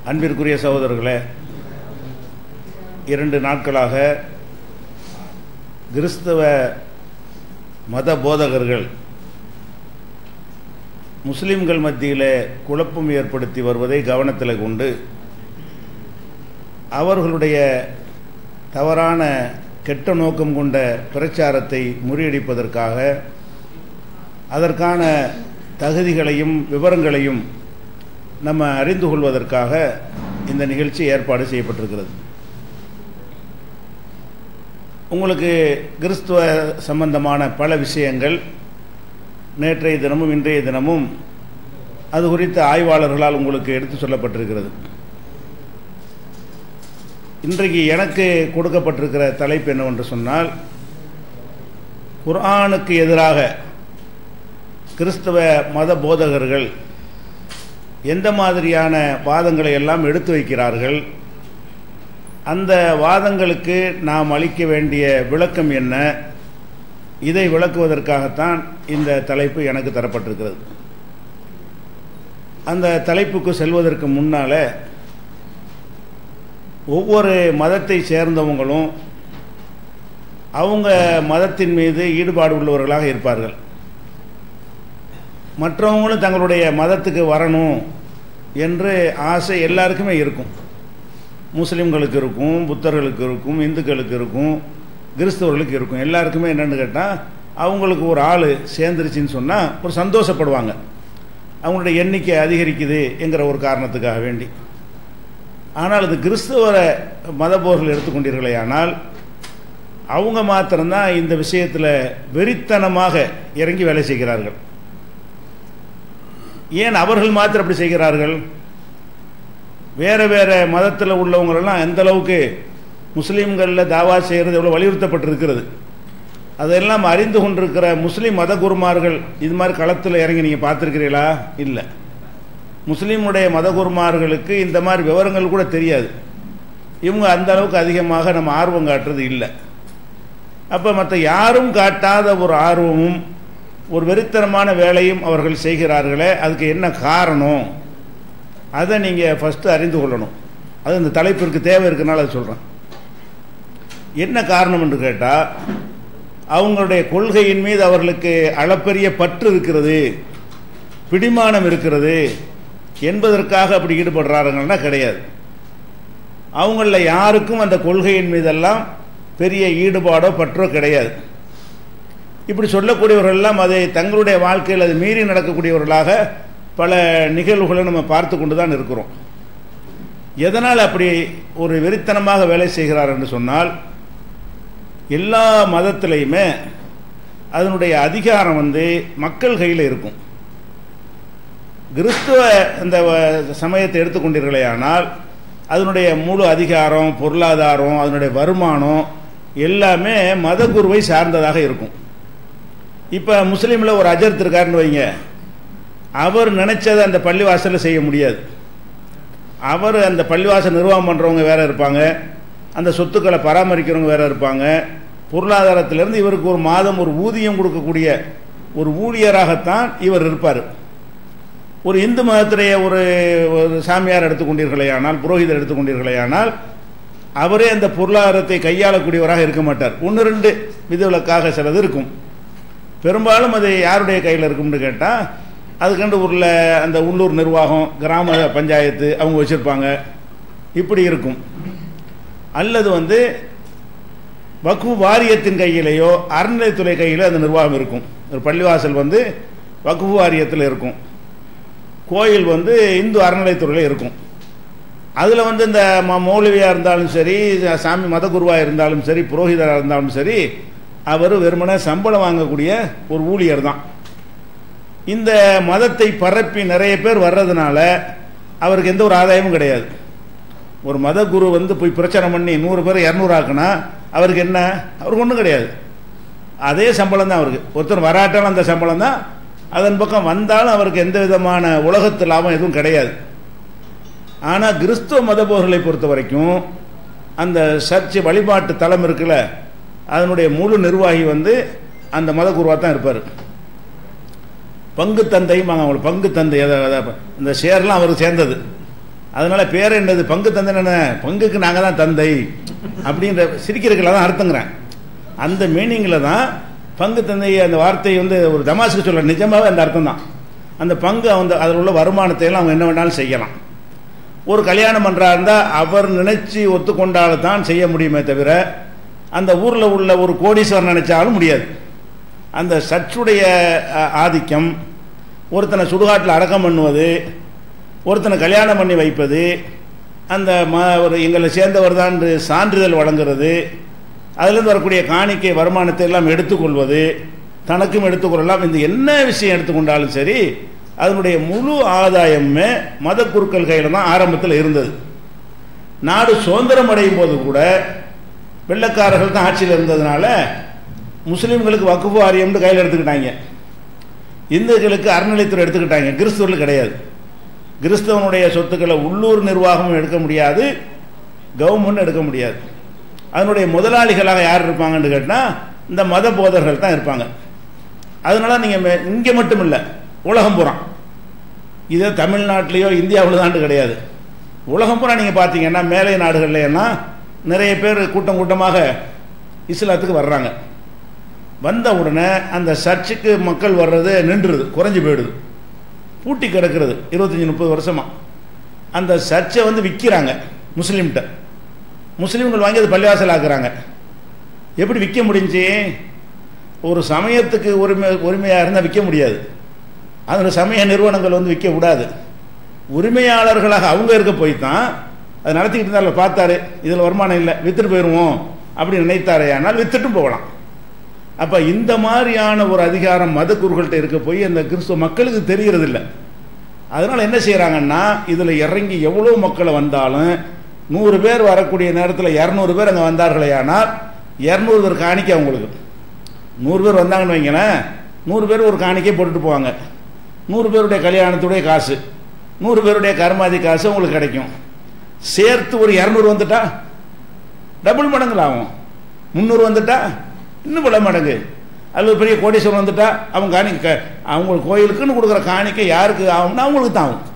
அன்பிற்குரிய சகோதரர்களே இரண்டு நாட்களாக கிறிஸ்தவ மத போதகர்கள் முஸ்லிம்கள் மத்தியில் குழப்பம் ஏற்படுத்தி வருவதை கவனத்தில் கொண்டு அவர்களுடைய தவறான கெட்ட நோக்கம் கொண்ட பிரச்சாரத்தை முறியடிப்பதற்காக அதற்கான தகுதிகளையும் விவரங்களையும் நம்ம அறிந்து கொள்வதற்காக இந்த நிகழ்ச்சி ஏற்பாடு செய்யப்பட்டிருக்கிறது உங்களுக்கு கிறிஸ்துவ சம்பந்தமான பல விஷயங்கள் நேற்றைய தினமும் இன்றைய தினமும் அது குறித்த ஆய்வாளர்களால் உங்களுக்கு எடுத்து சொல்லப்பட்டிருக்கிறது இன்றைக்கு எனக்கு கொடுக்கப்பட்டிருக்கிற தலைப்பு என்னவென்று சொன்னால் குர்ஆனுக்கு எதிராக கிறிஸ்தவ மத போதகர்கள் எந்த மாதிரியான வாதங்களை எல்லாம் எடுத்து வைக்கிறார்கள் அந்த வாதங்களுக்கு நாம் அளிக்க வேண்டிய விளக்கம் என்ன இதை விளக்குவதற்காகத்தான் இந்த தலைப்பு எனக்கு தரப்பட்டிருக்கிறது அந்த தலைப்புக்கு செல்வதற்கு முன்னால் ஒவ்வொரு மதத்தை சேர்ந்தவங்களும் அவங்க மதத்தின் மீது ஈடுபாடு உள்ளவர்களாக இருப்பார்கள் மற்றவங்களும் தங்களுடைய மதத்துக்கு வரணும் என்று ஆசை எல்லாருக்குமே இருக்கும் முஸ்லீம்களுக்கு இருக்கும் புத்தர்களுக்கு இருக்கும் இந்துக்களுக்கு இருக்கும் கிறிஸ்தவர்களுக்கு இருக்கும் எல்லாருக்குமே என்னென்னு கேட்டால் அவங்களுக்கு ஒரு ஆள் சேர்ந்துருச்சின்னு சொன்னால் ஒரு சந்தோஷப்படுவாங்க அவங்களுடைய எண்ணிக்கை அதிகரிக்குது என்கிற ஒரு காரணத்துக்காக வேண்டி ஆனால் அது கிறிஸ்தவ மதபோர்கள் எடுத்துக்கொண்டீர்களே ஆனால் அவங்க மாத்திரம்தான் இந்த விஷயத்தில் வெறித்தனமாக இறங்கி வேலை செய்கிறார்கள் ஏன் அவர்கள் மாத்திரம் அப்படி செய்கிறார்கள் வேறு வேறு மதத்தில் உள்ளவங்களெல்லாம் எந்த அளவுக்கு முஸ்லீம்களில் தாவா செய்கிறது எவ்வளோ வலியுறுத்தப்பட்டிருக்கிறது அதெல்லாம் அறிந்து கொண்டிருக்கிற முஸ்லீம் மத குருமார்கள் இது மாதிரி களத்தில் இறங்கி நீங்கள் பார்த்துருக்கிறீங்களா இல்லை முஸ்லீமுடைய மத குருமார்களுக்கு இந்த மாதிரி விவரங்கள் கூட தெரியாது இவங்க அந்த அளவுக்கு அதிகமாக நம்ம ஆர்வம் காட்டுறது இல்லை அப்போ மற்ற யாரும் காட்டாத ஒரு ஆர்வமும் ஒரு வெறித்தனமான வேலையும் அவர்கள் செய்கிறார்களே அதுக்கு என்ன காரணம் அதை நீங்கள் ஃபஸ்ட்டு அறிந்து கொள்ளணும் அது இந்த தலைப்பிற்கு தேவை இருக்கனால அதை சொல்கிறேன் என்ன காரணம் என்று கேட்டால் அவங்களுடைய கொள்கையின் மீது அவர்களுக்கு அளப்பரிய பற்று இருக்கிறது பிடிமானம் இருக்கிறது என்பதற்காக அப்படி ஈடுபடுறாருங்கன்னா கிடையாது அவங்களில் யாருக்கும் அந்த கொள்கையின் மீதெல்லாம் பெரிய ஈடுபாடோ பற்றோ கிடையாது இப்படி சொல்லக்கூடியவர்கள்லாம் அதை தங்களுடைய வாழ்க்கையில் அது மீறி நடக்கக்கூடியவர்களாக பல நிகழ்வுகளை நம்ம பார்த்து கொண்டு தான் இருக்கிறோம் எதனால் அப்படி ஒரு வெறித்தனமாக வேலை செய்கிறார் என்று சொன்னால் எல்லா மதத்திலையுமே அதனுடைய அதிகாரம் வந்து மக்கள் கையில் இருக்கும் கிறிஸ்துவ இந்த சமயத்தை எடுத்துக்கொண்டீர்களே ஆனால் அதனுடைய முழு அதிகாரம் பொருளாதாரம் அதனுடைய வருமானம் எல்லாமே மத குருவை சார்ந்ததாக இருக்கும் இப்போ முஸ்லீமில் ஒரு அஜர்த் இருக்காருன்னு வைங்க அவர் நினைச்சதை அந்த பள்ளிவாசலில் செய்ய முடியாது அவர் அந்த பள்ளிவாசல் நிர்வாகம் பண்ணுறவங்க வேற இருப்பாங்க அந்த சொத்துக்களை பராமரிக்கிறவங்க வேற இருப்பாங்க பொருளாதாரத்திலிருந்து இவருக்கு ஒரு மாதம் ஒரு ஊதியம் கொடுக்கக்கூடிய ஒரு ஊழியராகத்தான் இவர் இருப்பார் ஒரு இந்து மதத்திலேயே ஒரு ஒரு சாமியார் எடுத்துக்கொண்டீர்களே ஆனால் புரோகிதர் எடுத்துக்கொண்டீர்களே ஆனால் அவரே அந்த பொருளாதாரத்தை கையாளக்கூடியவராக இருக்க மாட்டார் ஒன்று ரெண்டு விதிவிலக்காக சிலது இருக்கும் பெரும்பாலும் அது யாருடைய கையில் இருக்கும்னு கேட்டால் அதுக்கண்டு ஊரில் அந்த உள்ளூர் நிர்வாகம் கிராம பஞ்சாயத்து அவங்க வச்சுருப்பாங்க இப்படி இருக்கும் அல்லது வந்து வக்கு வாரியத்தின் கையிலேயோ அறநிலைத்துறை கையிலோ அந்த நிர்வாகம் இருக்கும் ஒரு பள்ளிவாசல் வந்து வக்கு வாரியத்தில் இருக்கும் கோயில் வந்து இந்து அறநிலைத்துறையில் இருக்கும் அதில் வந்து இந்த மௌலவியாக இருந்தாலும் சரி சாமி மத குருவாக இருந்தாலும் சரி புரோகிதராக இருந்தாலும் சரி அவர் வெறுமனே சம்பளம் வாங்கக்கூடிய ஒரு ஊழியர் தான் இந்த மதத்தை பரப்பி நிறைய பேர் வர்றதுனால அவருக்கு எந்த ஒரு ஆதாயமும் கிடையாது ஒரு மத குரு வந்து போய் பிரச்சனை பண்ணி நூறு பேர் இரநூறு ஆக்குனா அவருக்கு என்ன அவருக்கு ஒன்றும் கிடையாது அதே சம்பளம் தான் அவருக்கு ஒருத்தர் வராட்டாலும் அந்த சம்பளம் தான் அதன் பக்கம் வந்தாலும் அவருக்கு எந்த விதமான உலகத்து லாபம் எதுவும் கிடையாது ஆனால் கிறிஸ்துவ மதபோர்களை பொறுத்த வரைக்கும் அந்த சர்ச் வழிபாட்டு தலம் இருக்குல்ல அதனுடைய முழு நிர்வாகி வந்து அந்த மத குருவாக தான் இருப்பார் பங்கு தந்தையும் அவங்களுக்கு பங்கு தந்தை அத- அத- இந்த ஷேர்லாம் அவருக்கு சேர்ந்தது அதனால பேர் என்னது பங்கு தந்தை என்ன பங்குக்கு நாங்கள் தான் தந்தை அப்படின்ற சிரிக்கிறதுக்குள்ள தான் அர்த்தங்கிறேன் அந்த மீனிங்கில் தான் பங்கு தந்தை அந்த வார்த்தை வந்து ஒரு தமாசுக்கு சொல்ல நிஜமாவே அந்த அர்த்தம் தான் அந்த பங்கு அந்த அதில் உள்ள வருமானத்தை எல்லாம் அவங்க என்ன வேணாலும் செய்யலாம் ஒரு கல்யாணம் பண்ணுறா இருந்தால் அவர் நினைச்சு ஒத்துக்கொண்டால் தான் செய்ய முடியுமே தவிர அந்த ஊரில் உள்ள ஒரு கோடீஸ்வரன் நினைச்சாலும் முடியாது அந்த சர்ச்சுடைய அஹ், ஆதிக்கம் ஒருத்தனை சுடுகாட்டில் அடக்கம் பண்ணுவது ஒருத்தனை கல்யாணம் பண்ணி வைப்பது அந்த ம ஒரு எங்களை சேர்ந்தவர் தான் என்று சான்றிதழ் வழங்குறது அதிலிருந்து வரக்கூடிய காணிக்கை வருமானத்தை எல்லாம் எடுத்துக்கொள்வது தனக்கும் எடுத்துக்கொள்ளலாம் இந்த என்ன விஷயம் எடுத்துக்கொண்டாலும் சரி அதனுடைய முழு ஆதாயமே மத குருக்கள் கையில் தான் ஆரம்பத்தில் இருந்தது நாடு சுதந்திரம் அடையும் போது கூட வெள்ளக்காரர்கள் தான் ஆட்சியில் இருந்ததுனால முஸ்லீம்களுக்கு வக்குஃபு வாரியம்னு கையில் எடுத்துக்கிட்டாங்க இந்துக்களுக்கு அறநிலைத்துறை எடுத்துக்கிட்டாங்க கிறிஸ்தவர்கள் கிடையாது கிறிஸ்தவனுடைய சொத்துக்களை உள்ளூர் நிர்வாகமும் எடுக்க முடியாது கவர்மெண்ட் எடுக்க முடியாது அதனுடைய முதலாளிகளாக யார் இருப்பாங்கன்னு கேட்டால் இந்த மத போதர்கள் தான் இருப்பாங்க அதனால நீங்கள் இங்கே மட்டும் இல்லை உலகம் பூரா இதே தமிழ்நாட்டிலேயோ இந்தியாவில் தான் கிடையாது உலகம் பூரா நீங்கள் பார்த்தீங்கன்னா மேலை நாடுகள்லாம் நிறைய பேர் கூட்டம் கூட்டமாக இஸ்லாத்துக்கு வர்றாங்க வந்த உடனே அந்த சர்ச்சுக்கு மக்கள் வர்றது நின்றுது குறைஞ்சு போயிடுது பூட்டி கிடக்கிறது இருபத்தஞ்சி முப்பது வருஷமா அந்த சர்ச்சை வந்து விற்கிறாங்க முஸ்லீம்கிட்ட முஸ்லீம்கள் வாங்கி அது பள்ளிவாசல் ஆக்குறாங்க எப்படி விற்க முடிஞ்சு ஒரு சமயத்துக்கு உரிமை உரிமையாக இருந்தால் விற்க முடியாது அதோட சமய நிறுவனங்கள் வந்து விற்க கூடாது உரிமையாளர்களாக அவங்க இருக்க போய் தான் அதை நடத்திக்கிட்டு இருந்தால பார்த்தாரு இதில் வருமானம் இல்லை வித்துட்டு போயிடுவோம் அப்படி நினைத்தாரே ஆனால் வித்துட்டும் போகலாம் அப்போ இந்த மாதிரியான ஒரு அதிகாரம் மத குருக்கள்கிட்ட இருக்க போய் அந்த கிறிஸ்துவ மக்களுக்கு தெரிகிறது இல்லை அதனால் என்ன செய்கிறாங்கன்னா இதில் இறங்கி எவ்வளோ மக்களை வந்தாலும் நூறு பேர் வரக்கூடிய நேரத்தில் இரநூறு பேர் அங்கே வந்தார்களே ஆனால் இரநூறு பேர் காணிக்கை அவங்களுக்கு நூறு பேர் வந்தாங்கன்னு வைங்களேன் நூறு பேர் ஒரு காணிக்கை போட்டுட்டு போவாங்க நூறு பேருடைய கல்யாணத்துடைய காசு நூறு பேருடைய கர்மாதி காசு உங்களுக்கு கிடைக்கும் சேர்த்து ஒரு இரநூறு வந்துட்டா டபுள் மடங்குல ஆகும் முந்நூறு வந்துட்டா இன்னும் பல மடங்கு அல்லது பெரிய கோடீஸ்வரன் வந்துட்டா அவங்க காணிக்க அவங்க கோயிலுக்குன்னு கொடுக்குற காணிக்கை யாருக்கு ஆகும்னா அவங்களுக்கு தான் ஆகும்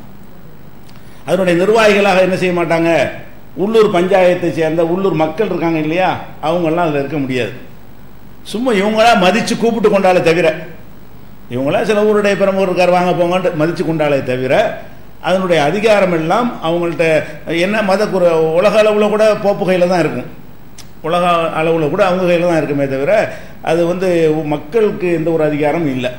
அதனுடைய நிர்வாகிகளாக என்ன செய்ய மாட்டாங்க உள்ளூர் பஞ்சாயத்தை சேர்ந்த உள்ளூர் மக்கள் இருக்காங்க இல்லையா அவங்கெல்லாம் அதில் இருக்க முடியாது சும்மா இவங்களா மதித்து கூப்பிட்டு கொண்டாலே தவிர இவங்களா சில ஊருடைய பிரமுகர் இருக்கார் வாங்க போங்கன்ட்டு மதித்து கொண்டாலே தவிர அதனுடைய அதிகாரம் எல்லாம் அவங்கள்ட்ட என்ன மத குற உலக அளவில் கூட போப்பு கையில் தான் இருக்கும் உலக அளவில் கூட அவங்க கையில் தான் இருக்குமே தவிர அது வந்து மக்களுக்கு எந்த ஒரு அதிகாரமும் இல்லை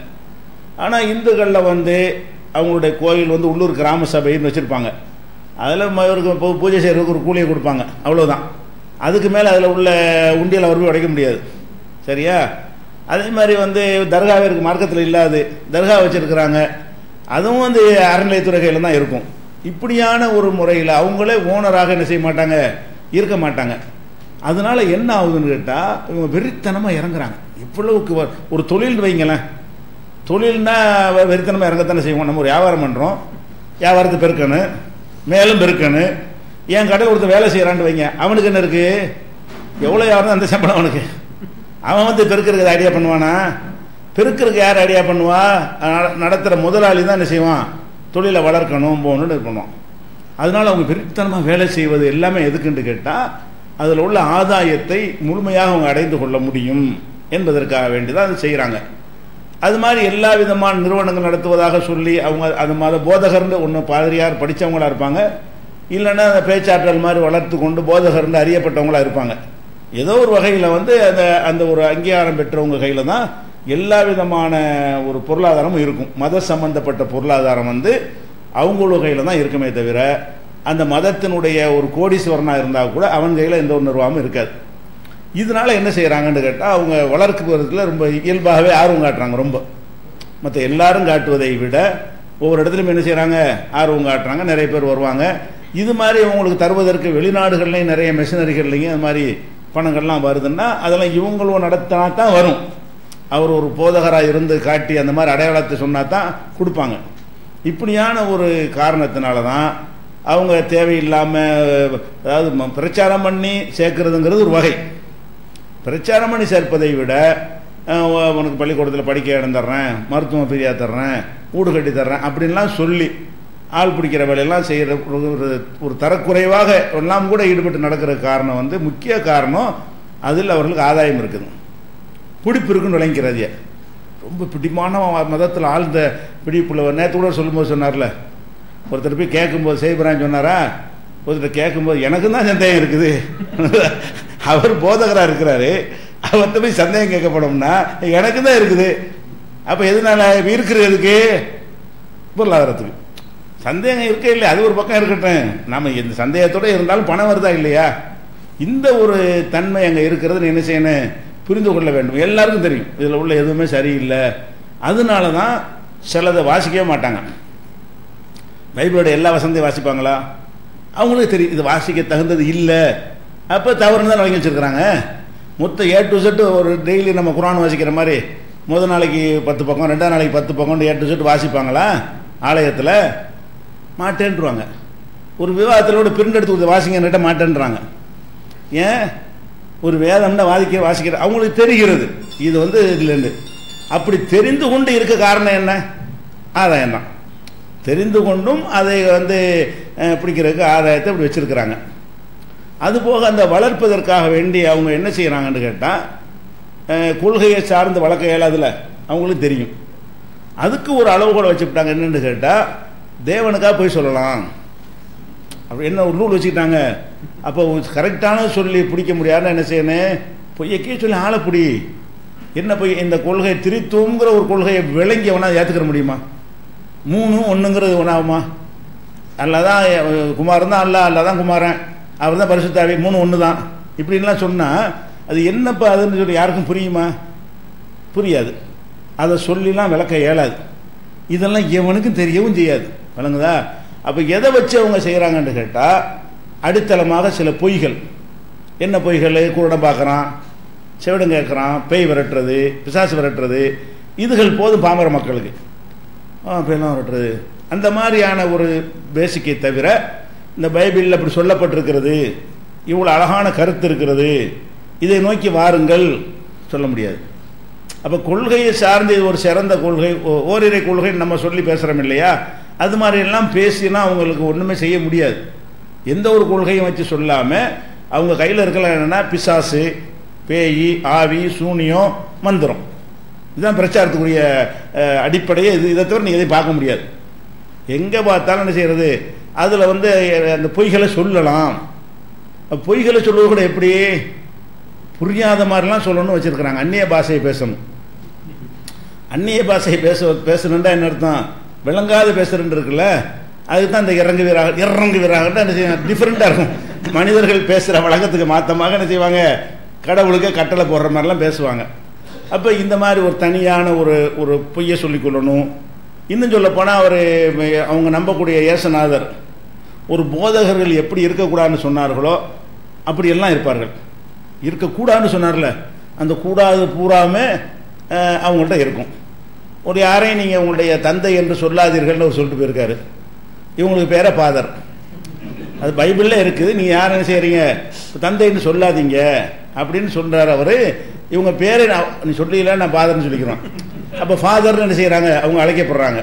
ஆனால் இந்துக்களில் வந்து அவங்களுடைய கோயில் வந்து உள்ளூர் கிராம சபைன்னு வச்சுருப்பாங்க அதில் இவருக்கு இப்போ பூஜை செய்கிறதுக்கு ஒரு கூலியை கொடுப்பாங்க அவ்வளோதான் அதுக்கு மேலே அதில் உள்ள உண்டியல் அவர் போய் உடைக்க முடியாது சரியா அதே மாதிரி வந்து தர்காவே இருக்கு மார்க்கத்தில் இல்லாது தர்கா வச்சுருக்குறாங்க அதுவும் வந்து அறநிலையத்துறை கையில் தான் இருக்கும் இப்படியான ஒரு முறையில் அவங்களே ஓனராக என்ன செய்ய மாட்டாங்க இருக்க மாட்டாங்க அதனால என்ன ஆகுதுன்னு கேட்டால் இவங்க வெறித்தனமாக இறங்குறாங்க இவ்வளவுக்கு வ- ஒரு தொழில் வைங்களேன் தொழில்னா வெ- வெறித்தனமாக இறங்கத்தானே செய்வோம் நம்ம ஒரு வியாபாரம் பண்ணுறோம் வியாபாரத்தை பெருக்கணும் மேலும் பெருக்கணும் என் கடை ஒருத்தர் வேலை செய்கிறான்னு வைங்க அவனுக்கு என்ன இருக்கு எவ்வளோ யாரும் அந்த சம்பளம் அவனுக்கு அவன் வந்து பெருக்கிறதுக்கு ஐடியா பண்ணுவானா பெருக்கிறதுக்கு யார் ஐடியா பண்ணுவா நட- நடத்துகிற முதலாளி தான் என்ன செய்வான் தொழிலை வளர்க்கணும் போகணும்னு இது பண்ணுவான் அதனால அவங்க பெருத்தனமாக வேலை செய்வது எல்லாமே எதுக்குன்னு கேட்டால் அதில் உள்ள ஆதாயத்தை முழுமையாக அவங்க அடைந்து கொள்ள முடியும் என்பதற்காக வேண்டி தான் அதை செய்கிறாங்க அது மாதிரி எல்லா விதமான நிறுவனங்கள் நடத்துவதாக சொல்லி அவங்க அது மாதிரி போதகர்னு ஒன்று பாதிரியார் படித்தவங்களா இருப்பாங்க இல்லைன்னா அந்த பேச்சாற்றல் மாதிரி வளர்த்து கொண்டு போதகர்னு அறியப்பட்டவங்களா இருப்பாங்க ஏதோ ஒரு வகையில் வந்து அந்த அந்த ஒரு அங்கீகாரம் பெற்றவங்க கையில் தான் எல்லா விதமான ஒரு பொருளாதாரமும் இருக்கும் மத சம்பந்தப்பட்ட பொருளாதாரம் வந்து அவங்களோட கையில் தான் இருக்குமே தவிர அந்த மதத்தினுடைய ஒரு கோடீஸ்வரனாக இருந்தால் கூட அவன் கையில் எந்த ஒரு நிர்வாகமும் இருக்காது இதனால என்ன செய்கிறாங்கன்னு கேட்டால் அவங்க வளர்க்குறதுல ரொம்ப இயல்பாகவே ஆர்வம் காட்டுறாங்க ரொம்ப மற்ற எல்லாரும் காட்டுவதை விட ஒவ்வொரு இடத்துலையும் என்ன செய்கிறாங்க ஆர்வம் காட்டுறாங்க நிறைய பேர் வருவாங்க இது மாதிரி அவங்களுக்கு தருவதற்கு வெளிநாடுகள்லையும் நிறைய மிஷினரிகள்லையும் அது மாதிரி பணங்கள்லாம் வருதுன்னா அதெல்லாம் இவங்களும் நடத்தினா தான் வரும் அவர் ஒரு போதகராக இருந்து காட்டி அந்த மாதிரி அடையாளத்தை சொன்னா தான் கொடுப்பாங்க இப்படியான ஒரு காரணத்தினால தான் அவங்க தேவையில்லாமல் அதாவது ம- பிரச்சாரம் பண்ணி சேர்க்கறதுங்கிறது ஒரு வகை பிரச்சாரம் பண்ணி சேர்ப்பதை விட அஹ், உ- உனக்கு பள்ளிக்கூடத்தில் படிக்க இடம் தர்றேன் மருத்துவம் ஃப்ரீயாக தர்றேன் வீடு கட்டி தர்றேன் அப்படின்லாம் சொல்லி ஆள் பிடிக்கிற வேலையெல்லாம் செய்கிற ஒரு ஒரு தரக்குறைவாக எல்லாம் கூட ஈடுபட்டு நடக்கிற காரணம் வந்து முக்கிய காரணம் அதில் அவர்களுக்கு ஆதாயம் இருக்குது பிடிப்பு இருக்குன்னு விளங்கிறதைய ரொம்ப பிடிமான மதத்தில் ஆழ்ந்த பிடிப்புள்ள நேற்று கூட சொல்லும்போது சொன்னார்ல ஒருத்தர் போய் கேட்கும்போது செய்புரான் சொன்னாரா ஒருத்தர் கேட்கும்போது எனக்கு தான் சந்தேகம் இருக்குது அவர் போதகராக இருக்கிறாரு அவர்கிட்ட போய் சந்தேகம் கேட்கப்படும்னா எனக்கு தான் இருக்குது அப்போ எதனால இருக்கிறதுக்கு பொருளாதாரத்துக்கு சந்தேகம் இருக்கே இல்லை அது ஒரு பக்கம் இருக்கட்டும் நம்ம இந்த சந்தேகத்தோடு இருந்தாலும் பணம் வருதா இல்லையா இந்த ஒரு தன்மை அங்கே இருக்கிறது என்ன செய்யணும் புரிந்து கொள்ள வேண்டும் எல்லாருக்கும் தெரியும் இதில் உள்ள எதுவுமே சரியில்லை அதனால தான் சிலதை வாசிக்கவே மாட்டாங்க பைபிளோட எல்லா வசந்தையும் வாசிப்பாங்களா அவங்களுக்கு தெரியும் இது வாசிக்க தகுந்தது இல்லை அப்போ தவறுன்னு தான் வழங்கி வச்சுருக்கிறாங்க மொத்தம் ஏ டு செட்டு ஒரு டெய்லி நம்ம குரான் வாசிக்கிற மாதிரி முதல் நாளைக்கு பத்து பக்கம் ரெண்டாம் நாளைக்கு பத்து பக்கம் ஏ டு செட்டு வாசிப்பாங்களா ஆலயத்தில் மாட்டேன்ருவாங்க ஒரு விவாதத்திலோட பிரிண்ட் எடுத்து கொடுத்து வாசிங்கன்னுட்ட மாட்டேன்றாங்க ஏன் ஒரு வேதம்னா வாதிக்க வாசிக்கிற அவங்களுக்கு தெரிகிறது இது வந்து இதுலேருந்து அப்படி தெரிந்து கொண்டு இருக்க காரணம் என்ன ஆதாயம் தான் தெரிந்து கொண்டும் அதை வந்து பிடிக்கிறதுக்கு ஆதாயத்தை இப்படி வச்சிருக்கிறாங்க அதுபோக அந்த வளர்ப்பதற்காக வேண்டி அவங்க என்ன செய்கிறாங்கன்னு கேட்டால் கொள்கையை சார்ந்து வளர்க்க இயலாதுல அவங்களுக்கு தெரியும் அதுக்கு ஒரு அளவு கூட வச்சுக்கிட்டாங்க என்னென்னு கேட்டால் தேவனுக்காக போய் சொல்லலாம் அப்படி என்ன ஒரு ரூல் வச்சுக்கிட்டாங்க அப்போ கரெக்டான சொல்லி பிடிக்க முடியாதுன்னு என்ன செய்யணும் பொய்யக்கே சொல்லி ஆளை பிடி என்ன பொய் இந்த கொள்கை திரித்துவங்கிற ஒரு கொள்கையை விளங்கி அவனா ஏற்றுக்கிற முடியுமா மூணு ஒன்றுங்கிறது ஒன்றாகுமா அல்ல தான் குமாரன் தான் அல்ல அல்ல தான் குமாரன் அவர் தான் பரிசுத்தாவி மூணு ஒன்று தான் இப்படின்லாம் சொன்னால் அது என்னப்பா அதுன்னு சொல்லி யாருக்கும் புரியுமா புரியாது அதை சொல்லிலாம் விளக்க இயலாது இதெல்லாம் எவனுக்கும் தெரியவும் செய்யாது விளங்குதா அப்போ எதை வச்சு அவங்க செய்கிறாங்கன்னு கேட்டால் அடித்தளமாக சில பொய்கள் என்ன பொய்கள் குருடம் பார்க்குறான் செவிடம் கேட்குறான் பேய் விரட்டுறது பிசாசு விரட்டுறது இதுகள் போதும் பாமர மக்களுக்கு பேலாம் விரட்டுறது அந்த மாதிரியான ஒரு பேசிக்கை தவிர இந்த பைபிளில் அப்படி சொல்லப்பட்டிருக்கிறது இவ்வளோ அழகான கருத்து இருக்கிறது இதை நோக்கி வாருங்கள் சொல்ல முடியாது அப்போ கொள்கையை சார்ந்து இது ஒரு சிறந்த கொள்கை ஓரிரை கொள்கை நம்ம சொல்லி பேசுகிறோம் இல்லையா அது மாதிரி எல்லாம் பேசினா அவங்களுக்கு ஒன்றுமே செய்ய முடியாது எந்த ஒரு கொள்கையும் வச்சு சொல்லாமல் அவங்க கையில் இருக்கலாம் என்னென்னா பிசாசு பேய் ஆவி சூனியம் மந்திரம் இதுதான் பிரச்சாரத்துக்குரிய அடிப்படையே இது இதை தவிர நீங்கள் எதையும் பார்க்க முடியாது எங்கே பார்த்தாலும் என்ன செய்கிறது அதில் வந்து அந்த பொய்களை சொல்லலாம் பொய்களை சொல்வது கூட எப்படி புரியாத மாதிரிலாம் சொல்லணும்னு வச்சுருக்கிறாங்க அந்நிய பாஷையை பேசணும் அந்நிய பாஷையை பேச பேசணுன்றா என்ன அர்த்தம் விளங்காத பேசுறேன் இருக்குல்ல அதுக்கு தான் இந்த இறங்கு வீராக இறங்கு வீராக என்ன செய்வாங்க டிஃப்ரெண்ட்டாக இருக்கும் மனிதர்கள் பேசுகிற வழக்கத்துக்கு மாற்றமாக என்ன செய்வாங்க கடவுளுக்கு கட்டளை போடுற மாதிரிலாம் பேசுவாங்க அப்போ இந்த மாதிரி ஒரு தனியான ஒரு ஒரு பொய்யை சொல்லிக்கொள்ளணும் இன்னும் சொல்ல போனால் அவர் அவங்க நம்பக்கூடிய ஏசநாதர் ஒரு போதகர்கள் எப்படி இருக்கக்கூடாதுன்னு சொன்னார்களோ அப்படியெல்லாம் இருப்பார்கள் இருக்கக்கூடாதுன்னு சொன்னார்ல அந்த கூடாது பூராமே அவங்கள்ட்ட இருக்கும் ஒரு யாரையும் நீங்கள் உங்களுடைய தந்தை என்று சொல்லாதீர்கள்னு அவர் சொல்லிட்டு போயிருக்காரு இவங்களுக்கு பேர பாதர் அது பைபிளில் இருக்குது நீங்கள் யார் என்ன செய்கிறீங்க தந்தைன்னு சொல்லாதீங்க அப்படின்னு சொல்கிறார் அவர் இவங்க பேரை நான் நீ சொல்லல நான் ஃபாதர்னு சொல்லிக்கிறோம் அப்போ ஃபாதர்னு என்ன செய்கிறாங்க அவங்க அழைக்கப்படுறாங்க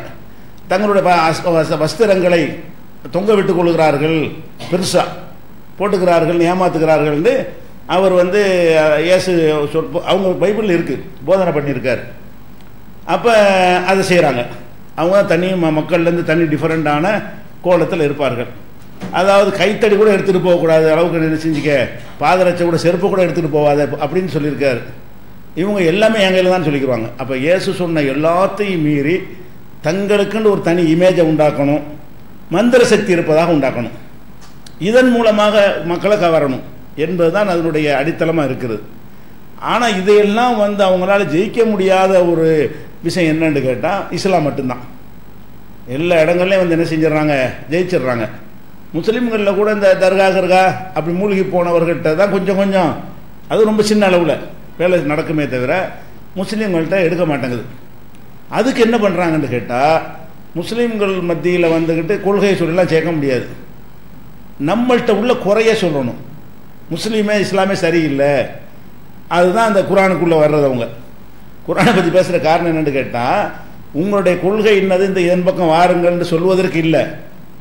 தங்களுடைய வஸ்திரங்களை தொங்க விட்டுக் கொள்கிறார்கள் பெருசாக போட்டுக்கிறார்கள் ஏமாத்துகிறார்கள்னு அவர் வந்து இயேசு சொல் அவங்க பைபிளில் இருக்குது போதனை பண்ணியிருக்கார் அப்போ அதை செய்கிறாங்க அவங்க தனி மக்கள்லேருந்து தனி டிஃப்ரெண்ட்டான கோலத்தில் இருப்பார்கள் அதாவது கைத்தடி கூட எடுத்துகிட்டு போகக்கூடாது அளவுக்கு என்ன செஞ்சுக்க பாதரட்சை கூட செருப்பு கூட எடுத்துகிட்டு போகாத அப்படின்னு சொல்லியிருக்காரு இவங்க எல்லாமே என் கையில் தான் சொல்லிக்கிறாங்க அப்போ இயேசு சொன்ன எல்லாத்தையும் மீறி தங்களுக்குன்னு ஒரு தனி இமேஜை உண்டாக்கணும் மந்திர சக்தி இருப்பதாக உண்டாக்கணும் இதன் மூலமாக மக்களை கவரணும் என்பதுதான் அதனுடைய அடித்தளமாக இருக்கிறது ஆனால் இதையெல்லாம் வந்து அவங்களால ஜெயிக்க முடியாத ஒரு விஷயம் என்னன்னு கேட்டால் இஸ்லாம் மட்டும்தான் எல்லா இடங்கள்லையும் வந்து என்ன செஞ்சிடறாங்க ஜெயிச்சிடுறாங்க முஸ்லீம்களில் கூட இந்த தர்கா கர்கா அப்படி மூழ்கி போனவர்கள்ட்ட தான் கொஞ்சம் கொஞ்சம் அது ரொம்ப சின்ன அளவில் வேலை நடக்குமே தவிர முஸ்லீம்கள்ட்ட எடுக்க மாட்டேங்குது அதுக்கு என்ன பண்ணுறாங்கன்னு கேட்டால் முஸ்லீம்கள் மத்தியில் வந்துக்கிட்டு கொள்கையை சொல்லலாம் சேர்க்க முடியாது நம்மள்கிட்ட உள்ள குறைய சொல்லணும் முஸ்லீமே இஸ்லாமே சரியில்லை அதுதான் அந்த குரானுக்குள்ளே வர்றது அவங்க குரானை பற்றி பேசுகிற காரணம் என்னென்னு கேட்டால் உங்களுடைய கொள்கை என்னது இந்த இதன் பக்கம் வாருங்கள்னு சொல்வதற்கு இல்லை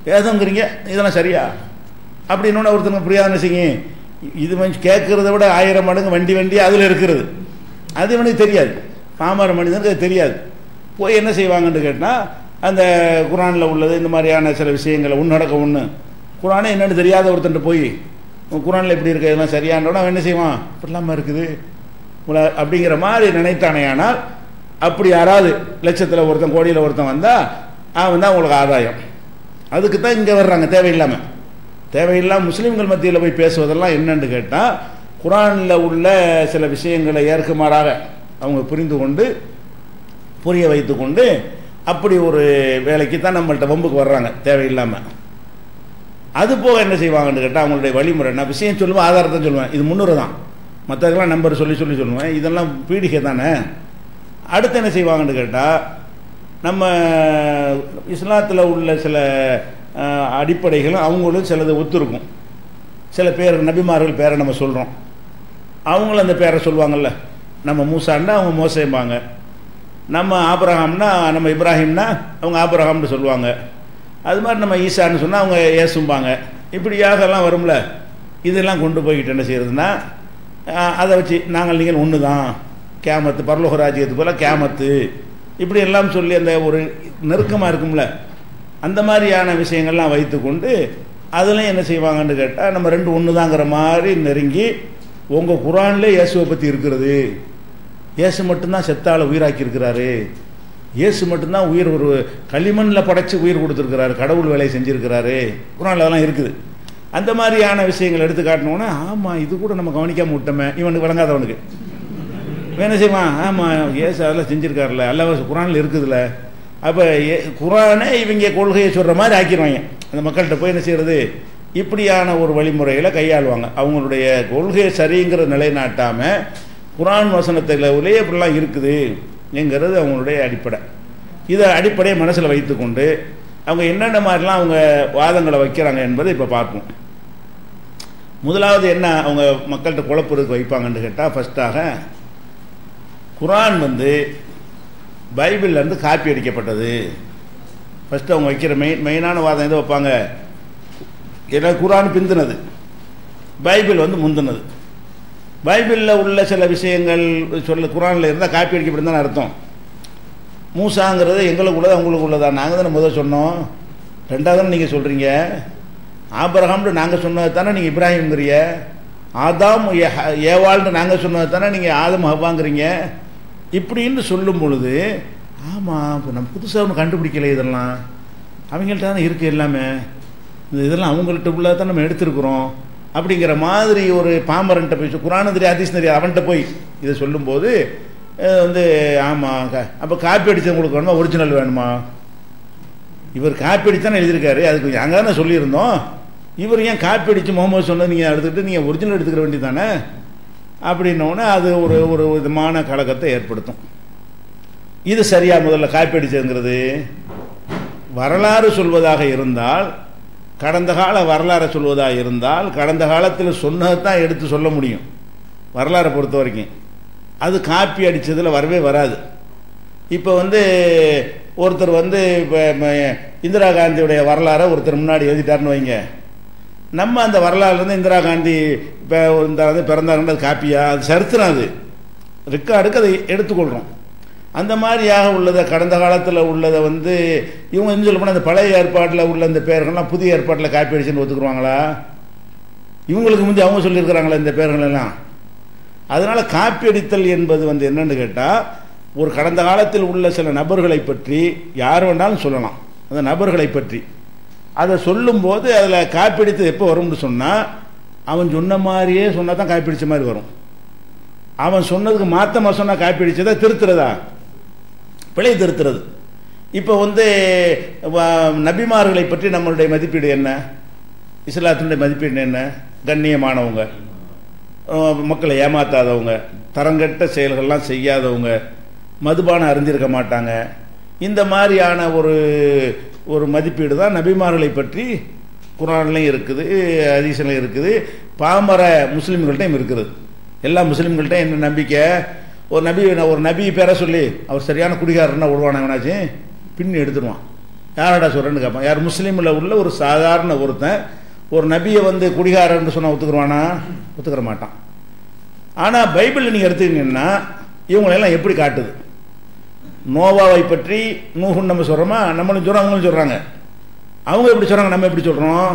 வேதங்கிறீங்க இதெல்லாம் சரியா அப்படின்னு ஒருத்தங்க புரியாத செய்யும் இது வந்து கேட்கறத விட ஆயிரம் மடங்கு வண்டி வண்டி அதில் இருக்கிறது அது இவனுக்கு தெரியாது பாமர மனிதனுக்கு அது தெரியாது போய் என்ன செய்வாங்கன்னு கேட்டால் அந்த குரானில் உள்ளது இந்த மாதிரியான சில விஷயங்களை உன்னடக்க ஒன்று குரானே என்னன்னு தெரியாத ஒருத்தன்ட்டு போய் குரானில் எப்படி இருக்கு இதெல்லாம் சரியானோட அவன் என்ன செய்வான் இப்படிலாமா இருக்குது உல- அப்படிங்கிற மாதிரி நினைத்தானேயானால் அப்படி யாராவது லட்சத்தில் ஒருத்தன் கோடியில் ஒருத்தன் வந்தால் அவன் தான் உங்களுக்கு ஆதாயம் அதுக்கு தான் இங்கே வர்றாங்க தேவையில்லாமல் தேவையில்லாம முஸ்லீம்கள் மத்தியில் போய் பேசுவதெல்லாம் என்னன்னு கேட்டால் குரானில் உள்ள சில விஷயங்களை ஏற்குமாறாக அவங்க புரிந்து கொண்டு புரிய வைத்து கொண்டு அப்படி ஒரு வேலைக்கு தான் நம்மள்ட்ட வம்புக்கு வர்றாங்க தேவையில்லாமல் அது போக என்ன செய்வாங்கன்னு கேட்டால் அவங்களுடைய வழிமுறை நான் விஷயம் சொல்லுவேன் ஆதாரத்தை சொல்லுவேன் இது முன்னுரை தான் மற்றதுக்கெல்லாம் நம்பர் சொல்லி சொல்லி சொல்லுவேன் இதெல்லாம் பீடிகை தானே அடுத்து என்ன செய்வாங்கன்னு கேட்டால் நம்ம இஸ்லாத்தில் உள்ள சில அஹ், அடிப்படைகளும் அவங்களும் சிலது ஒத்துருக்கும் சில பேர் நபிமார்கள் பேரை நம்ம சொல்கிறோம் அவங்களும் அந்த பேரை சொல்லுவாங்கல்ல நம்ம மூசான்னா அவங்க மோசைம்பாங்க நம்ம ஆபிரகாம்னா நம்ம இப்ராஹிம்னா அவங்க ஆபிரகாம்னு சொல்லுவாங்க அது மாதிரி நம்ம ஈசான்னு சொன்னால் அவங்க ஏசும்பாங்க இப்படியாக எல்லாம் வரும்ல இதெல்லாம் கொண்டு போய்கிட்டு என்ன செய்யறதுன்னா அஹ், அதை வச்சு நாங்கள் நீங்கள் ஒன்று தான் கேமத்து பரலோக ராஜ்யத்து போல் கேமத்து இப்படி எல்லாம் சொல்லி அந்த ஒரு நெருக்கமாக இருக்கும்ல அந்த மாதிரியான விஷயங்கள்லாம் வைத்துக்கொண்டு அதுலேயும் என்ன செய்வாங்கன்னு கேட்டால் நம்ம ரெண்டு ஒன்று தாங்கிற மாதிரி நெருங்கி உங்கள் குரான்லே இயேசுவை பற்றி இருக்கிறது இயேசு மட்டும்தான் செத்தால உயிராக்கி இருக்கிறாரு இயேசு மட்டும்தான் உயிர் ஒரு களிமண்ணில் படைச்சு உயிர் கொடுத்துருக்கிறாரு கடவுள் வேலையை செஞ்சுருக்கிறாரு குரானில் அதெல்லாம் இருக்குது அந்த மாதிரியான விஷயங்கள் எடுத்து காட்டினோன்னா ஆமாம் இது கூட நம்ம கவனிக்காம விட்டோமே இவனுக்கு வழங்காதவனுக்கு இவன் என்ன செய்வான் ஆமாம் ஏசு அதெல்லாம் செஞ்சுருக்காருல்ல அல்ல குரானில் இருக்குதுல்ல அப்போ குரானே இவங்க கொள்கையை சொல்கிற மாதிரி ஆக்கிடுவாங்க அந்த மக்கள்கிட்ட போய் என்ன செய்யறது இப்படியான ஒரு வழிமுறையில் கையாளுவாங்க அவங்களுடைய கொள்கையை சரிங்கிற நிலைநாட்டாமல் குரான் வசனத்தில் உள்ளே இப்படிலாம் இருக்குது என்கிறது அவங்களுடைய அடிப்படை இதை அடிப்படையை மனசில் வைத்துக்கொண்டு அவங்க என்னென்ன மாதிரிலாம் அவங்க வாதங்களை வைக்கிறாங்க என்பதை இப்போ பார்ப்போம் முதலாவது என்ன அவங்க மக்கள்கிட்ட குழப்பறதுக்கு வைப்பாங்கன்னு கேட்டால் ஃபஸ்ட்டாக குரான் வந்து பைபிள்ல இருந்து காப்பி அடிக்கப்பட்டது ஃபஸ்ட்டு அவங்க வைக்கிற மெயின் மெயினான வாதம் எதை வைப்பாங்க ஏன்னா குரான் பிந்தினது பைபிள் வந்து முந்தினது பைபிளில் உள்ள சில விஷயங்கள் சொல்ல குரானில் இருந்தால் காப்பி அடிக்கப்பட்டு அர்த்தம் மூசாங்கிறது எங்களுக்கு உள்ளதா உங்களுக்கு உள்ளதா நாங்கள் தானே முதல் சொன்னோம் ரெண்டாவது நீங்கள் சொல்கிறீங்க ஆபரகாம்னு நாங்கள் சொன்னது தானே நீங்கள் இப்ராஹிம்ங்கிறிய ஆதாம் ஏ- ஏவாள்னு நாங்கள் சொன்னது தானே நீங்கள் ஆதம் ஹவாங்கிறீங்க இப்படின்னு சொல்லும் பொழுது ஆமாம் இப்போ நம்ம புதுசாக ஒன்று கண்டுபிடிக்கல இதெல்லாம் அவங்கள்ட்ட தானே இருக்குது எல்லாமே இந்த இதெல்லாம் அவங்கள்ட்ட உள்ளதை தான் நம்ம எடுத்திருக்கிறோம் அப்படிங்கிற மாதிரி ஒரு பாமரன்ட்ட போய் சொ- குரானு தெரியாது ஹதீஸ் தெரியாது அவன்கிட்ட போய் இதை சொல்லும்போது அஹ், வந்து ஆமாம் அப்போ காப்பி அடிச்சவங்களுக்கு வேணுமா ஒரிஜினல் வேணுமா இவர் காப்பி அடிச்சு தானே எழுதியிருக்காரு அதுக்கு அங்கே தானே சொல்லியிருந்தோம் இவர் ஏன் காப்பி அடித்து முகமது சொன்னது நீங்கள் எடுத்துக்கிட்டு நீங்கள் ஒரிஜினல் எடுத்துக்கிற வேண்டியதானே அப்படின்னோடனே அது ஒரு ஒரு விதமான கலக்கத்தை ஏற்படுத்தும் இது சரியா முதல்ல காப்பி அடிச்சதுங்கிறது வரலாறு சொல்வதாக இருந்தால் கடந்த கால வரலாறை சொல்வதாக இருந்தால் கடந்த காலத்தில் சொன்னதை தான் எடுத்து சொல்ல முடியும் வரலாறை பொறுத்த வரைக்கும் அது காப்பி அடித்ததில் வரவே வராது இப்போ வந்து ஒருத்தர் வந்து இப்போ இந்திரா காந்தியுடைய வரலாறை ஒருத்தர் முன்னாடி எழுதிட்டாருன்னு வைங்க நம்ம அந்த வரலாறுலேருந்து இந்திரா காந்தி இப்போ இந்த வந்து பிறந்தாருன்றது காப்பியா அது சரித்திரம் அது ரெக்கார்டுக்கு அதை எடுத்துக்கொள்கிறோம் அந்த மாதிரியாக உள்ளதை கடந்த காலத்தில் உள்ளதை வந்து இவங்க என்ன சொல்ல போனால் அந்த பழைய ஏற்பாட்டில் உள்ள இந்த பேர்கள்லாம் புதிய ஏற்பாட்டில் காப்பி அடிச்சுன்னு ஒத்துக்குருவாங்களா இவங்களுக்கு முந்தி அவங்க சொல்லியிருக்கிறாங்களா இந்த பேர்கள் எல்லாம் அதனால காப்பி அடித்தல் என்பது வந்து என்னன்னு கேட்டால் ஒரு கடந்த காலத்தில் உள்ள சில நபர்களை பற்றி யார் வேணாலும் சொல்லலாம் அந்த நபர்களை பற்றி அதை சொல்லும்போது அதில் காப்பி அடித்தது எப்போ வரும்னு சொன்னால் அவன் சொன்ன மாதிரியே சொன்னால் தான் காப்பி அடித்த மாதிரி வரும் அவன் சொன்னதுக்கு மாத்தமாக சொன்னால் காப்பி அடிச்சதா திருத்துறதா பிழை திருத்துறது இப்போ வந்து வ- நபிமார்களை பற்றி நம்மளுடைய மதிப்பீடு என்ன இஸ்லாத்தினுடைய மதிப்பீடு என்ன கண்ணியமானவங்க அஹ் மக்களை ஏமாத்தாதவங்க தரங்கட்ட செயல்கள்லாம் செய்யாதவங்க மதுபானம் அறிந்திருக்க மாட்டாங்க இந்த மாதிரியான ஒரு ஒரு மதிப்பீடு தான் நபிமார்களை பற்றி குரான்லையும் இருக்குது ஹதீஸ்லையும் இருக்குது பாமர முஸ்லீம்கள்ட்டையும் இருக்குது எல்லா முஸ்லீம்கள்ட்டையும் என்ன நம்பிக்கை ஒரு நபி ஒரு நபி பேரை சொல்லி அவர் சரியான குடிகாரன்னா விடுவானா எவனாச்சும் பின்னி எடுத்துருவான் யாரடா சொல்கிறேன்னு கேட்பான் யார் முஸ்லீமில் உள்ள ஒரு சாதாரண ஒருத்தன் ஒரு நபியை வந்து குடிகாரன்னு சொன்னால் ஒத்துக்குருவானா ஒத்துக்கிற மாட்டான் ஆனால் பைபிளில் நீங்கள் எடுத்துக்கிங்கன்னா இவங்களெல்லாம் எப்படி காட்டுது நோவாவை பற்றி நூகுன்னு நம்ம சொல்கிறோமா நம்மளும் சொல்கிறோம் அவங்களும் சொல்கிறாங்க அவங்க எப்படி சொல்கிறாங்க நம்ம எப்படி சொல்கிறோம்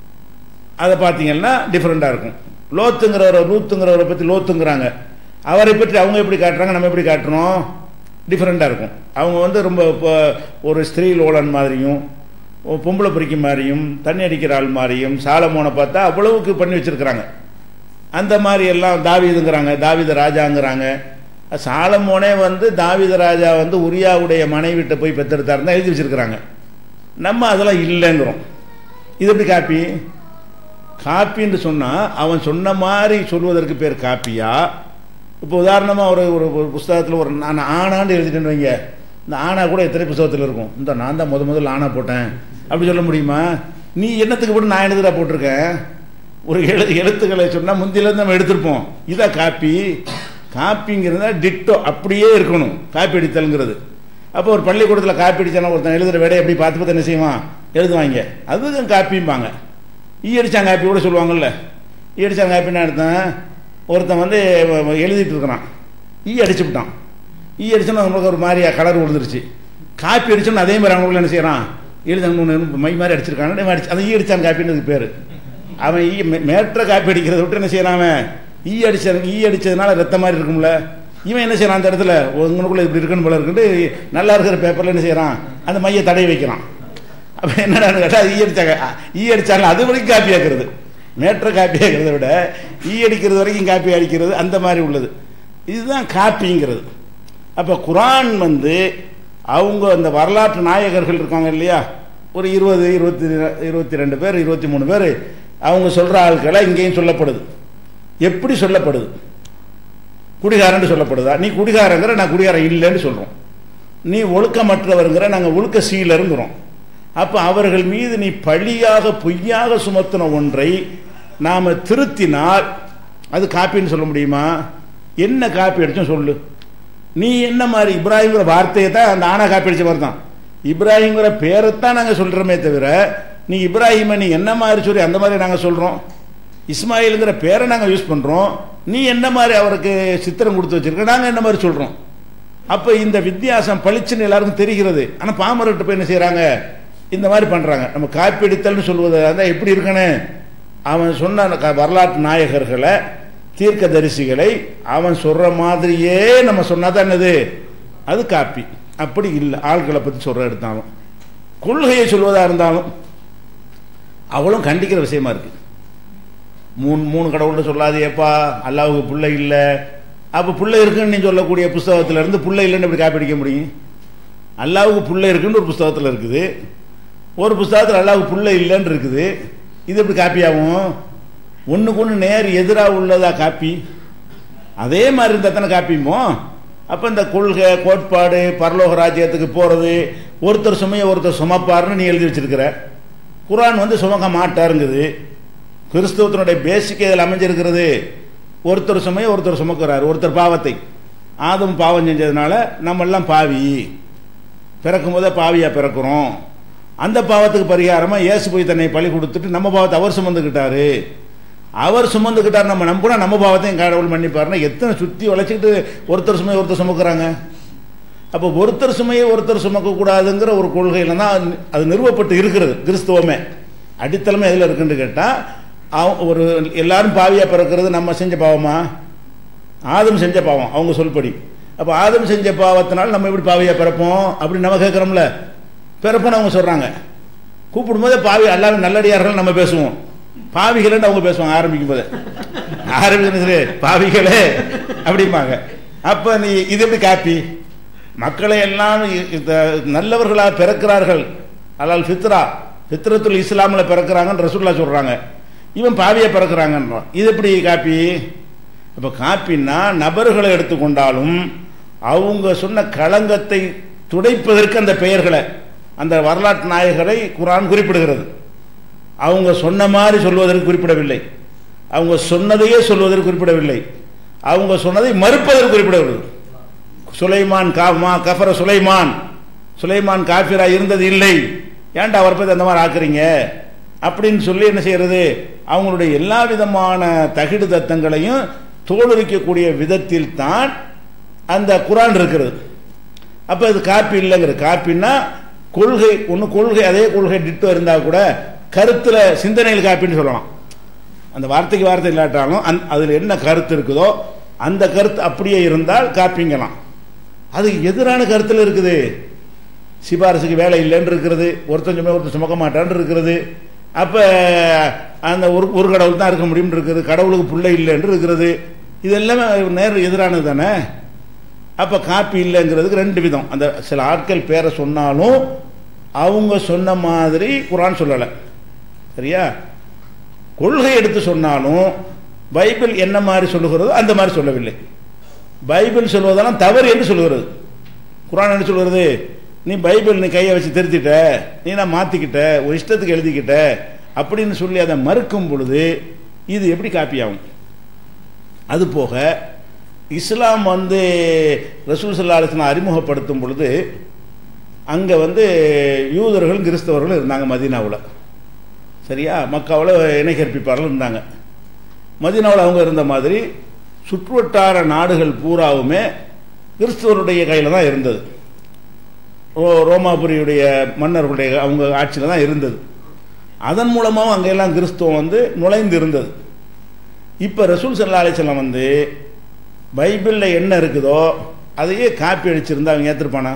அதை பார்த்தீங்கன்னா டிஃப்ரெண்ட்டாக இருக்கும் லோத்துங்கிறவரை ரூத்துங்கிறவரை பற்றி லோத்துங்கிறாங்க அவரை பற்றி அவங்க எப்படி காட்டுறாங்க நம்ம எப்படி காட்டுறோம் டிஃப்ரெண்ட்டாக இருக்கும் அவங்க வந்து ரொம்ப இப்போ ஒரு ஸ்திரீ லோலன் மாதிரியும் ஒரு பொம்பளை பொறிக்க மாதிரியும் தண்ணி அடிக்கிற ஆள் மாதிரியும் சாலமோனை பார்த்தா அவ்வளவுக்கு பண்ணி வச்சிருக்கிறாங்க அந்த மாதிரி எல்லாம் தாவீதுங்கிறாங்க தாவீத ராஜாங்கிறாங்க சாலமோனே வந்து தாவீத ராஜா வந்து உரியாவுடைய மனைவிட்ட போய் பெற்றெடுத்தாருன்னு எழுதி வச்சிருக்கிறாங்க நம்ம அதெல்லாம் இல்லைங்கிறோம் இது எப்படி காப்பி காப்பின்னு சொன்னால் அவன் சொன்ன மாதிரி சொல்வதற்கு பேர் காப்பியா இப்போ உதாரணமாக ஒரு ஒரு ஒரு புஸ்தகத்தில் ஒரு நான் ஆனான்னு எழுதிட்டேன்னு வைங்க இந்த ஆனா கூட எத்தனை புஸ்தகத்தில் இருக்கும் இந்த நான் தான் முத முதல்ல ஆனா போட்டேன் அப்படி சொல்ல முடியுமா நீ என்னத்துக்கு போட்டு நான் எழுதுடா போட்டிருக்கேன் ஒரு எழு எழுத்துக்களை சொன்னால் முந்திலேருந்து நம்ம எடுத்திருப்போம் இதான் காப்பி காப்பிங்கிறத டிட்டோ அப்படியே இருக்கணும் காப்பி அடித்தல்ங்கிறது அப்போ ஒரு பள்ளிக்கூடத்தில் காப்பி அடித்தானா ஒருத்தன் எழுதுகிற வேலையை எப்படி பார்த்து பார்த்து என்ன செய்வான் எழுதுவாங்க அதுதான் காப்பிம்பாங்க ஈ அடிச்சாங்க காப்பி கூட சொல்லுவாங்கல்ல ஈ அடிச்சாங்க காப்பின்னு அர்த்தம் ஒருத்தன் வந்து எழுதிட்டு இருக்கிறான் ஈ அடிச்சு விட்டான் ஈ அடிச்சோன்னா அவங்களுக்கு ஒரு மாதிரியா கலர் விழுந்துருச்சு காப்பி அடிச்சோன்னா அதே மாதிரி அவங்களுக்கு என்ன செய்யறான் எழுத மை மாதிரி அடிச்சிருக்கான் அடிச்சு அந்த ஈ அடிச்சான் காப்பின்னு பேர் அவன் ஈ மேற்ற காப்பி அடிக்கிறத விட்டு என்ன செய்யறான் அவன் ஈ அடிச்ச ஈ அடிச்சதுனால ரத்த மாதிரி இருக்கும்ல இவன் என்ன செய்யறான் அந்த இடத்துல உங்களுக்குள்ள இப்படி இருக்குன்னு போல இருக்குன்னு நல்லா இருக்கிற பேப்பர்ல என்ன செய்யறான் அந்த மைய தடை வைக்கிறான் அப்ப என்னடான்னு கேட்டா ஈ அடிச்சாங்க ஈ அடிச்சாங்க அது வரைக்கும் காப்பி ஆக்குறது மேற்ற காப்பி ஆக்கிறத விட ஈ அடிக்கிறது வரைக்கும் காப்பி அடிக்கிறது அந்த மாதிரி உள்ளது இதுதான் காப்பிங்கிறது அப்போ குரான் வந்து அவங்க அந்த வரலாற்று நாயகர்கள் இருக்காங்க இல்லையா ஒரு இருபது இருபத்தி இருபத்தி ரெண்டு பேர் இருபத்தி மூணு பேர் அவங்க சொல்கிற ஆட்களை இங்கேயும் சொல்லப்படுது எப்படி சொல்லப்படுது குடிகாரன்னு சொல்லப்படுதா நீ குடிகாரங்கிற நான் குடிகாரன் இல்லைன்னு சொல்கிறோம் நீ ஒழுக்கமற்றவருங்கிற நாங்கள் ஒழுக்க சீலருங்கிறோம் அப்போ அவர்கள் மீது நீ பழியாக பொய்யாக சுமத்தின ஒன்றை நாம் திருத்தினால் அது காப்பின்னு சொல்ல முடியுமா என்ன காப்பி அடிச்சோம் சொல்லு நீ என்ன மாதிரி இப்ராஹிங்கிற வார்த்தையை தான் அந்த ஆனா காப்பி அடிச்ச மாதிரி தான் இப்ராஹிங்கிற பேரைத்தான் நாங்கள் சொல்கிறோமே தவிர நீ இப்ராஹிமை நீ என்ன மாதிரி சொல்லி அந்த மாதிரி நாங்கள் சொல்கிறோம் இஸ்மாயிலுங்கிற பேரை நாங்கள் யூஸ் பண்ணுறோம் நீ என்ன மாதிரி அவருக்கு சித்திரம் கொடுத்து வச்சிருக்க நாங்கள் என்ன மாதிரி சொல்கிறோம் அப்போ இந்த வித்தியாசம் பளிச்சுன்னு எல்லாருக்கும் தெரிகிறது ஆனால் பாமரட்டு போய் என்ன செய்கிறாங்க இந்த மாதிரி பண்ணுறாங்க நம்ம காப்பி அடித்தல்னு சொல்வது அதான் எப்படி இருக்கணும் அவன் சொன்ன வரலாற்று நாயகர்களை தீர்க்க தரிசிகளை அவன் சொல்ற மாதிரியே நம்ம சொன்னா தான் என்னது அது காப்பி அப்படி இல்லை ஆட்களை பற்றி சொல்ற எடுத்தாலும் கொள்கையை சொல்வதா இருந்தாலும் அவளும் கண்டிக்கிற விஷயமா இருக்கு மூணு மூணு கடவுள்னு சொல்லாதேப்பா அல்லாவுக்கு பிள்ளை இல்லை அப்போ பிள்ளை இருக்குன்னு நீ சொல்லக்கூடிய புஸ்தகத்துல இருந்து பிள்ளை இல்லைன்னு எப்படி காப்பி அடிக்க முடியும் அல்லாவுக்கு பிள்ளை இருக்குன்னு ஒரு புஸ்தகத்தில் இருக்குது ஒரு புஸ்தகத்தில் அல்லாவுக்கு பிள்ளை இல்லைன்னு இருக்குது இது எப்படி காப்பி ஆகும் ஒன்றுக்கு ஒன்று நேர் எதிராக உள்ளதா காப்பி அதே மாதிரி இருந்தால் தானே காப்பிமோ அப்போ இந்த கொள்கை கோட்பாடு பரலோக ராஜ்யத்துக்கு போகிறது ஒருத்தர் சுமையை ஒருத்தர் சுமப்பாருன்னு நீ எழுதி வச்சிருக்கிற குரான் வந்து சுமக்க மாட்டாருங்குது கிறிஸ்தவத்தினுடைய பேசிக் இதில் அமைஞ்சிருக்கிறது ஒருத்தர் சுமையை ஒருத்தர் சுமக்கிறார் ஒருத்தர் பாவத்தை ஆதம் பாவம் செஞ்சதுனால நம்ம எல்லாம் பாவி பிறக்கும் போதே பாவியாக பிறக்கிறோம் அந்த பாவத்துக்கு பரிகாரமாக இயேசு போய் தன்னை பழி கொடுத்துட்டு நம்ம பாவத்தை அவர் சுமந்துக்கிட்டாரு அவர் சுமந்துக்கிட்டார் நம்ம நம்பினா நம்ம பாவத்தையும் கடவுள் மன்னிப்பாருன்னா எத்தனை சுற்றி உழைச்சிக்கிட்டு ஒருத்தர் சுமையை ஒருத்தர் சுமக்கிறாங்க அப்போ ஒருத்தர் சுமையை ஒருத்தர் சுமக்கக்கூடாதுங்கிற ஒரு கொள்கையில தான் அது நிறுவப்பட்டு இருக்கிறது கிறிஸ்துவமே அடித்தளமே எதில் இருக்குன்னு கேட்டால் ஒரு எல்லாரும் பாவியாக பிறக்கிறது நம்ம செஞ்ச பாவமா ஆதம் செஞ்ச பாவம் அவங்க சொல்படி அப்போ ஆதம் செஞ்ச பாவத்தினால் நம்ம எப்படி பாவியாக பிறப்போம் அப்படின்னு நம்ம கேட்குறோம்ல பிறப்போன்னு அவங்க சொல்கிறாங்க கூப்பிடும்போதே பாவி எல்லாரும் நல்லடியார்கள் நம்ம பேசுவோம் பாவிகளன்னு அவங்க பேசுவாங்க ஆரம்பிக்கும் போது ஆரம்பிக்கிறது பாவிகளே அப்படிம்பாங்க அப்போ நீ இது எப்படி காப்பி மக்களை எல்லாம் நல்லவர்களாக பிறக்கிறார்கள் அலால் ஃபித்ரா ஃபித்ரத்துல் இஸ்லாமில் பிறக்கிறாங்கன்னு ரசூல்லா சொல்கிறாங்க இவன் பாவியை பிறக்கிறாங்கன்றான் இது எப்படி காப்பி இப்போ காப்பின்னா நபர்களை எடுத்துக்கொண்டாலும் அவங்க சொன்ன களங்கத்தை துடைப்பதற்கு அந்த பெயர்களை அந்த வரலாற்று நாயகரை குரான் குறிப்பிடுகிறது அவங்க சொன்ன மாதிரி சொல்வதற்கு குறிப்பிடவில்லை அவங்க சொன்னதையே சொல்வதற்கு குறிப்பிடவில்லை அவங்க சொன்னதை மறுப்பதற்கு குறிப்பிடவில்லை சுலைமான் காமா கஃபர சுலைமான் சுலைமான் காஃபிரா இருந்தது இல்லை ஏன்டா அவரை பத்தி அந்த மாதிரி ஆக்குறீங்க அப்படின்னு சொல்லி என்ன செய்யறது அவங்களுடைய எல்லா விதமான தகிடு தத்தங்களையும் தோலுரிக்கக்கூடிய விதத்தில் தான் அந்த குரான் இருக்கிறது அப்ப இது காப்பி இல்லைங்கிற காப்பின்னா கொள்கை ஒன்று கொள்கை அதே கொள்கை டிட்டோ இருந்தா கூட கருத்துல சிந்தனையில் காப்பின்னு சொல்லலாம் அந்த வார்த்தைக்கு வார்த்தை இல்லாட்டாலும் அந் அதில் என்ன கருத்து இருக்குதோ அந்த கருத்து அப்படியே இருந்தால் காப்பிங்கலாம் அது எதிரான கருத்தில் இருக்குது சிபாரிசுக்கு வேலை இல்லைன்னு இருக்கிறது ஒருத்தன் சும்மா ஒருத்தன் சுமக்க மாட்டான்னு இருக்கிறது அப்போ அந்த ஒரு ஒரு கடவுள் தான் இருக்க முடியும்னு இருக்குது கடவுளுக்கு பிள்ளை இல்லைன்னு இருக்கிறது இது எல்லாமே நேர் எதிரானது தானே அப்போ காப்பி இல்லைங்கிறதுக்கு ரெண்டு விதம் அந்த சில ஆட்கள் பேரை சொன்னாலும் அவங்க சொன்ன மாதிரி குரான் சொல்லலை சரியா கொள்கை எடுத்து சொன்னாலும் பைபிள் என்ன மாதிரி சொல்லுகிறதோ அந்த மாதிரி சொல்லவில்லை பைபிள் சொல்வதெல்லாம் தவறு என்று சொல்லுகிறது குரான் என்ன சொல்கிறது நீ பைபிள் நீ கையை வச்சு திருத்திட்ட நீ நான் மாற்றிக்கிட்ட ஒரு இஷ்டத்துக்கு எழுதிக்கிட்ட அப்படின்னு சொல்லி அதை மறுக்கும் பொழுது இது எப்படி காப்பி ஆகும் அது போக இஸ்லாம் வந்து ரசூல் சல்லா அலிஸ்லாம் அறிமுகப்படுத்தும் பொழுது அங்கே வந்து யூதர்களும் கிறிஸ்தவர்களும் இருந்தாங்க மதீனாவில் சரியா மக்காவில் இணை கற்பிப்பார்கள் இருந்தாங்க மதீனாவில் அவங்க இருந்த மாதிரி சுற்றுவட்டார நாடுகள் பூராவுமே கிறிஸ்தவருடைய கையில் தான் இருந்தது ஓ ரோமாபுரியுடைய மன்னர்களுடைய அவங்க ஆட்சியில் தான் இருந்தது அதன் மூலமாகவும் அங்கெல்லாம் கிறிஸ்துவம் வந்து நுழைந்து இருந்தது இப்போ ரசூல் சல்லா அலிஸ்லாம் வந்து பைபிளில் என்ன இருக்குதோ அதையே காப்பி அடிச்சிருந்தா அவங்க ஏற்றிருப்பானா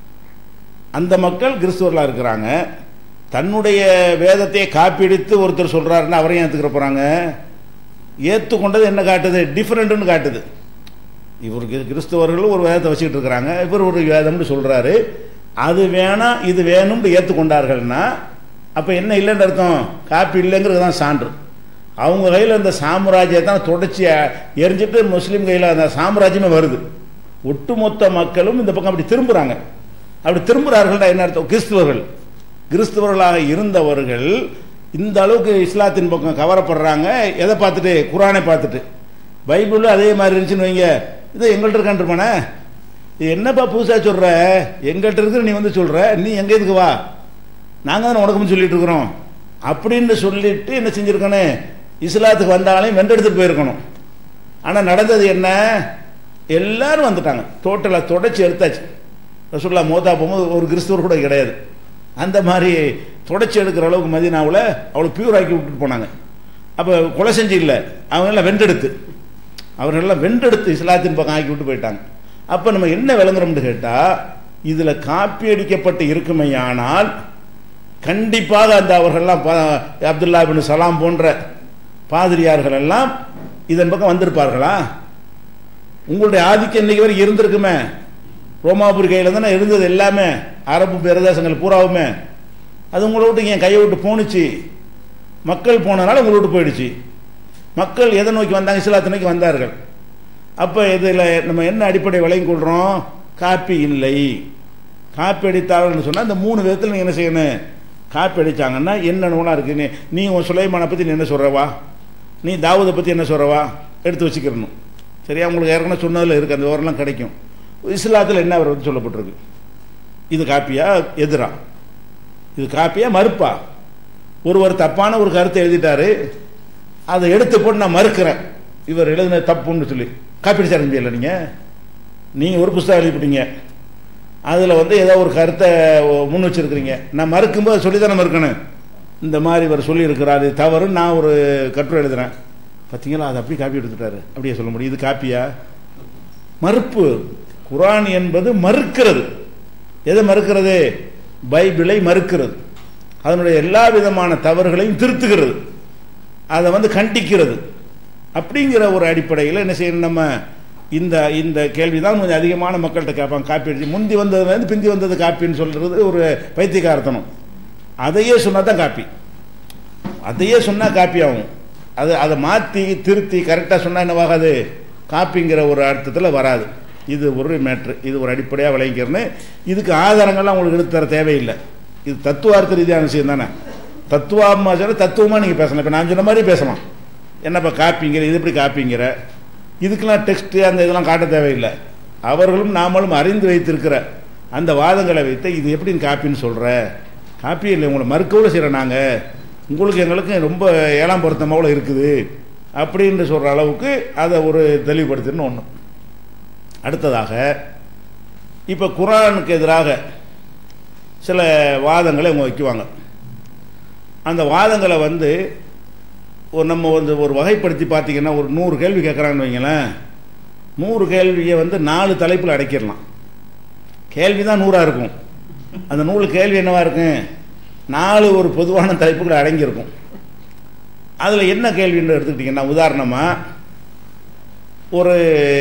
அந்த மக்கள் கிறிஸ்துவர்களாக இருக்கிறாங்க தன்னுடைய வேதத்தையே காப்பி அடித்து ஒருத்தர் சொல்கிறாருன்னு அவரையும் ஏற்றுக்கிற போகிறாங்க ஏற்றுக்கொண்டது என்ன காட்டுது டிஃப்ரெண்ட்டுன்னு காட்டுது இவருக்கு கிறிஸ்தவர்களும் ஒரு வேதத்தை வச்சுக்கிட்டு இருக்கிறாங்க இவர் ஒரு வேதம்னு சொல்கிறாரு அது வேணாம் இது வேணும்னு ஏற்றுக்கொண்டார்கள்னா அப்போ என்ன இல்லைன்னு அர்த்தம் காப்பி இல்லைங்கிறது தான் சான்று அவங்க கையில் அந்த சாம்ராஜ்யத்தை தான் தொடச்சி எரிஞ்சிட்டு முஸ்லீம் கையில் அந்த சாம்ராஜ்யமே வருது ஒட்டுமொத்த மக்களும் இந்த பக்கம் அப்படி திரும்புகிறாங்க அப்படி திரும்புகிறார்கள்னா என்ன அர்த்தம் கிறிஸ்துவர்கள் கிறிஸ்துவர்களாக இருந்தவர்கள் இந்த அளவுக்கு இஸ்லாத்தின் பக்கம் கவரப்படுறாங்க எதை பார்த்துட்டு குரானை பார்த்துட்டு பைபிளும் அதே மாதிரி இருந்துச்சுன்னு வைங்க இது எங்கள்கிட்ட இருக்கான்ருப்பானே இது என்னப்பா புதுசாக சொல்கிற எங்கள்கிட்ட இருக்கிற நீ வந்து சொல்கிற நீ எங்கே இதுக்கு வா நாங்கள் தானே உனக்குன்னு சொல்லிட்டு இருக்கிறோம் அப்படின்னு சொல்லிட்டு என்ன செஞ்சுருக்கணும் இஸ்லாத்துக்கு வந்தாலையும் வென்றெடுத்துட்டு போயிருக்கணும் ஆனால் நடந்தது என்ன எல்லாரும் வந்துட்டாங்க டோட்டலாக தொடச்சி எடுத்தாச்சு ரசுல்லா மோதா போகும்போது ஒரு கிறிஸ்துவர் கூட கிடையாது அந்த மாதிரி தொடச்சி எடுக்கிற அளவுக்கு மதினாவில் அவ்வளோ பியூர் ஆக்கி விட்டுட்டு போனாங்க அப்போ கொலை செஞ்சு இல்லை அவங்கெல்லாம் வென்றெடுத்து அவர்களெல்லாம் வென்றெடுத்து இஸ்லாத்தின் பக்கம் ஆக்கி விட்டு போயிட்டாங்க அப்போ நம்ம என்ன விளங்குறோம்னு கேட்டால் இதில் காப்பி அடிக்கப்பட்டு இருக்குமையானால் கண்டிப்பாக அந்த அவர்கள்லாம் அப்துல்லா பின் சலாம் போன்ற பாதிரியார்கள் எல்லாம் இதன் பக்கம் வந்திருப்பார்களா உங்களுடைய ஆதிக்கம் இன்னைக்கு வரை இருந்திருக்குமே ரோமாபுரி கையில் தானே இருந்தது எல்லாமே அரபு பிரதேசங்கள் பூராவுமே அது உங்களை விட்டு என் கையை விட்டு போணுச்சு மக்கள் போனதுனால உங்களை விட்டு போயிடுச்சு மக்கள் எதை நோக்கி வந்தாங்க இஸ்லாத்தை நோக்கி வந்தார்கள் அப்போ இதில் நம்ம என்ன அடிப்படை விளங்கி கொள்கிறோம் காப்பி இல்லை காப்பி அடித்தார்கள்னு சொன்னால் இந்த மூணு விதத்தில் நீங்கள் என்ன செய்யணும் காப்பி அடித்தாங்கன்னா என்ன நூலாக இருக்குது நீ நீ உன் சுலைமானை பற்றி நீ என்ன சொல்கிறவா நீ தாவூதை பற்றி என்ன சொல்கிறவா எடுத்து வச்சுக்கிறணும் சரியா உங்களுக்கு ஏற்கனவே சொன்னதில் இருக்குது அந்த விவரம்லாம் கிடைக்கும் இஸ்லாத்தில் என்ன அவர் வந்து சொல்லப்பட்டிருக்கு இது காப்பியா எதிரா இது காப்பியா மறுப்பா ஒருவர் தப்பான ஒரு கருத்தை எழுதிட்டாரு அதை எடுத்து போட்டு நான் மறுக்கிறேன் இவர் எழுதின தப்புன்னு சொல்லி காப்பி அடிச்சா இல்லை நீங்கள் நீங்கள் ஒரு புஸ்தகம் எழுதிவிட்டீங்க அதில் வந்து ஏதோ ஒரு கருத்தை முன் வச்சிருக்கிறீங்க நான் மறுக்கும்போது சொல்லி தானே மறுக்கணும் இந்த மாதிரி இவர் சொல்லியிருக்கிறாரு தவறு நான் ஒரு கட்டுரை எழுதுறேன் பார்த்தீங்களா அதை அப்படி காப்பி எடுத்துட்டாரு அப்படியே சொல்ல முடியும் இது காப்பியா மறுப்பு குரான் என்பது மறுக்கிறது எதை மறுக்கிறது பைபிளை மறுக்கிறது அதனுடைய எல்லா விதமான தவறுகளையும் திருத்துகிறது அதை வந்து கண்டிக்கிறது அப்படிங்கிற ஒரு அடிப்படையில் என்ன செய்யணும் நம்ம இந்த இந்த கேள்வி தான் கொஞ்சம் அதிகமான மக்கள்கிட்ட கேட்பாங்க காப்பி அடிச்சு முந்தி வந்ததுலேருந்து பிந்தி வந்தது காப்பின்னு சொல்கிறது ஒரு பைத்தியகார்த்தனம் அதையே சொன்னால் தான் காப்பி அதையே சொன்னால் காப்பி ஆகும் அது அதை மாற்றி திருத்தி கரெக்டாக சொன்னால் என்னவாகாது காப்பிங்கிற ஒரு அர்த்தத்தில் வராது இது ஒரு மேட்ரு இது ஒரு அடிப்படையாக விளங்கிக்கிறேன்னு இதுக்கு ஆதாரங்கள்லாம் உங்களுக்கு எடுத்து தர தேவையில்லை இது தத்துவார்த்த ரீதியான விஷயம் தானே தத்துவமாக சொல்ல தத்துவமாக நீங்கள் பேசலாம் இப்போ நான் சொன்ன மாதிரி பேசலாம் என்னப்பா காப்பிங்கிற இது எப்படி காப்பிங்கிற இதுக்கெல்லாம் டெக்ஸ்ட்டு அந்த இதெல்லாம் காட்ட தேவையில்லை அவர்களும் நாமளும் அறிந்து வைத்திருக்கிற அந்த வாதங்களை வைத்து இது எப்படி காப்பின்னு சொல்கிற ஹாப்பி இல்லை உங்களை மறுக்கவுல செய்கிறோம் நாங்கள் உங்களுக்கு எங்களுக்கு ரொம்ப ஏழாம் பொருத்தமாவில் இருக்குது அப்படின்னு சொல்கிற அளவுக்கு அதை ஒரு தெளிவுபடுத்தணும்னு ஒன்று அடுத்ததாக இப்போ குரானுக்கு எதிராக சில வாதங்களை அவங்க வைக்குவாங்க அந்த வாதங்களை வந்து ஒரு நம்ம வந்து ஒரு வகைப்படுத்தி பார்த்தீங்கன்னா ஒரு நூறு கேள்வி கேட்குறாங்கன்னு வைங்களேன் நூறு கேள்வியை வந்து நாலு தலைப்பில் அடைக்கிடலாம் கேள்வி தான் நூறாக இருக்கும் அந்த நூறு கேள்வி என்னவா இருக்கும் நாலு ஒரு பொதுவான தலைப்புகளை அடங்கியிருக்கும் அதில் என்ன கேள்வின்னு எடுத்துக்கிட்டிங்கன்னா உதாரணமாக ஒரு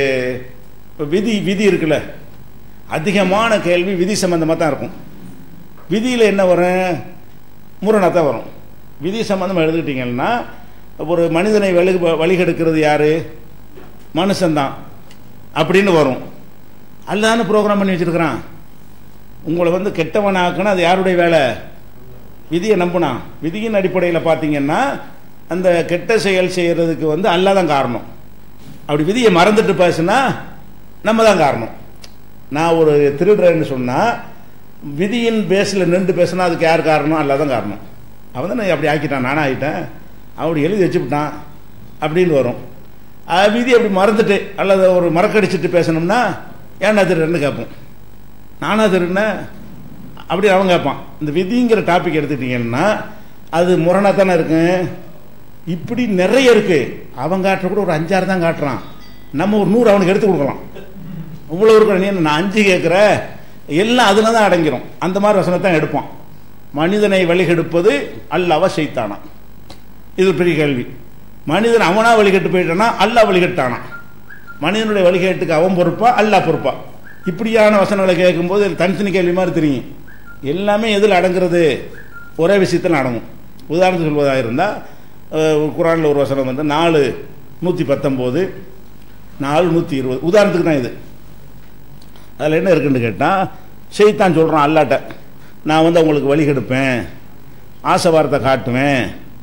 விதி விதி இருக்குல்ல அதிகமான கேள்வி விதி சம்பந்தமாக தான் இருக்கும் விதியில் என்ன வரும் முரணாக தான் வரும் விதி சம்பந்தமாக எடுத்துக்கிட்டிங்கன்னா ஒரு மனிதனை வழி வழிகெடுக்கிறது யார் மனுஷன்தான் அப்படின்னு வரும் அல்லான்னு ப்ரோக்ராம் பண்ணி வச்சிருக்கிறான் உங்களை வந்து கெட்டவன் ஆக்கணும் அது யாருடைய வேலை விதியை நம்புனா விதியின் அடிப்படையில் பார்த்தீங்கன்னா அந்த கெட்ட செயல் செய்யறதுக்கு வந்து அல்லா தான் காரணம் அப்படி விதியை மறந்துட்டு பேசுனா நம்ம தான் காரணம் நான் ஒரு திருடுறேன்னு சொன்னால் விதியின் பேஸில் நின்று பேசுனா அதுக்கு யார் காரணம் அல்லா தான் காரணம் அவன் தான் அப்படி ஆக்கிட்டான் நானும் ஆகிட்டேன் அப்படி எழுதி வச்சுவிட்டான் அப்படின்னு வரும் அது விதி அப்படி மறந்துட்டு அல்லது ஒரு மறக்கடிச்சிட்டு பேசணும்னா ஏன்னா திருடுன்னு கேட்போம் நானா திருடுனேன் அப்படி அவன் கேட்பான் இந்த விதிங்கிற டாபிக் எடுத்துக்கிட்டீங்கன்னா அது முரணாக தானே இருக்கு இப்படி நிறைய இருக்கு அவன் காட்டுற கூட ஒரு அஞ்சாறு தான் காட்டுறான் நம்ம ஒரு நூறு அவனுக்கு எடுத்து கொடுக்கலாம் இவ்வளோ இருக்கிற நீ நான் அஞ்சு கேட்குற எல்லாம் அதில் தான் அடங்கிரும் அந்த மாதிரி வசனத்தை தான் எடுப்பான் மனிதனை வழிகெடுப்பது அல்லாவ செய்தானா இது ஒரு பெரிய கேள்வி மனிதன் அவனா வழிகட்டு போயிட்டானா அல்லா வழிகட்டானா மனிதனுடைய வழிகேட்டுக்கு அவன் பொறுப்பா அல்லா பொறுப்பா இப்படியான வசனங்களை கேட்கும்போது தனித்தனி கேள்வி மாதிரி தெரியும் எல்லாமே எதில் அடங்குறது ஒரே விஷயத்தில் அடங்கும் உதாரணத்துக்கு சொல்வதாக இருந்தால் குரானில் ஒரு வசனம் வந்து நாலு நூற்றி பத்தொம்போது நாலு நூற்றி இருபது உதாரணத்துக்கு தான் இது அதில் என்ன இருக்குன்னு கேட்டால் செய்தான் சொல்கிறான் அல்லாட்ட நான் வந்து அவங்களுக்கு வழி கெடுப்பேன் ஆசை வார்த்தை காட்டுவேன்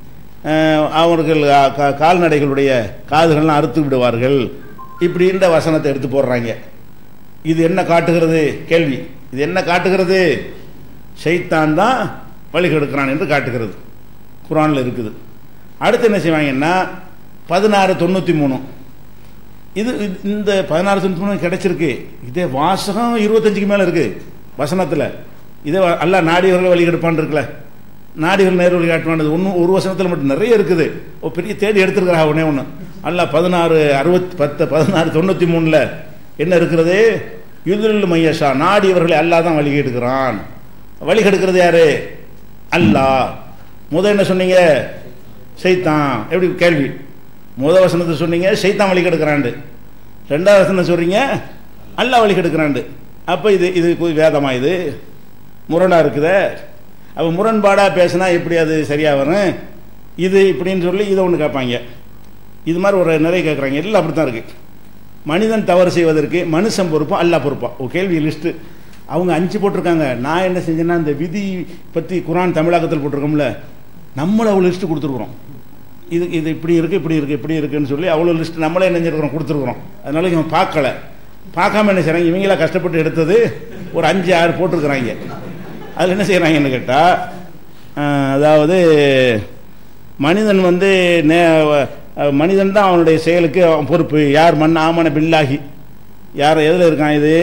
அவர்கள் கால்நடைகளுடைய காதுகள்லாம் அறுத்து விடுவார்கள் இப்படின்ற வசனத்தை எடுத்து போடுறாங்க இது என்ன காட்டுகிறது கேள்வி இது என்ன காட்டுகிறது ஷைத்தான் தான் வழி கெடுக்கிறான் என்று காட்டுகிறது குரானில் இருக்குது அடுத்து என்ன செய்வாங்கன்னா பதினாறு தொண்ணூற்றி மூணு இது இந்த பதினாறு தொண்ணூற்றி மூணு கிடைச்சிருக்கு இதே வாசகம் இருபத்தஞ்சுக்கு மேலே இருக்கு வசனத்தில் இதே அல்ல நாடியவர்கள் வழி கெடுப்பான் இருக்குல்ல நாடிகள் நேர் வழி காட்டுவானது ஒன்றும் ஒரு வசனத்தில் மட்டும் நிறைய இருக்குது ஒரு பெரிய தேடி எடுத்துருக்கிறா ஒன்னே ஒன்று அல்ல பதினாறு அறுபத்தி பத்து பதினாறு தொண்ணூற்றி மூணில் என்ன இருக்கிறது யுதில் மையஷா நாடியவர்களை அல்லா தான் வழி கெடுக்கிறான் வழி கெடுக்கிறது யாரு அல்லா முத என்ன சொன்னீங்க சைத்தான் எப்படி கேள்வி முத வசனத்தை சொன்னீங்க சைத்தான் வழி கெடுக்கிறாண்டு ரெண்டாவது வசனம் சொல்றீங்க அல்லா வழி கெடுக்கிறாண்டு அப்போ இது இது வேதமா இது முரணா இருக்குதே அப்போ முரண்பாடாக பேசினா எப்படி அது சரியாக வரும் இது இப்படின்னு சொல்லி இதை ஒன்று கேட்பாங்க இது மாதிரி ஒரு நிறைய கேட்குறாங்க எல்லாம் அப்படி தான் இருக்குது மனிதன் தவறு செய்வதற்கு மனுஷன் பொறுப்பா அல்லா பொறுப்பா ஒரு கேள்வி லிஸ்ட்டு அவங்க அஞ்சு போட்டிருக்காங்க நான் என்ன செஞ்சேன்னா இந்த விதி பற்றி குரான் தமிழாக்கத்தில் போட்டிருக்கோம்ல நம்மளை அவ்வளோ லிஸ்ட்டு கொடுத்துருக்குறோம் இது இது இப்படி இருக்குது இப்படி இருக்குது இப்படி இருக்குன்னு சொல்லி அவ்வளோ லிஸ்ட் நம்மளே என்ன செஞ்சிருக்கிறோம் கொடுத்துருக்குறோம் அதனால இவன் பார்க்கல பார்க்காம என்ன செய்கிறாங்க இவங்களா கஷ்டப்பட்டு எடுத்தது ஒரு அஞ்சு ஆறு போட்டிருக்கிறாங்க அதில் என்ன செய்கிறாங்கன்னு கேட்டால் அதாவது மனிதன் வந்து நே மனிதன் தான் அவனுடைய செயலுக்கு அவன் பொறுப்பு யார் மண் ஆமன பில்லாகி யார் எதில் இருக்கான் இது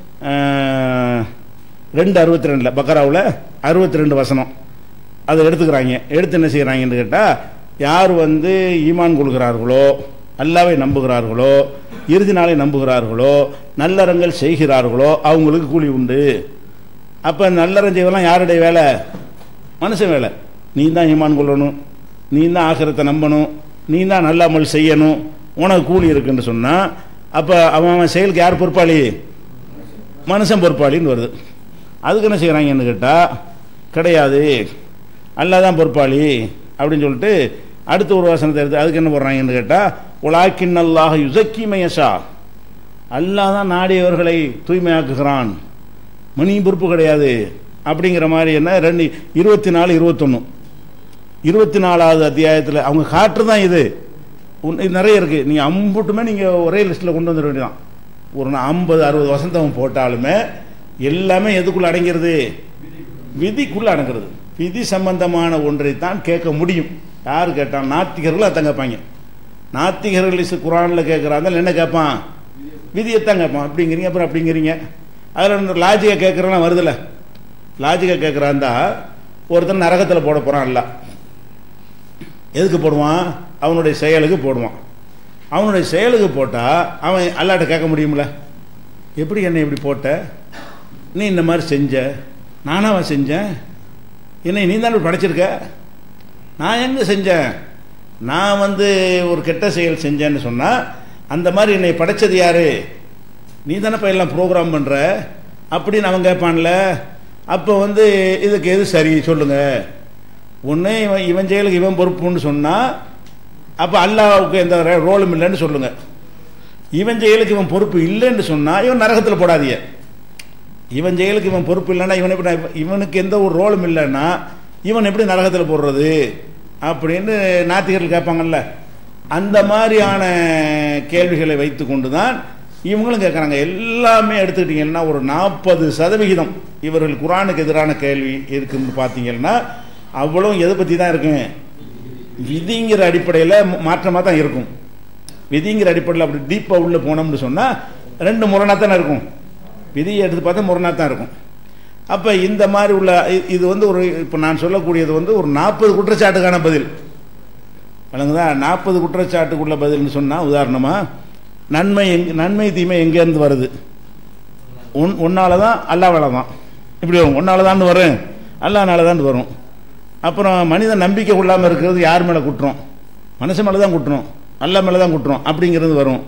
ரெண்டு அறுபத்தி ரெண்டில் பக்கராவில் அறுபத்தி ரெண்டு வசனம் அதை எடுத்துக்கிறாங்க எடுத்து என்ன செய்கிறாங்கன்னு கேட்டால் யார் வந்து ஈமான் கொள்கிறார்களோ அல்லாவை நம்புகிறார்களோ இறுதி நாளை நம்புகிறார்களோ நல்லறங்கள் செய்கிறார்களோ அவங்களுக்கு கூலி உண்டு அப்போ நல்லறம் செய்வதெல்லாம் யாருடைய வேலை மனுஷன் வேலை நீ தான் ஈமான் கொள்ளணும் நீ தான் ஆக்கிரத்தை நம்பணும் நீ தான் நல்லாமல் செய்யணும் உனக்கு கூலி இருக்குன்னு சொன்னால் அப்போ அவன் அவன் செயலுக்கு யார் பொறுப்பாளி மனுஷன் பொறுப்பாளின்னு வருது அதுக்கு என்ன செய்கிறாங்கன்னு கேட்டால் கிடையாது அல்லா தான் பொறுப்பாளி அப்படின்னு சொல்லிட்டு அடுத்த ஒரு வசனத்தை எடுத்து அதுக்கு என்ன போடுறாங்கன்னு கேட்டால் உலாக்கின் அல்லாஹ் யுசக்கி மயசா அல்லாஹ் தான் நாடியவர்களை தூய்மையாக்குகிறான் மணி பொறுப்பு கிடையாது அப்படிங்கிற மாதிரி என்ன ரெண்டு இருபத்தி நாலு இருபத்தொன்று இருபத்தி நாலாவது அத்தியாயத்தில் அவங்க காற்று தான் இது இது நிறைய இருக்குது நீங்கள் அம்புட்டுமே நீங்கள் ஒரே லிஸ்ட்டில் கொண்டு வந்துட வேண்டியதான் ஒரு ஐம்பது அறுபது வசந்தம் போட்டாலுமே எல்லாமே எதுக்குள்ளே அடங்கிறது விதிக்குள்ளே அடங்கிறது விதி சம்பந்தமான ஒன்றை தான் கேட்க முடியும் யார் கேட்டான் நாத்திகர்கள் அதான் கேட்பாங்க நாத்திகர்கள் இஸ் குரானில் கேட்குறாங்க என்ன கேட்பான் விதியைத்தான் கேட்பான் அப்படிங்கிறீங்க அப்புறம் அப்படிங்கிறீங்க அதில் இந்த லாஜிக்கை கேட்குறலாம் வருதுல்ல லாஜிக்கை கேட்குறாந்தா ஒருத்தன் நரகத்தில் போட போகிறான் அல்ல எதுக்கு போடுவான் அவனுடைய செயலுக்கு போடுவான் அவனுடைய செயலுக்கு போட்டால் அவன் அல்லாட்ட கேட்க முடியும்ல எப்படி என்னை இப்படி போட்ட நீ இந்த மாதிரி செஞ்ச நானாவா செஞ்சேன் என்னை நீ தானே படைச்சிருக்க நான் எங்கே செஞ்சேன் நான் வந்து ஒரு கெட்ட செயல் செஞ்சேன்னு சொன்னால் அந்த மாதிரி என்னை படைச்சது யாரு நீ தானேப்பா எல்லாம் ப்ரோக்ராம் பண்ணுற அப்படின்னு அவன் கேட்பான்ல அப்போ வந்து இதுக்கு எது சரி சொல்லுங்க ஒன்று இவன் இவன் செயலுக்கு இவன் பொறுப்புன்னு சொன்னால் அப்போ அல்லாவுக்கு எந்த ரோலும் இல்லைன்னு சொல்லுங்க இவன் செயலுக்கு இவன் பொறுப்பு இல்லைன்னு சொன்னால் இவன் நரகத்தில் போடாதீங்க இவன் செயலுக்கு இவன் பொறுப்பு இல்லைன்னா இவன் எப்படி இவனுக்கு எந்த ஒரு ரோலும் இல்லைன்னா இவன் எப்படி நரகத்தில் போடுறது அப்படின்னு நாத்திகர்கள் கேட்பாங்கல்ல அந்த மாதிரியான கேள்விகளை வைத்து கொண்டு தான் இவங்களும் கேட்குறாங்க எல்லாமே எடுத்துக்கிட்டிங்கன்னா ஒரு நாற்பது சதவிகிதம் இவர்கள் குரானுக்கு எதிரான கேள்வி இருக்குன்னு பார்த்தீங்கன்னா அவ்வளவும் எதை பற்றி தான் இருக்குங்க விதிங்கிற அடிப்படையில் மாற்றமாக தான் இருக்கும் விதிங்கிற அடிப்படையில் அப்படி டீப்பாக உள்ளே போனோம்னு சொன்னால் ரெண்டு முரணாக தானே இருக்கும் விதியை எடுத்து பார்த்தா முரணாக தான் இருக்கும் அப்போ இந்த மாதிரி உள்ள இது வந்து ஒரு இப்போ நான் சொல்லக்கூடியது வந்து ஒரு நாற்பது குற்றச்சாட்டுக்கான பதில் வழங்குதா நாற்பது குற்றச்சாட்டுக்குள்ள பதில்னு சொன்னால் உதாரணமாக நன்மை எங் நன்மை தீமை எங்கேருந்து வருது உன் உன்னால தான் அல்லாவால தான் இப்படி வரும் உன்னால தான் வரும் அல்லானால தான் வரும் அப்புறம் மனிதன் நம்பிக்கை கொள்ளாமல் இருக்கிறது யார் மேலே குற்றம் மனுஷன் மேலே தான் குற்றம் அல்லா மேலே தான் குற்றம் அப்படிங்கிறது வரும்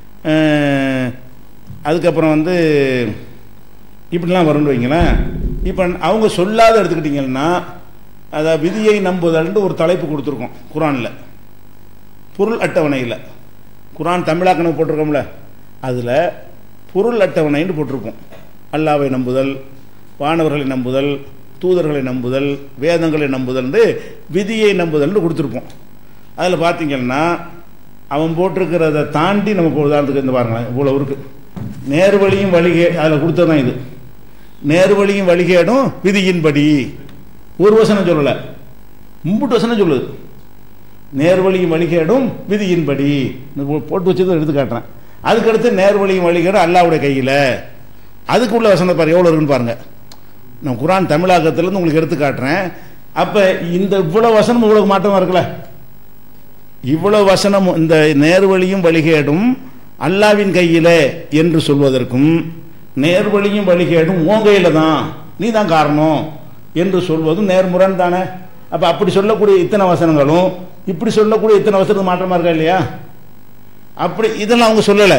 அதுக்கப்புறம் வந்து இப்படிலாம் வரும்னு வைங்களேன் இப்போ அவங்க சொல்லாத எடுத்துக்கிட்டிங்கன்னா அதை விதியை நம்புதல்னு ஒரு தலைப்பு கொடுத்துருக்கோம் குரானில் பொருள் அட்டவணையில் குரான் தமிழாக்கணக்கு போட்டிருக்கோம்ல அதில் பொருள் அட்டவணைன்னு போட்டிருப்போம் அல்லாவை நம்புதல் வானவர்களை நம்புதல் தூதர்களை நம்புதல் வேதங்களை நம்புதல்னு விதியை நம்புதல்னு கொடுத்துருப்போம் அதில் பார்த்தீங்கன்னா அவன் போட்டிருக்கிறத தாண்டி நம்ம உதாரணத்துக்கு இந்த பாருங்களேன் இவ்வளோ இருக்கு நேர்வழியும் வழிகே அதில் கொடுத்ததான் இது நேர்வழியும் வழிகேடும் விதியின்படி ஒரு வசனம் சொல்லலை மும்புட்டு வசனம் சொல்லுது நேர்வழியும் வழிகேடும் விதியின்படி போட்டு வச்சதை எடுத்து காட்டுறேன் அதுக்கடுத்து நேர்வழியும் வழிகேடும் அல்லாவுடைய கையில் அதுக்குள்ள வசனம் பாரு எவ்வளோ இருக்குன்னு பாருங்க நான் குரான் தமிழாக்கத்திலேருந்து உங்களுக்கு எடுத்து காட்டுறேன் அப்போ இந்த இவ்வளோ வசனம் இவ்வளோ மாற்றமாக இருக்குல்ல இவ்வளோ வசனம் இந்த நேர்வழியும் வழிகேடும் அல்லாவின் கையில் என்று சொல்வதற்கும் நேர்வழியும் வழிகேடும் உன் கையில் தான் நீ தான் காரணம் என்று சொல்வதும் நேர்முரண் தானே அப்போ அப்படி சொல்லக்கூடிய இத்தனை வசனங்களும் இப்படி சொல்லக்கூடிய இத்தனை வசனத்துக்கு மாற்றமாக இருக்கா இல்லையா அப்படி இதெல்லாம் அவங்க சொல்லலை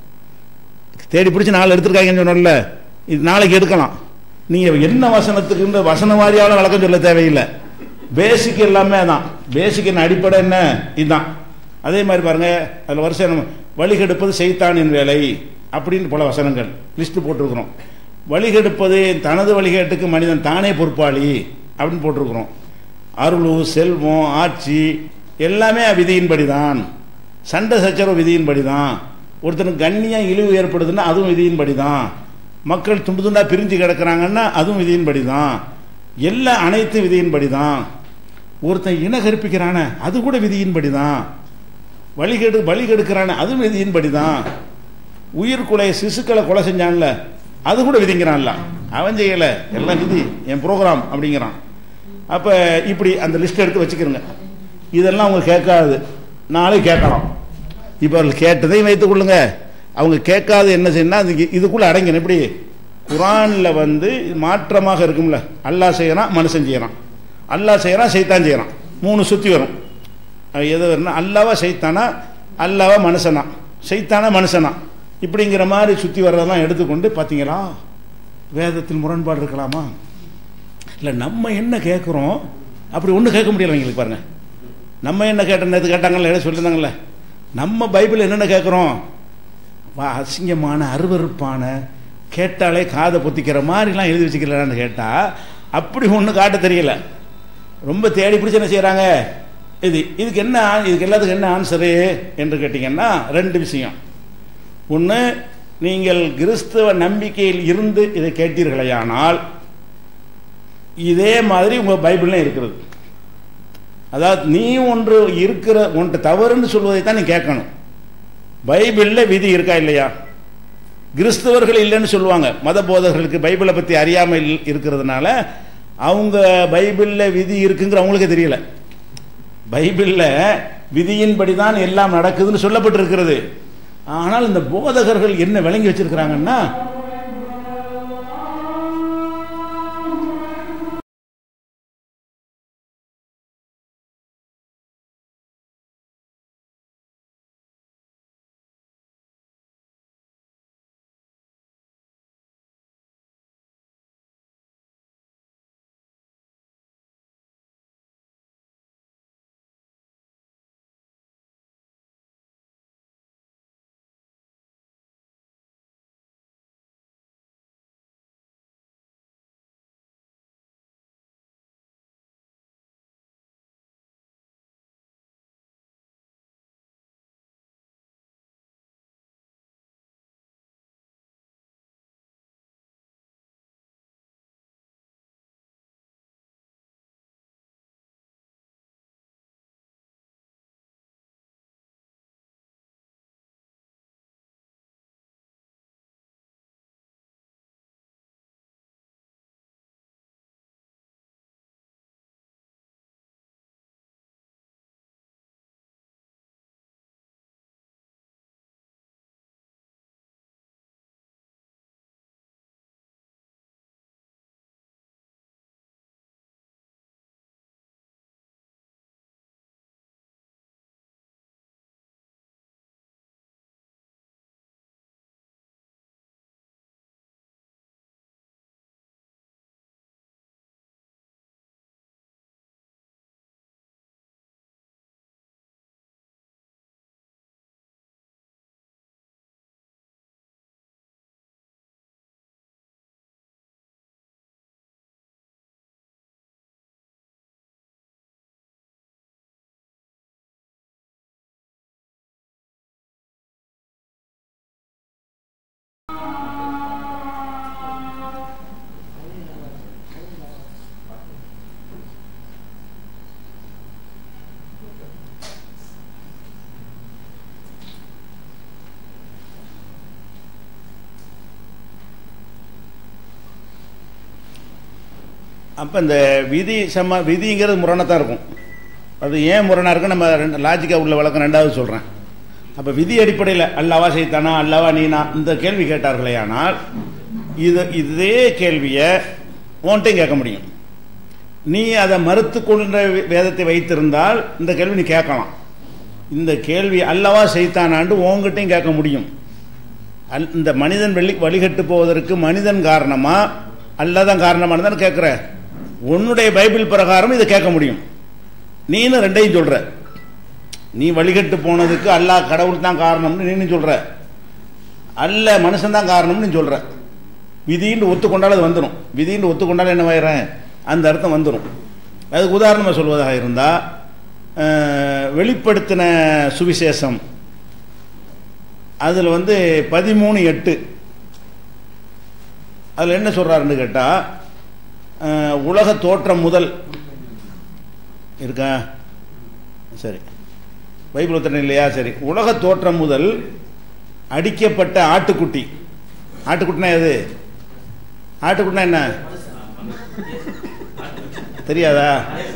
தேடி பிடிச்சி நாலு எடுத்திருக்காங்கன்னு சொன்னல இது நாளைக்கு எடுக்கலாம் நீங்கள் என்ன வசனத்துக்கு இந்த வசன வாரியால விளக்கம் சொல்ல தேவையில்லை பேசிக் எல்லாமே தான் பேசிக்கின் அடிப்படை என்ன இதுதான் அதே மாதிரி பாருங்க அதில் வருஷம் வழிகெடுப்பது செய்தானின் வேலை அப்படின்னு பல வசனங்கள் லிஸ்ட் போட்டிருக்கிறோம் வழிகெடுப்பது தனது வழிகேட்டுக்கு மனிதன் தானே பொறுப்பாளி அப்படின்னு போட்டிருக்கிறோம் அருள் செல்வம் ஆட்சி எல்லாமே விதியின்படி தான் சண்டை சச்சரவு விதியின்படி தான் ஒருத்தனுக்கு கண்ணியம் இழிவு ஏற்படுதுன்னா அதுவும் விதியின்படி தான் மக்கள் துண்டு துண்டா பிரிஞ்சு கிடக்குறாங்கன்னா அதுவும் விதியின்படி தான் எல்லாம் அனைத்து விதியின்படி தான் ஒருத்தன் இன கற்பிக்கிறான அது கூட விதியின்படி தான் வழிகெடு வழி கெடுக்கிறான அதுவும் விதியின்படி தான் உயிர் கொலை சிசுக்களை கொலை செஞ்சான்ல அது கூட விதிங்கிறான்ல அவன் செய்யல எல்லாம் விதி என் ப்ரோக்ராம் அப்படிங்கிறான் அப்போ இப்படி அந்த லிஸ்ட் எடுத்து வச்சுக்கிறோங்க இதெல்லாம் அவங்க கேட்காது நாளை கேட்கலாம் இப்போ அவர்கள் கேட்டதையும் வைத்துக் கொள்ளுங்க அவங்க கேட்காது என்ன செய்யணும் அது இதுக்குள்ளே அடங்கணும் எப்படி குரானில் வந்து மாற்றமாக இருக்கும்ல அல்லாஹ் செய்யறான் மனுஷன் செய்யறான் அல்லாஹ் செய்யறான் செய்தான் செய்யறான் மூணு சுற்றி வரும் அது எது வரும்னா அல்லாவா செய்தானா அல்லாவா மனுஷனா செய்தானா மனுஷனா இப்படிங்கிற மாதிரி சுற்றி வர்றதெல்லாம் எடுத்துக்கொண்டு பார்த்தீங்களா வேதத்தில் முரண்பாடு இருக்கலாமா இல்லை நம்ம என்ன கேட்குறோம் அப்படி ஒன்றும் கேட்க முடியல எங்களுக்கு பாருங்க நம்ம என்ன கேட்ட நேற்று கேட்டாங்கல்ல என்ன சொல்லியிருந்தாங்கல்ல நம்ம பைபிள் என்னென்ன கேட்குறோம் அசிங்கமான அருவறுப்பான கேட்டாலே காதை பொத்திக்கிற மாதிரிலாம் எழுதி வச்சுக்கலான்னு கேட்டால் அப்படி ஒன்றும் காட்ட தெரியல ரொம்ப தேடி பிடிச்சி என்ன செய்கிறாங்க இது இதுக்கு என்ன இதுக்கு எல்லாத்துக்கும் என்ன ஆன்சரு என்று கேட்டிங்கன்னா ரெண்டு விஷயம் ஒன்று நீங்கள் கிறிஸ்தவ நம்பிக்கையில் இருந்து இதை கேட்டீர்களேயானால் இதே மாதிரி உங்கள் பைபிள்ல இருக்கிறது அதாவது நீ ஒன்று இருக்கிற ஒன்று தவறுன்னு சொல்வதை தான் நீ கேட்கணும் பைபிளில் விதி இருக்கா இல்லையா கிறிஸ்தவர்கள் இல்லைன்னு சொல்லுவாங்க மத போதகர்களுக்கு பைபிளை பற்றி அறியாமல் இருக்கிறதுனால அவங்க பைபிளில் விதி இருக்குங்கிற அவங்களுக்கே தெரியல பைபிளில் விதியின்படி தான் எல்லாம் நடக்குதுன்னு சொல்லப்பட்டிருக்கிறது ஆனால் இந்த போதகர்கள் என்ன விளங்கி வச்சிருக்கிறாங்கன்னா அப்போ இந்த விதி சம விதிங்கிறது முரணாக தான் இருக்கும் அது ஏன் முரணாக இருக்கு நம்ம ரெண்டு லாஜிக்காக உள்ள விளக்கம் ரெண்டாவது சொல்கிறேன் அப்போ விதி அடிப்படையில் அல்லாவா செய்தானா அல்லாவா நீனா இந்த கேள்வி கேட்டார்களே ஆனால் இது இதே கேள்வியை உன்ட்டையும் கேட்க முடியும் நீ அதை மறுத்து கொண்ட வேதத்தை வைத்திருந்தால் இந்த கேள்வி நீ கேட்கலாம் இந்த கேள்வி அல்லவா செய்தானாண்டு உங்ககிட்டையும் கேட்க முடியும் அல் இந்த மனிதன் வெளி வழிகட்டு போவதற்கு மனிதன் காரணமா அல்லதான் காரணமானதான் கேட்குற உன்னுடைய பைபிள் பிரகாரம் இதை கேட்க முடியும் நீனு ரெண்டையும் சொல்ற நீ வழிகட்டு போனதுக்கு அல்லாஹ் கடவுள் தான் காரணம்னு நீனு சொல்ற அல்ல மனுஷன் தான் காரணம்னு நீ சொல்ற விதின்னு ஒத்துக்கொண்டால் அது வந்துடும் விதின்னு ஒத்துக்கொண்டால் என்ன ஆயிடுறேன் அந்த அர்த்தம் வந்துடும் அதுக்கு உதாரணமாக சொல்வதாக இருந்தால் வெளிப்படுத்தின சுவிசேஷம் அதில் வந்து பதிமூணு எட்டு அதில் என்ன சொல்கிறாருன்னு கேட்டால் உலக தோற்றம் முதல் இருக்கா சரி பைபிள் ஒத்தனை இல்லையா சரி உலக தோற்றம் முதல் அடிக்கப்பட்ட ஆட்டுக்குட்டி ஆட்டுக்குட்டினா எது ஆட்டுக்குட்டினா என்ன தெரியாதா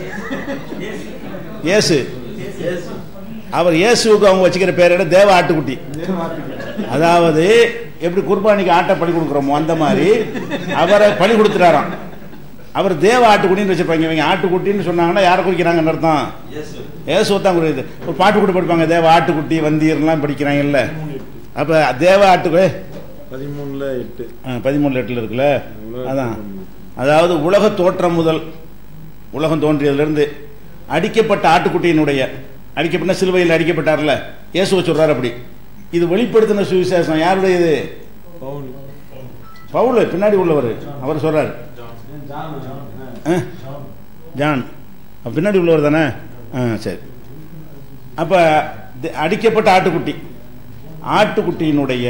இயேசு அவர் இயேசுவுக்கு அவங்க வச்சுக்கிற பேர் என்ன தேவ ஆட்டுக்குட்டி அதாவது எப்படி குர்பானிக்கு ஆட்டை பழி கொடுக்குறோமோ அந்த மாதிரி அவரை பழி கொடுத்துட்டாராம் அவர் தேவ ஆட்டுக்குட்டின்னு வச்சிருப்பாங்க இவங்க ஆட்டுக்குட்டின்னு சொன்னாங்கன்னா யாரை குறிக்கிறாங்கன்னு அர்த்தம் இயேசுவை தான் குறிக்குது ஒரு பாட்டு கூட படிப்பாங்க தேவ ஆட்டுக்குட்டி வந்தீர்லாம் படிக்கிறாங்கல்ல அப்ப தேவ ஆட்டுக்கு பதிமூணுல எட்டு பதிமூணு எட்டில் இருக்குல்ல அதான் அதாவது உலக தோற்றம் முதல் உலகம் தோன்றியதிலிருந்து அடிக்கப்பட்ட ஆட்டுக்குட்டியினுடைய அடிக்கப்பட்ட சிலுவையில் அடிக்கப்பட்டார்ல இயேசுவை சொல்றாரு அப்படி இது வெளிப்படுத்தின சுவிசேஷம் யாருடையது பவுல் பவுல் பின்னாடி உள்ளவர் அவர் சொல்றாரு ஆ? ஜான் அப்ப பின்னாடி உள்ளவர் தானே ஆ சரி அப்ப தி- அடிக்கப்பட்ட ஆட்டுக்குட்டி ஆட்டுக்குட்டியினுடைய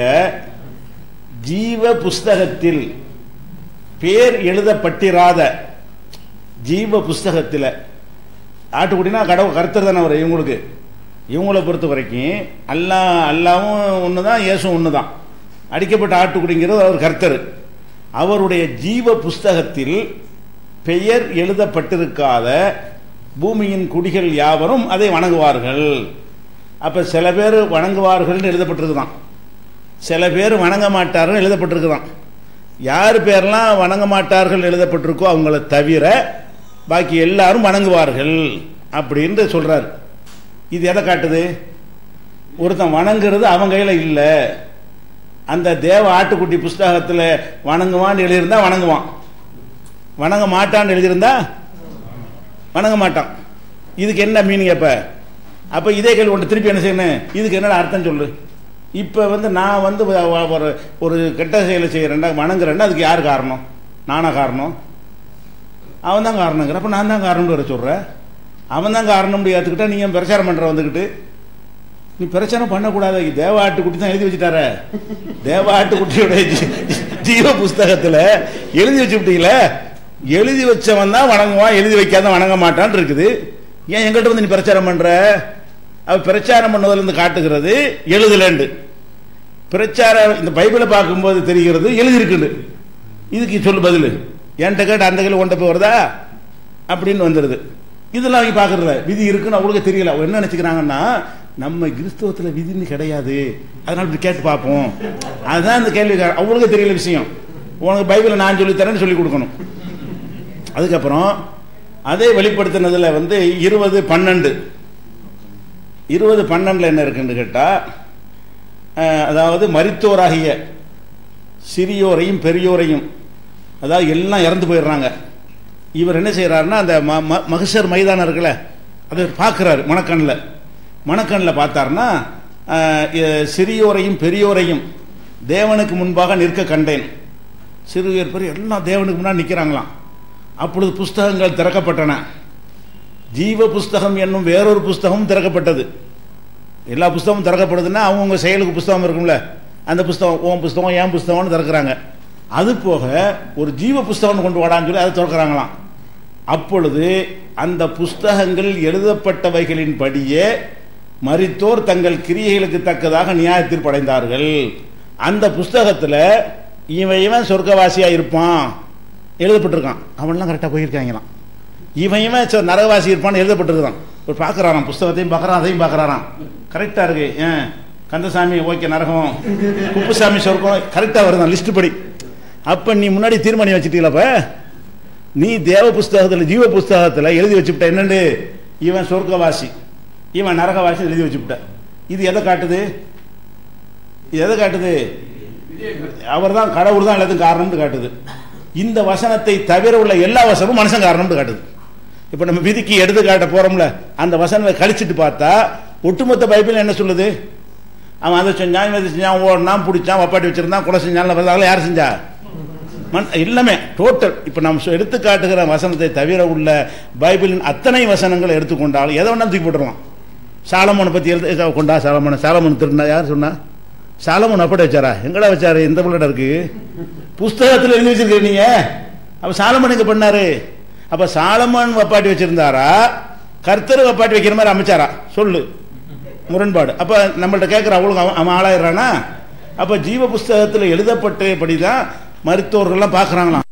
ஜீவ புஸ்தகத்தில் பேர் எழுதப்பட்டிராத ஜீவ புஸ்தகத்தில் ஆட்டுக்குட்டினா கடவுள் கருத்தர் தானே அவர் இவங்களுக்கு இவங்கள பொறுத்த வரைக்கும் அல்லா அல்லாவும் ஒன்று தான் இயேசும் ஒன்று தான் அடிக்கப்பட்ட ஆட்டுக்குடிங்கிறது அவர் கர்த்தர் அவருடைய ஜீவ புஸ்தகத்தில் பெயர் எழுதப்பட்டிருக்காத பூமியின் குடிகள் யாவரும் அதை வணங்குவார்கள் அப்ப சில பேர் வணங்குவார்கள் எழுதப்பட்டிருக்குதான் சில பேர் வணங்க மாட்டார்கள் எழுதப்பட்டிருக்குதான் யார் பேர்லாம் வணங்க மாட்டார்கள் எழுதப்பட்டிருக்கோ அவங்கள தவிர பாக்கி எல்லாரும் வணங்குவார்கள் அப்படின்னு சொல்றாரு இது எதை காட்டுது ஒருத்தன் வணங்குறது அவன் கையில் இல்லை அந்த தேவ ஆட்டுக்குட்டி புஸ்தகத்தில் வணங்குவான்னு எழுதியிருந்தா வணங்குவான் வணங்க மாட்டான்னு எழுதியிருந்தா வணங்க மாட்டான் இதுக்கு என்ன மீனிங் அப்ப அப்ப இதே கேள்வி ஒன்று திருப்பி என்ன செய்யணும் இதுக்கு என்னடா அர்த்தம் சொல்லு இப்ப வந்து நான் வந்து வ- வ- ஒரு ஒரு கெட்ட செயலை செய்யறேன்டா வணங்குறேன்னா அதுக்கு யார் காரணம் நானா காரணம் அவன் தான் காரணங்கிற அப்ப நான் தான் காரணம்னு வர சொல்றேன் அவன் தான் காரணம் ஏத்துக்கிட்டா நீங்க பிரச்சாரம் பண்ற வந்துக்கிட்டு நீ பிரச்சாரம் பண்ணக்கூடாது தேவ ஆட்டுக்குட்டி தான் எழுதி வச்சுட்டார தேவ ஆட்டுக்குட்டியோட ஜீ- ஜீவ புஸ்தகத்துல எழுதி வச்சுட்டீங்களே எழுதி வச்சவன் தான் வணங்குவான் எழுதி வைக்காத வணங்க மாட்டான் இருக்குது ஏன் எங்கிட்ட வந்து நீ பிரச்சாரம் பண்ற அவ பிரச்சாரம் பண்ணுவதில் இருந்து காட்டுகிறது எழுதலண்டு பிரச்சாரம் இந்த பைபிளை பார்க்கும்போது தெரிகிறது எழுதியிருக்குண்டு இதுக்கு சொல்லு பதில் என்கிட்ட கேட்டு அந்த கையில் கொண்டு போய் வருதா அப்படின்னு வந்துடுது இதெல்லாம் அவங்க பார்க்கறதில்ல விதி இருக்குன்னு அவங்களுக்கு தெரியல அவங்க என்ன நினைச்சுக்கிறாங்கன்னா நம்ம கிறிஸ்தவத்தில் விதின்னு கிடையாது அதனால இப்படி கேட்டு பார்ப்போம் அதுதான் இந்த கேள்வி அவங்களுக்கு தெரியல விஷயம் உனக்கு பைபிளை நான் சொல்லி தரேன்னு சொல்லி கொடுக்கணும் அதுக்கப்புறம் அதே வெளிப்படுத்தினதுல வந்து இருபது பன்னெண்டு இருபது பன்னெண்டுல என்ன இருக்குன்னு கேட்டா அஹ், அதாவது மரித்தோராகிய சிறியோரையும் பெரியோரையும் அதாவது எல்லாம் இறந்து போயிடுறாங்க இவர் என்ன செய்யறாருன்னா அந்த ம- ம- மகசர் மைதானம் இருக்குல்ல அதை பார்க்குறாரு மணக்கண்ணில் மணக்கண்ணில் பார்த்தாருன்னா அஹ், எ- சிறியோரையும் பெரியோரையும் தேவனுக்கு முன்பாக நிற்க கண்டேன் சிறுவர் பெரிய எல்லாம் தேவனுக்கு முன்னாடி நிற்கிறாங்களாம் அப்பொழுது புஸ்தகங்கள் திறக்கப்பட்டன ஜீவ புஸ்தகம் என்னும் வேறொரு புஸ்தகம் திறக்கப்பட்டது எல்லா புஸ்தகமும் திறக்கப்படுதுன்னா அவங்கவுங்க செயலுக்கு புஸ்தகம் இருக்கும்ல அந்த புஸ்தகம் உன் புஸ்தகம் என் புஸ்தகம்னு திறக்கிறாங்க அது போக ஒரு ஜீவ புஸ்தகம் கொண்டு வாடான்னு சொல்லி அதை திறக்கிறாங்களாம் அப்பொழுது அந்த புஸ்தகங்கள் எழுதப்பட்டவைகளின் படியே மரித்தோர் தங்கள் கிரியைகளுக்கு தக்கதாக நியாய தீர்ப்படைந்தார்கள் அந்த புஸ்தகத்தில் இவன் இவன் சொர்க்கவாசியா இருப்பான் எழுதப்பட்டிருக்கான் அவன்லாம் கரெக்டாக போயிருக்காங்களாம் இவன் இவன் சொ- நரகவாசி இருப்பான்னு எழுதப்பட்டிருக்கான் ஒரு பார்க்குறாராம் புஸ்தகத்தையும் பார்க்குறான் அதையும் பார்க்குறாராம் கரெக்டாக இருக்கு ஏன் கந்தசாமி ஓகே நரகம் குப்புசாமி சொர்க்கம் கரெக்டாக வருதான் லிஸ்ட் படி அப்போ நீ முன்னாடி தீர்மானம் வச்சுட்டீங்களப்ப நீ தேவ புஸ்தகத்தில் ஜீவ புஸ்தகத்தில் எழுதி வச்சுவிட்ட என்னண்டு இவன் சொர்க்கவாசி இவன் நரகவாசி எழுதி வச்சுவிட்ட இது எதை காட்டுது இது எதை காட்டுது அவர் தான் கடவுள் தான் எல்லாத்துக்கும் காரணம்னு காட்டுது இந்த வசனத்தை தவிர உள்ள எல்லா வசனமும் மனுஷன் காரணம்னு காட்டுது இப்போ நம்ம விதிக்கு எடுத்து காட்ட போறோம்ல அந்த வசனத்தை கழிச்சிட்டு பார்த்தா ஒட்டுமொத்த பைபிள் என்ன சொல்லுது அவன் அதை செஞ்சான் இவன் இதை செஞ்சான் ஓடினான் பிடிச்சான் வப்பாட்டி வச்சிருந்தான் கொலை செஞ்சான் அதெல்லாம் யார் செஞ்சா மன் எல்லாமே டோட்டல் இப்போ நம்ம சொ- எடுத்து காட்டுகிற வசனத்தை தவிர உள்ள பைபிளின் அத்தனை வசனங்களை எடுத்துக்கொண்டாலும் எதை வேணாலும் தூக்கி போட்டுருவான் சாலமோனை பற்றி எழுத கொண்டா சாலமோனை சாலமோன் திருந்தா யார் சொன்னா சாலமோன் அப்படி வச்சாரா எங்கடா வச்சாரு இந்த பிள்ளை இருக்கு புஸ்தகத்தில் எழுதி வச்சிருக்க நீங்க அப்ப சாலமன் எங்க பண்ணாரு அப்ப சாலமன் வப்பாட்டி வச்சிருந்தாரா கர்த்தர் வப்பாட்டி வைக்கிற மாதிரி அமைச்சாரா சொல்லு முரண்பாடு அப்ப நம்மள்ட்ட கேட்கிற அவளுக்கு அவன் அவன் ஆளாயிடுறானா அப்ப ஜீவ புஸ்தகத்தில் எழுதப்பட்டபடிதான் மருத்துவர்கள்லாம் பார்க்கறாங்களாம்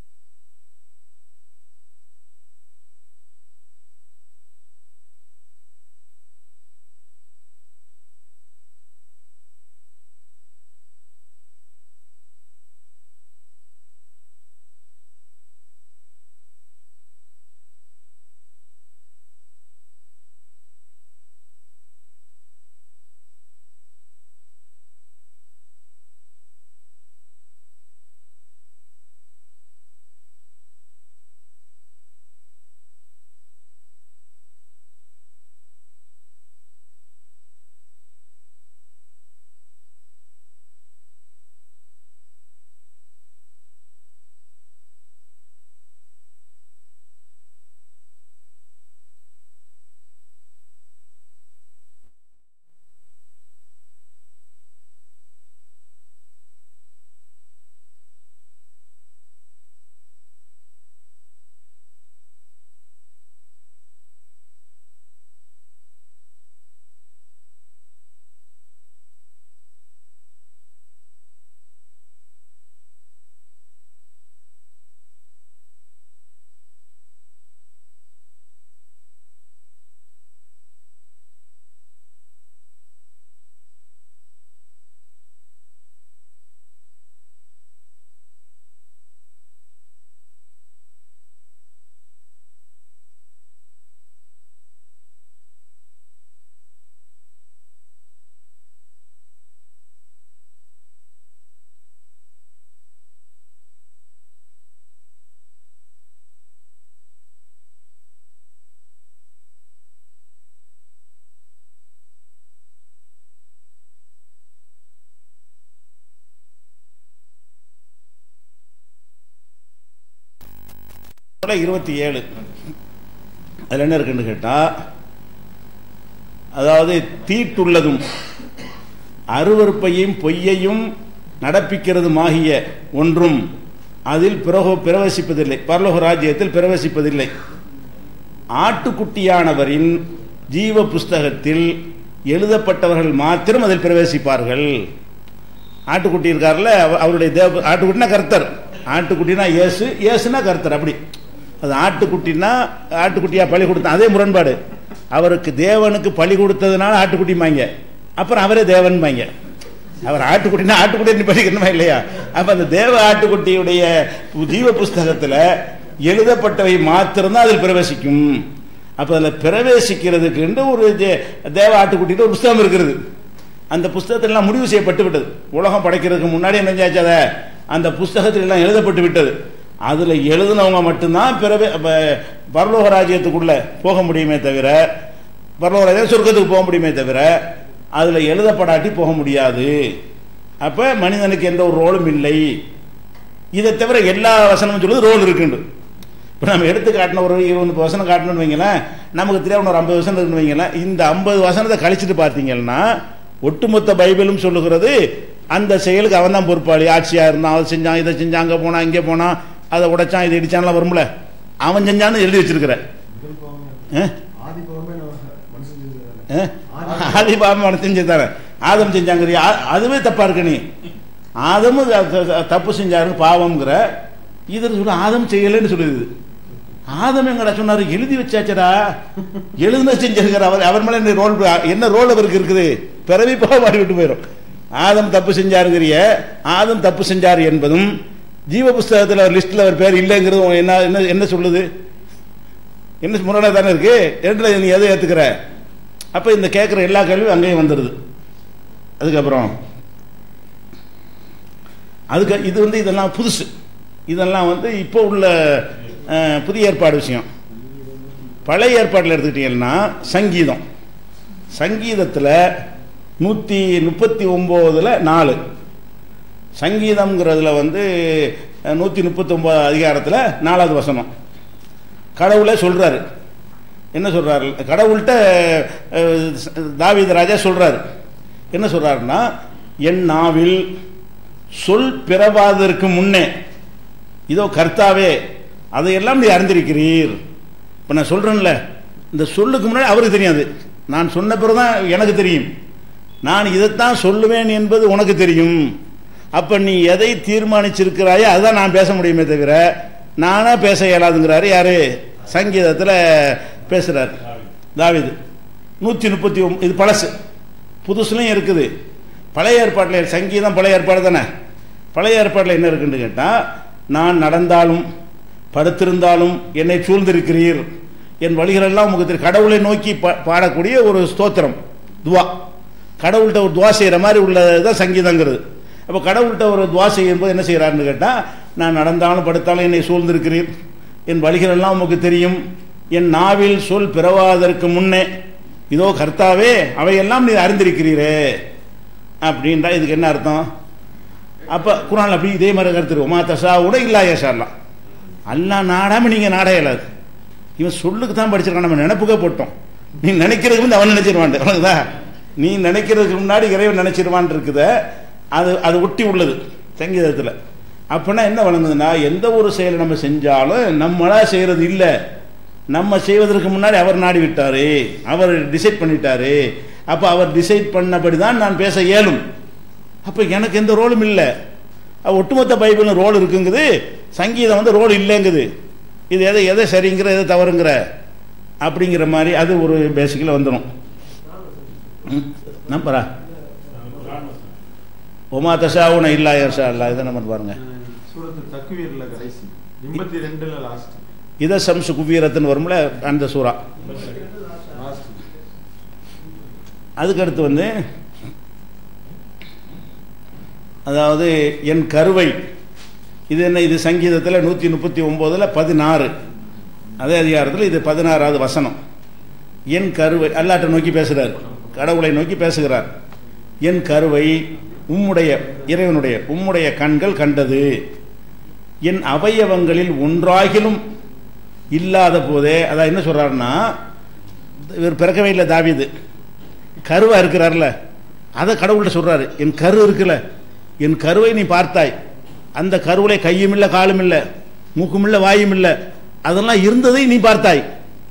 இருபத்தி ஏழு அதில் என்ன இருக்குன்னு கேட்டால் அதாவது தீட்டுள்ளதும் அருவருப்பையும் பொய்யையும் நடப்பிக்கிறதுமாகிய ஒன்றும் அதில் பிறகு பிரவேசிப்பதில்லை பரலோக ராஜ்யத்தில் பிரவேசிப்பதில்லை ஆட்டுக்குட்டியானவரின் ஜீவ புஸ்தகத்தில் எழுதப்பட்டவர்கள் மாத்திரம் அதில் பிரவேசிப்பார்கள் ஆட்டுக்குட்டி இருக்கார்ல அவ- அவருடைய தேவ ஆட்டுக்குட்டினா கர்த்தர் ஆட்டுக்குட்டினா இயேசு இயேசுனா கர்த்தர் அப்படி அது ஆட்டுக்குட்டினா ஆட்டுக்குட்டியா பலி கொடுத்த அதே முரண்பாடு அவருக்கு தேவனுக்கு பலி கொடுத்ததுனால ஆட்டுக்குட்டிமாங்க அப்புறம் அவரே தேவன்பாங்க அவர் ஆட்டுக்குட்டினா ஆட்டுக்குட்டி படிக்கணுமா இல்லையா அப்ப அந்த தேவ ஆட்டுக்குட்டியுடைய ஜீவ புஸ்தகத்துல எழுதப்பட்டவை மாத்திரம்தான் அதில் பிரவேசிக்கும் அப்ப அதில் பிரவேசிக்கிறதுக்கு ஒரு தே- தேவ ஆட்டுக்குட்டிட்டு ஒரு புஸ்தகம் இருக்கிறது அந்த புஸ்தகத்தில் எல்லாம் முடிவு செய்யப்பட்டு விட்டது உலகம் படைக்கிறதுக்கு முன்னாடி என்ன செஞ்சாச்சு அதை அந்த புஸ்தகத்தில் எல்லாம் எழுதப்பட்டு விட்டது அதுல எழுதினவங்க மட்டும்தான் பிறவே அப்ப பரலோக ராஜ்யத்துக்குள்ள போக முடியுமே தவிர பரலோக ராஜ்யம் சொர்க்கத்துக்கு போக முடியுமே தவிர அதுல எழுதப்படாட்டி போக முடியாது அப்ப மனிதனுக்கு எந்த ஒரு ரோலும் இல்லை இதை தவிர எல்லா வசனமும் சொல்லுது ரோல் இருக்குண்டு இப்போ நம்ம எடுத்து காட்டின ஒரு இருபது வசனம் காட்டணும்னு வைங்களேன் நமக்கு தெரியாம ஒரு ஐம்பது வசனம் இருக்குன்னு வைங்களேன் இந்த ஐம்பது வசனத்தை கழிச்சிட்டு பார்த்தீங்கன்னா ஒட்டுமொத்த பைபிளும் சொல்லுகிறது அந்த செயலுக்கு அவன் தான் பொறுப்பாளி ஆட்சியா இருந்தான் அதை செஞ்சான் இதை செஞ்சான் அங்கே போனான் இங்கே போனான் அதை உடைச்சான் இதை இடிச்சான்லாம் வரும்ல அவன் செஞ்சான்னு எழுதி வச்சிருக்கிற ஆ? ஆதி பவமே மனுஷன் செஞ்சது ஆ? ஆதி பாவம் அவன் செஞ்சதானே ஆதம் செஞ்சாங்கிறியா ஆ- அதுவே தப்பா இருக்கு நீ ஆதமும் த- த- தப்பு செஞ்சாரு பாவம்ங்கிற இதில் சொல்ல ஆதம் செய்யலைன்னு சொல்லுது ஆதம் எங்கடா சொன்னாரு எழுதி வச்சாச்சடா எழுதுன செஞ்சிருக்கிற அவர் அவர் மேல என்ன ரோல் என்ன ரோல் அவருக்கு இருக்குது பிறவி பாவம் விட்டு போயிடும் ஆதம் தப்பு செஞ்சாருங்கிறிய ஆதம் தப்பு செஞ்சார் என்பதும் ஜீவ புஸ்தகத்தில் அவர் லிஸ்ட்ல அவர் பேர் இல்லைங்கிறதும் என்ன என்ன என்ன சொல்லுது என்ன முரணா தானே இருக்கு ரெண்டுல நீ எதை ஏத்துக்கிற அப்ப இந்த கேட்குற எல்லா கேள்வியும் அங்கேயும் வந்துடுது அதுக்கப்புறம் அதுக்கு இது வந்து இதெல்லாம் புதுசு இதெல்லாம் வந்து இப்போ உள்ள அஹ், புதிய ஏற்பாடு விஷயம் பழைய ஏற்பாட்டில் எடுத்துக்கிட்டீங்கன்னா சங்கீதம் சங்கீதத்தில் நூற்றி முப்பத்தி ஒம்போதில் நாலு சங்கீதம்ங்கிறதுல வந்து நூற்றி முப்பத்தி ஒன்பது அதிகாரத்தில் நாலாவது வசனம் கடவுளே சொல்றாரு என்ன சொல்றாரு கடவுள்கிட்ட அஹ், தாவீது ராஜா சொல்றாரு என்ன சொல்றாருன்னா என் நாவில் சொல் பிறவாததற்கு முன்னே இதோ கர்த்தாவே அதையெல்லாம் நீ அறிந்திருக்கிறீர் இப்போ நான் சொல்றேன்ல இந்த சொல்லுக்கு முன்னாடி அவருக்கு தெரியாது நான் சொன்ன பிறகுதான் எனக்கு தெரியும் நான் இதைத்தான் சொல்லுவேன் என்பது உனக்கு தெரியும் அப்ப நீ எதை தீர்மானிச்சிருக்கிறாயோ அதுதான் நான் பேச முடியுமே தவிர நானா பேச இயலாதுங்கிறாரு யாரு சங்கீதத்தில் பேசுறாரு தாவீது நூற்றி முப்பத்தி ஒன்பது இது பழசு புதுசுலையும் இருக்குது பழைய ஏற்பாட்டில் சங்கீதம் பழைய ஏற்பாடு தானே பழைய ஏற்பாட்டில் என்ன இருக்குன்னு கேட்டால் நான் நடந்தாலும் படுத்திருந்தாலும் என்னை சூழ்ந்திருக்கிறீர் என் வழிகளெல்லாம் உங்களுக்கு தெரியும் கடவுளை நோக்கி பா- பாடக்கூடிய ஒரு ஸ்தோத்திரம் துவா கடவுள்கிட்ட ஒரு துவா செய்கிற மாதிரி உள்ளதுதான் சங்கீதங்கிறது அப்போ கடவுள்கிட்ட ஒரு துவா செய்யும்போது என்ன செய்கிறாருன்னு கேட்டால் நான் நடந்தாலும் படுத்தாலும் என்னை சூழ்ந்திருக்கிறீர் என் வழிகளெல்லாம் உமக்கு தெரியும் என் நாவில் சொல் பிறவாதற்கு முன்னே இதோ கர்த்தாவே அவையெல்லாம் நீ அறிந்திருக்கிறீரே அப்படின்றா இதுக்கு என்ன அர்த்தம் அப்போ குரான் அப்படி இதே மாதிரி கருத்து இருக்கு. உமா தசா கூட இல்லா ஏசாலாம் அல்லாஹ் நாடாம நீங்க நாட இயலாது இவன் சொல்லுக்கு தான் படிச்சிருக்கான் நம்ம நினைப்புக்கே போட்டோம் நீ நினைக்கிறதுக்கு வந்து அவன் நினைச்சிருவான் அவ்வளவுதா நீ நினைக்கிறதுக்கு முன்னாடி இறைவன் நினைச்சிருவான் இருக்குத அது அது ஒட்டி உள்ளது சங்கீதத்தில் அப்படின்னா என்ன வழங்குதுன்னா எந்த ஒரு செயலை நம்ம செஞ்சாலும் நம்மளா செய்யறது இல்லை நம்ம செய்வதற்கு முன்னாடி அவர் நாடி விட்டாரு அவர் டிசைட் பண்ணிட்டாரு அப்ப அவர் டிசைட் பண்ணபடி தான் நான் பேச இயலும் அப்ப எனக்கு எந்த ரோலும் இல்லை அப்ப ஒட்டுமொத்த பைபிள் ரோல் இருக்குங்குது சங்கீதம் வந்து ரோல் இல்லைங்குது இது எதை எதை சரிங்கிற எதை தவறுங்கிற அப்படிங்கிற மாதிரி அது ஒரு பேசிக்கில் வந்துடும் நம்பரா ஒமா தஷாவுன இல்லா யர்ஷா அல்லா இதை நம்ம பாருங்க சூரத்து தக்வீர்ல கடைசி எண்பத்தி ரெண்டுல லாஸ்ட் இத சம்சு குவீரத்துன்னு வரும்ல அந்த சூறா லாஸ்ட் அதுக்கடுத்து வந்து அதாவது என் கருவை இது என்ன இது சங்கீதத்தில் நூற்றி முப்பத்தி ஒம்போதில் பதினாறு அதே அதிகாரத்தில் இது பதினாறாவது வசனம் என் கருவை அல்லாட்ட நோக்கி பேசுகிறார் கடவுளை நோக்கி பேசுகிறார் என் கருவை உம்முடைய இறைவனுடைய உம்முடைய கண்கள் கண்டது என் அவயவங்களில் ஒன்றாகிலும் இல்லாத போதே அதான் என்ன சொல்றாருன்னா இவர் பிறக்கவே இல்லை தாவீது கருவா இருக்கிறார்ல அதை கடவுள்கிட்ட சொல்றாரு என் கரு இருக்குல்ல என் கருவை நீ பார்த்தாய் அந்த கருவிலே கையும் இல்லை காலும் இல்லை மூக்கும் இல்லை வாயும் இல்லை அதெல்லாம் இருந்ததை நீ பார்த்தாய்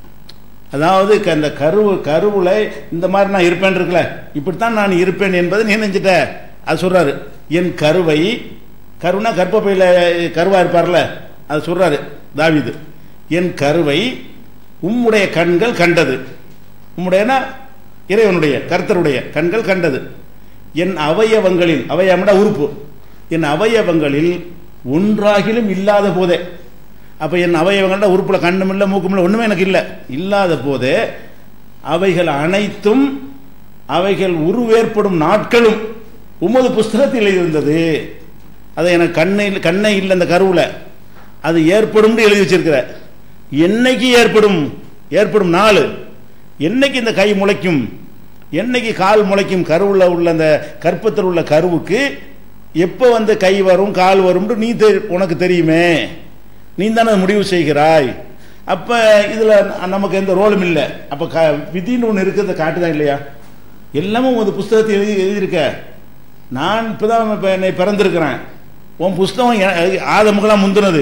அதாவது க- அந்த கருவு கருவுல இந்த மாதிரி நான் இருப்பேன் இருக்குல்ல இப்படித்தான் நான் இருப்பேன் என்பதை நீ நினைச்சிட்ட அது சொல்றாரு என் கருவை கருனா கர்ப்பப்பையில கருவா இருப்பார்ல அது சொல்றாரு தாவீது என் கருவை உம்முடைய கண்கள் கண்டது உம்முடையனா இறைவனுடைய கர்த்தருடைய கண்கள் கண்டது என் அவயவங்களில் அவயவம்னா உறுப்பு என் அவயவங்களில் ஒன்றாகிலும் இல்லாத போதே அப்ப என் அவயவங்கள்ட உறுப்புல கண்ணும் இல்லை மூக்கும் இல்லை ஒண்ணுமே எனக்கு இல்லை இல்லாத போதே அவைகள் அனைத்தும் அவைகள் உருவேற்படும் நாட்களும் உமது புஸ்தகத்தில் இருந்தது அதை எனக்கு கண்ணை கண்ணை இல்லை அந்த கருவுல அது ஏற்படும் எழுதி வச்சிருக்கிற என்னைக்கு ஏற்படும் ஏற்படும் நாள் என்னைக்கு இந்த கை முளைக்கும் என்னைக்கு கால் முளைக்கும் கருவுல உள்ள அந்த கற்பத்தில் உள்ள கருவுக்கு எப்போ வந்து கை வரும் கால் வரும்னு நீ தெரி- உனக்கு தெரியுமே நீ தானே முடிவு செய்கிறாய் அப்ப இதுல நமக்கு எந்த ரோலும் இல்லை அப்ப க விதின்னு ஒன்று இருக்கிறத காட்டுதான் இல்லையா எல்லாமே உன் புஸ்தகத்தை எழுதி எழுதியிருக்க நான் இப்பதான் இப்ப என்னை பிறந்திருக்கிறேன் உன் புஸ்தகம் எ- ஆதமுகெல்லாம் முந்தினது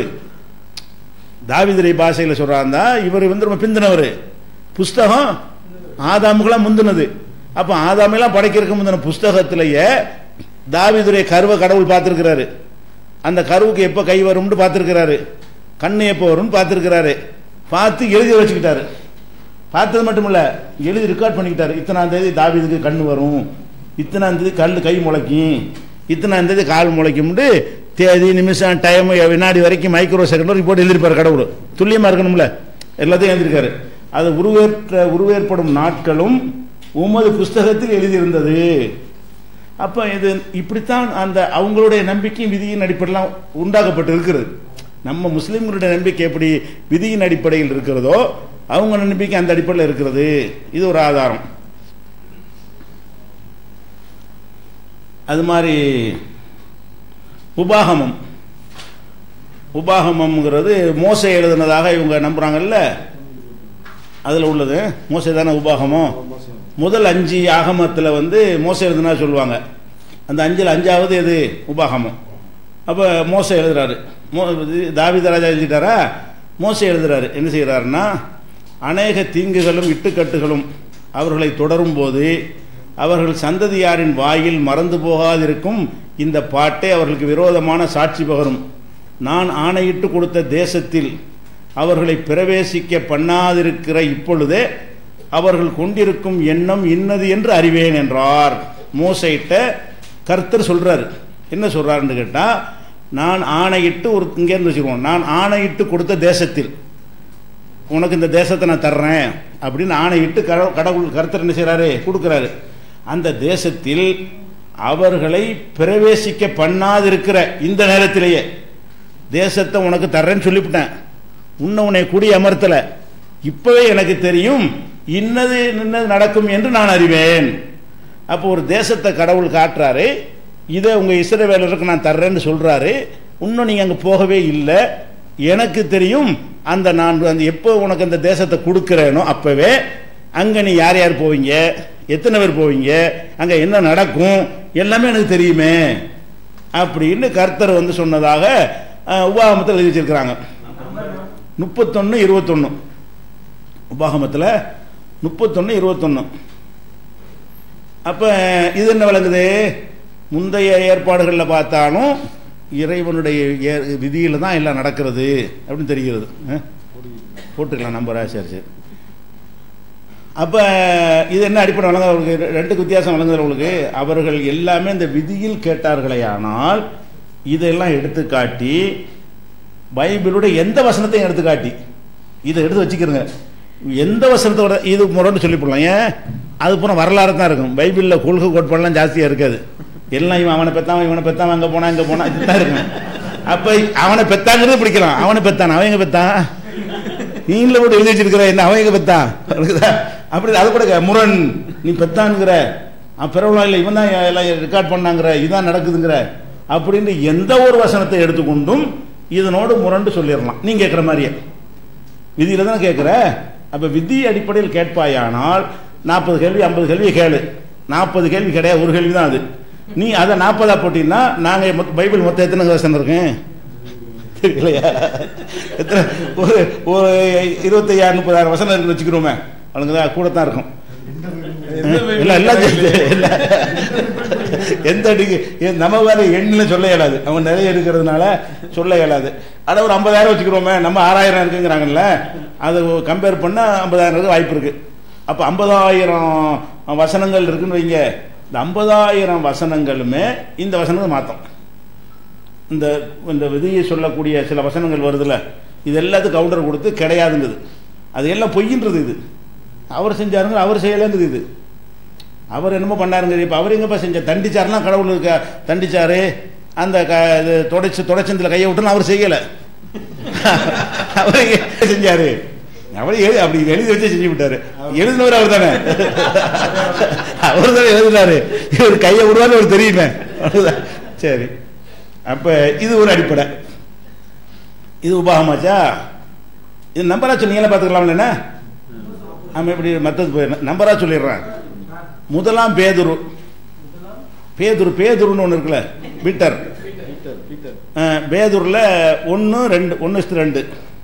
தாவிதிரை பாஷையில் சொல்றாந்தா இவர் வந்து ரொம்ப பிந்தினவர் புஸ்தகம் ஆதாமுக்கெல்லாம் முந்தினது அப்ப ஆதாமெல்லாம் படைக்கிறதுக்கு முந்தின புஸ்தகத்திலேயே தாவிதுரை கருவை கடவுள் பார்த்திருக்கிறாரு அந்த கருவுக்கு எப்போ கை வரும்னு பார்த்திருக்கிறாரு கண்ணு எப்போ வரும்னு பார்த்திருக்கிறாரு பார்த்து எழுதி வச்சுக்கிட்டாரு பார்த்தது மட்டும் இல்ல எழுதி ரெக்கார்ட் பண்ணிக்கிட்டாரு இத்தனாம் தேதி தாவீதுக்கு கண்ணு வரும் இத்தனாம் தேதி கல் கை முளைக்கும் இத்தனாம் தேதி கால் முளைக்கும்னு தேதி நிமிஷம் டைம் வினாடி வரைக்கும் மைக்ரோ செகண்ட் வரைக்கும் போட்டு எழுதியிருப்பாரு கடவுள் துல்லியமா இருக்கணும்ல எல்லாத்தையும் எழுதியிருக்காரு அது உருவேற்ற உருவேற்படும் நாட்களும் உமது புஸ்தகத்தில் எழுதியிருந்தது அப்ப இது இப்படித்தான் அந்த அவங்களுடைய நம்பிக்கை விதியின் அடிப்படையில் உண்டாக்கப்பட்டு இருக்கிறது நம்ம முஸ்லிம்களுடைய நம்பிக்கை எப்படி விதியின் அடிப்படையில் இருக்கிறதோ அவங்க நம்பிக்கை அந்த அடிப்படையில் இருக்கிறது இது ஒரு ஆதாரம் அது மாதிரி உபாகமம் உபாகமம்ங்கிறது மோசை எழுதுனதாக இவங்க நம்புறாங்கல்ல அதுல உள்ளது மோசை தானே உபாகமம் முதல் அஞ்சு ஆகமத்தில் வந்து மோசை எழுதுனா சொல்லுவாங்க அந்த அஞ்சில் அஞ்சாவது எது உபாகமம் அப்போ மோசை எழுதுறாரு மோ இது தாவீது எழுதிட்டாரா மோசை எழுதுறாரு என்ன செய்கிறாருன்னா அநேக தீங்குகளும் இட்டுக்கட்டுகளும் அவர்களை தொடரும் போது அவர்கள் சந்ததியாரின் வாயில் மறந்து போகாதிருக்கும் இந்த பாட்டை அவர்களுக்கு விரோதமான சாட்சி பகரும் நான் ஆணையிட்டு கொடுத்த தேசத்தில் அவர்களை பிரவேசிக்க பண்ணாதிருக்கிற இப்பொழுதே அவர்கள் கொண்டிருக்கும் எண்ணம் இன்னது என்று அறிவேன் என்றார் மோசைட்ட கர்த்தர் சொல்றாரு என்ன சொல்றாருன்னு கேட்டா நான் ஆணையிட்டு ஒரு இங்க இருந்து வச்சுக்குவோம் நான் ஆணையிட்டு கொடுத்த தேசத்தில் உனக்கு இந்த தேசத்தை நான் தர்றேன் அப்படின்னு ஆணையிட்டு கட- கடவுள் கர்த்தர் என்ன செய்றாரு கொடுக்கிறாரு அந்த தேசத்தில் அவர்களை பிரவேசிக்க பண்ணாதிருக்கிற இந்த நேரத்திலேயே தேசத்தை உனக்கு தர்றேன்னு சொல்லிவிட்டேன் உன்னை உன்னை குடி அமர்த்தல இப்பவே எனக்கு தெரியும் இன்னது இன்னது நடக்கும் என்று நான் அறிவேன் அப்போ ஒரு தேசத்தை கடவுள் காட்டுறாரு இதை உங்க இஸ்ரவேலருக்கு நான் தர்றேன்னு சொல்றாரு இன்னும் நீங்க அங்க போகவே இல்லை எனக்கு தெரியும் அந்த நான் அந்த எப்போ உனக்கு அந்த தேசத்தை கொடுக்கிறேனோ அப்பவே அங்க நீ யார் யார் போவீங்க எத்தனை பேர் போவீங்க அங்க என்ன நடக்கும் எல்லாமே எனக்கு தெரியுமே அப்படின்னு கர்த்தர் வந்து சொன்னதாக அஹ், உபாகமத்தில் எழுதி வச்சிருக்கிறாங்க முப்பத்தொன்னு இருபத்தொன்னு உபாகமத்தில் முப்பத்தொன்னு இருபத்தொன்னு அப்ப இது என்ன விளங்குது முந்தைய ஏற்பாடுகளில் பார்த்தாலும் இறைவனுடைய ஏ- விதியில தான் எல்லாம் நடக்கிறது அப்படின்னு தெரிகிறது அஹ்? போட்டுக்கலாம் நம்பரா சரி சரி அப்ப இது என்ன அடிப்படை வழங்க அவங்களுக்கு ரெண்டுக்கு வித்தியாசம் வழங்குது உங்களுக்கு அவர்கள் எல்லாமே இந்த விதியில் கேட்டார்களே ஆனால் இதெல்லாம் எடுத்து காட்டி பைபிளுடைய எந்த வசனத்தையும் எடுத்து காட்டி இதை எடுத்து வச்சுக்கிறங்க எந்த வசனத்தோட இது முரண்டு சொல்லி போடலாம் ஏன் அது பூரா வரலாறு தான் இருக்கும் பைபிளில் கொள்கை கோட்பாடுலாம் ஜாஸ்தியாக இருக்காது எல்லாம் இவன் அவனை பெத்தான் இவனை பெத்தான் அங்கே போனா இங்கே போனா இதுதான் இருக்கும் அப்போ அவனை பெத்தாங்கிறது பிடிக்கலாம் அவனை பெத்தான் அவன் எங்க பெத்தான் நீங்கள போட்டு எழுதி வச்சிருக்கிற என்ன அவன் எங்க பெத்தான் இருக்குதா? அப்படி அது கூட க- முரண் நீ பெத்தான்ங்கிற பிறவலாம் இல்லை இவன் தான் எல்லாம் ரெக்கார்ட் பண்ணாங்கிற இதான் நடக்குதுங்கிற அப்படின்னு எந்த ஒரு வசனத்தை எடுத்துக்கொண்டும் இதனோடு முரண்டு சொல்லிடலாம் நீங்க கேட்குற மாதிரியே விதியில தானே கேட்குற அப்ப விதி அடிப்படையில் கேட்பாயானால் நாற்பது கேள்வி ஐம்பது கேள்வி கேளு நாற்பது கேள்வி கிடையாது ஒரு கேள்வி தான் அது நீ அதை நாற்பதா போட்டீங்கன்னா நாங்க மொத்த- பைபிள் மொத்தம் எத்தனை வசனம் இருக்கேன் தெரியலையா எத்தனை ஒரு ஒரு இருபத்தையாயிரம் முப்பதாயிரம் வசனம் இருக்குன்னு வச்சுக்கிறோமே அவனுக்கு தான் கூட தான் இருக்கும் இல்ல எல்லாம் சேர்த்து இல்ல எந்த அடிக்கு எ- நம்ம வேற எண்ணில் சொல்ல இயலாது அவன் நிறைய இருக்கிறதுனால சொல்ல இயலாது அட ஒரு ஐம்பதாயிரம் வச்சுக்கிறோமே நம்ம ஆறாயிரம் இருக்குங்கிறாங்கல்ல அதை கம்பேர் பண்ணா ஐம்பதாயிரம் இருக்கு வாய்ப்பு இருக்கு அப்ப ஐம்பதாயிரம் வசனங்கள் இருக்குன்னு வைங்க இந்த ஐம்பதாயிரம் வசனங்களுமே இந்த வசனத்தை மாத்தம் இந்த இந்த விதியை சொல்லக்கூடிய சில வசனங்கள் வருதுல்ல இது எல்லாத்துக்கும் கவுண்டர் கொடுத்து கிடையாதுங்குது அது எல்லாம் பொய்யின்றது இது அவர் செஞ்சாருங்க அவர் செய்யலைங்குது இது அவர் என்னமோ பண்ணாருங்க இப்போ அவர் எங்கப்பா செஞ்ச தண்டிச்சாருலாம் கடவுள் இருக்க தண்டிச்சாரு அந்த க இது தொடச்சு தொடச்சந்தில் கையை விட்டுன்னு அவர் செய்யலை அவர் எங்க செஞ்சாரு அவர் எழுதி அப்படி எழுதி வச்சு செஞ்சு விட்டாரு எழுதினவர் அவர் தானே அவர் தானே எழுதினாரு இவர் கையை விடுவாரு அவர் தெரியுமே அவ்வளவுதான். சரி அப்ப இது ஒரு அடிப்படை இது உபாகமாச்சா இது நம்பரா சொன்னீங்களா பார்த்துக்கலாம் என்ன ஆமாம் இப்படி மற்றது போயிடணும் நம்பரா சொல்லிடுறேன் முதலாம் பேதுரு பேதுரு பேதுருன்னு ஒன்று இருக்குல்ல பீட்டர் பீட்டர் பீட்டர் அஹ், பேதுருல ஒன்று ரெண்டு ஒன்று இஸ்டு ரெண்டு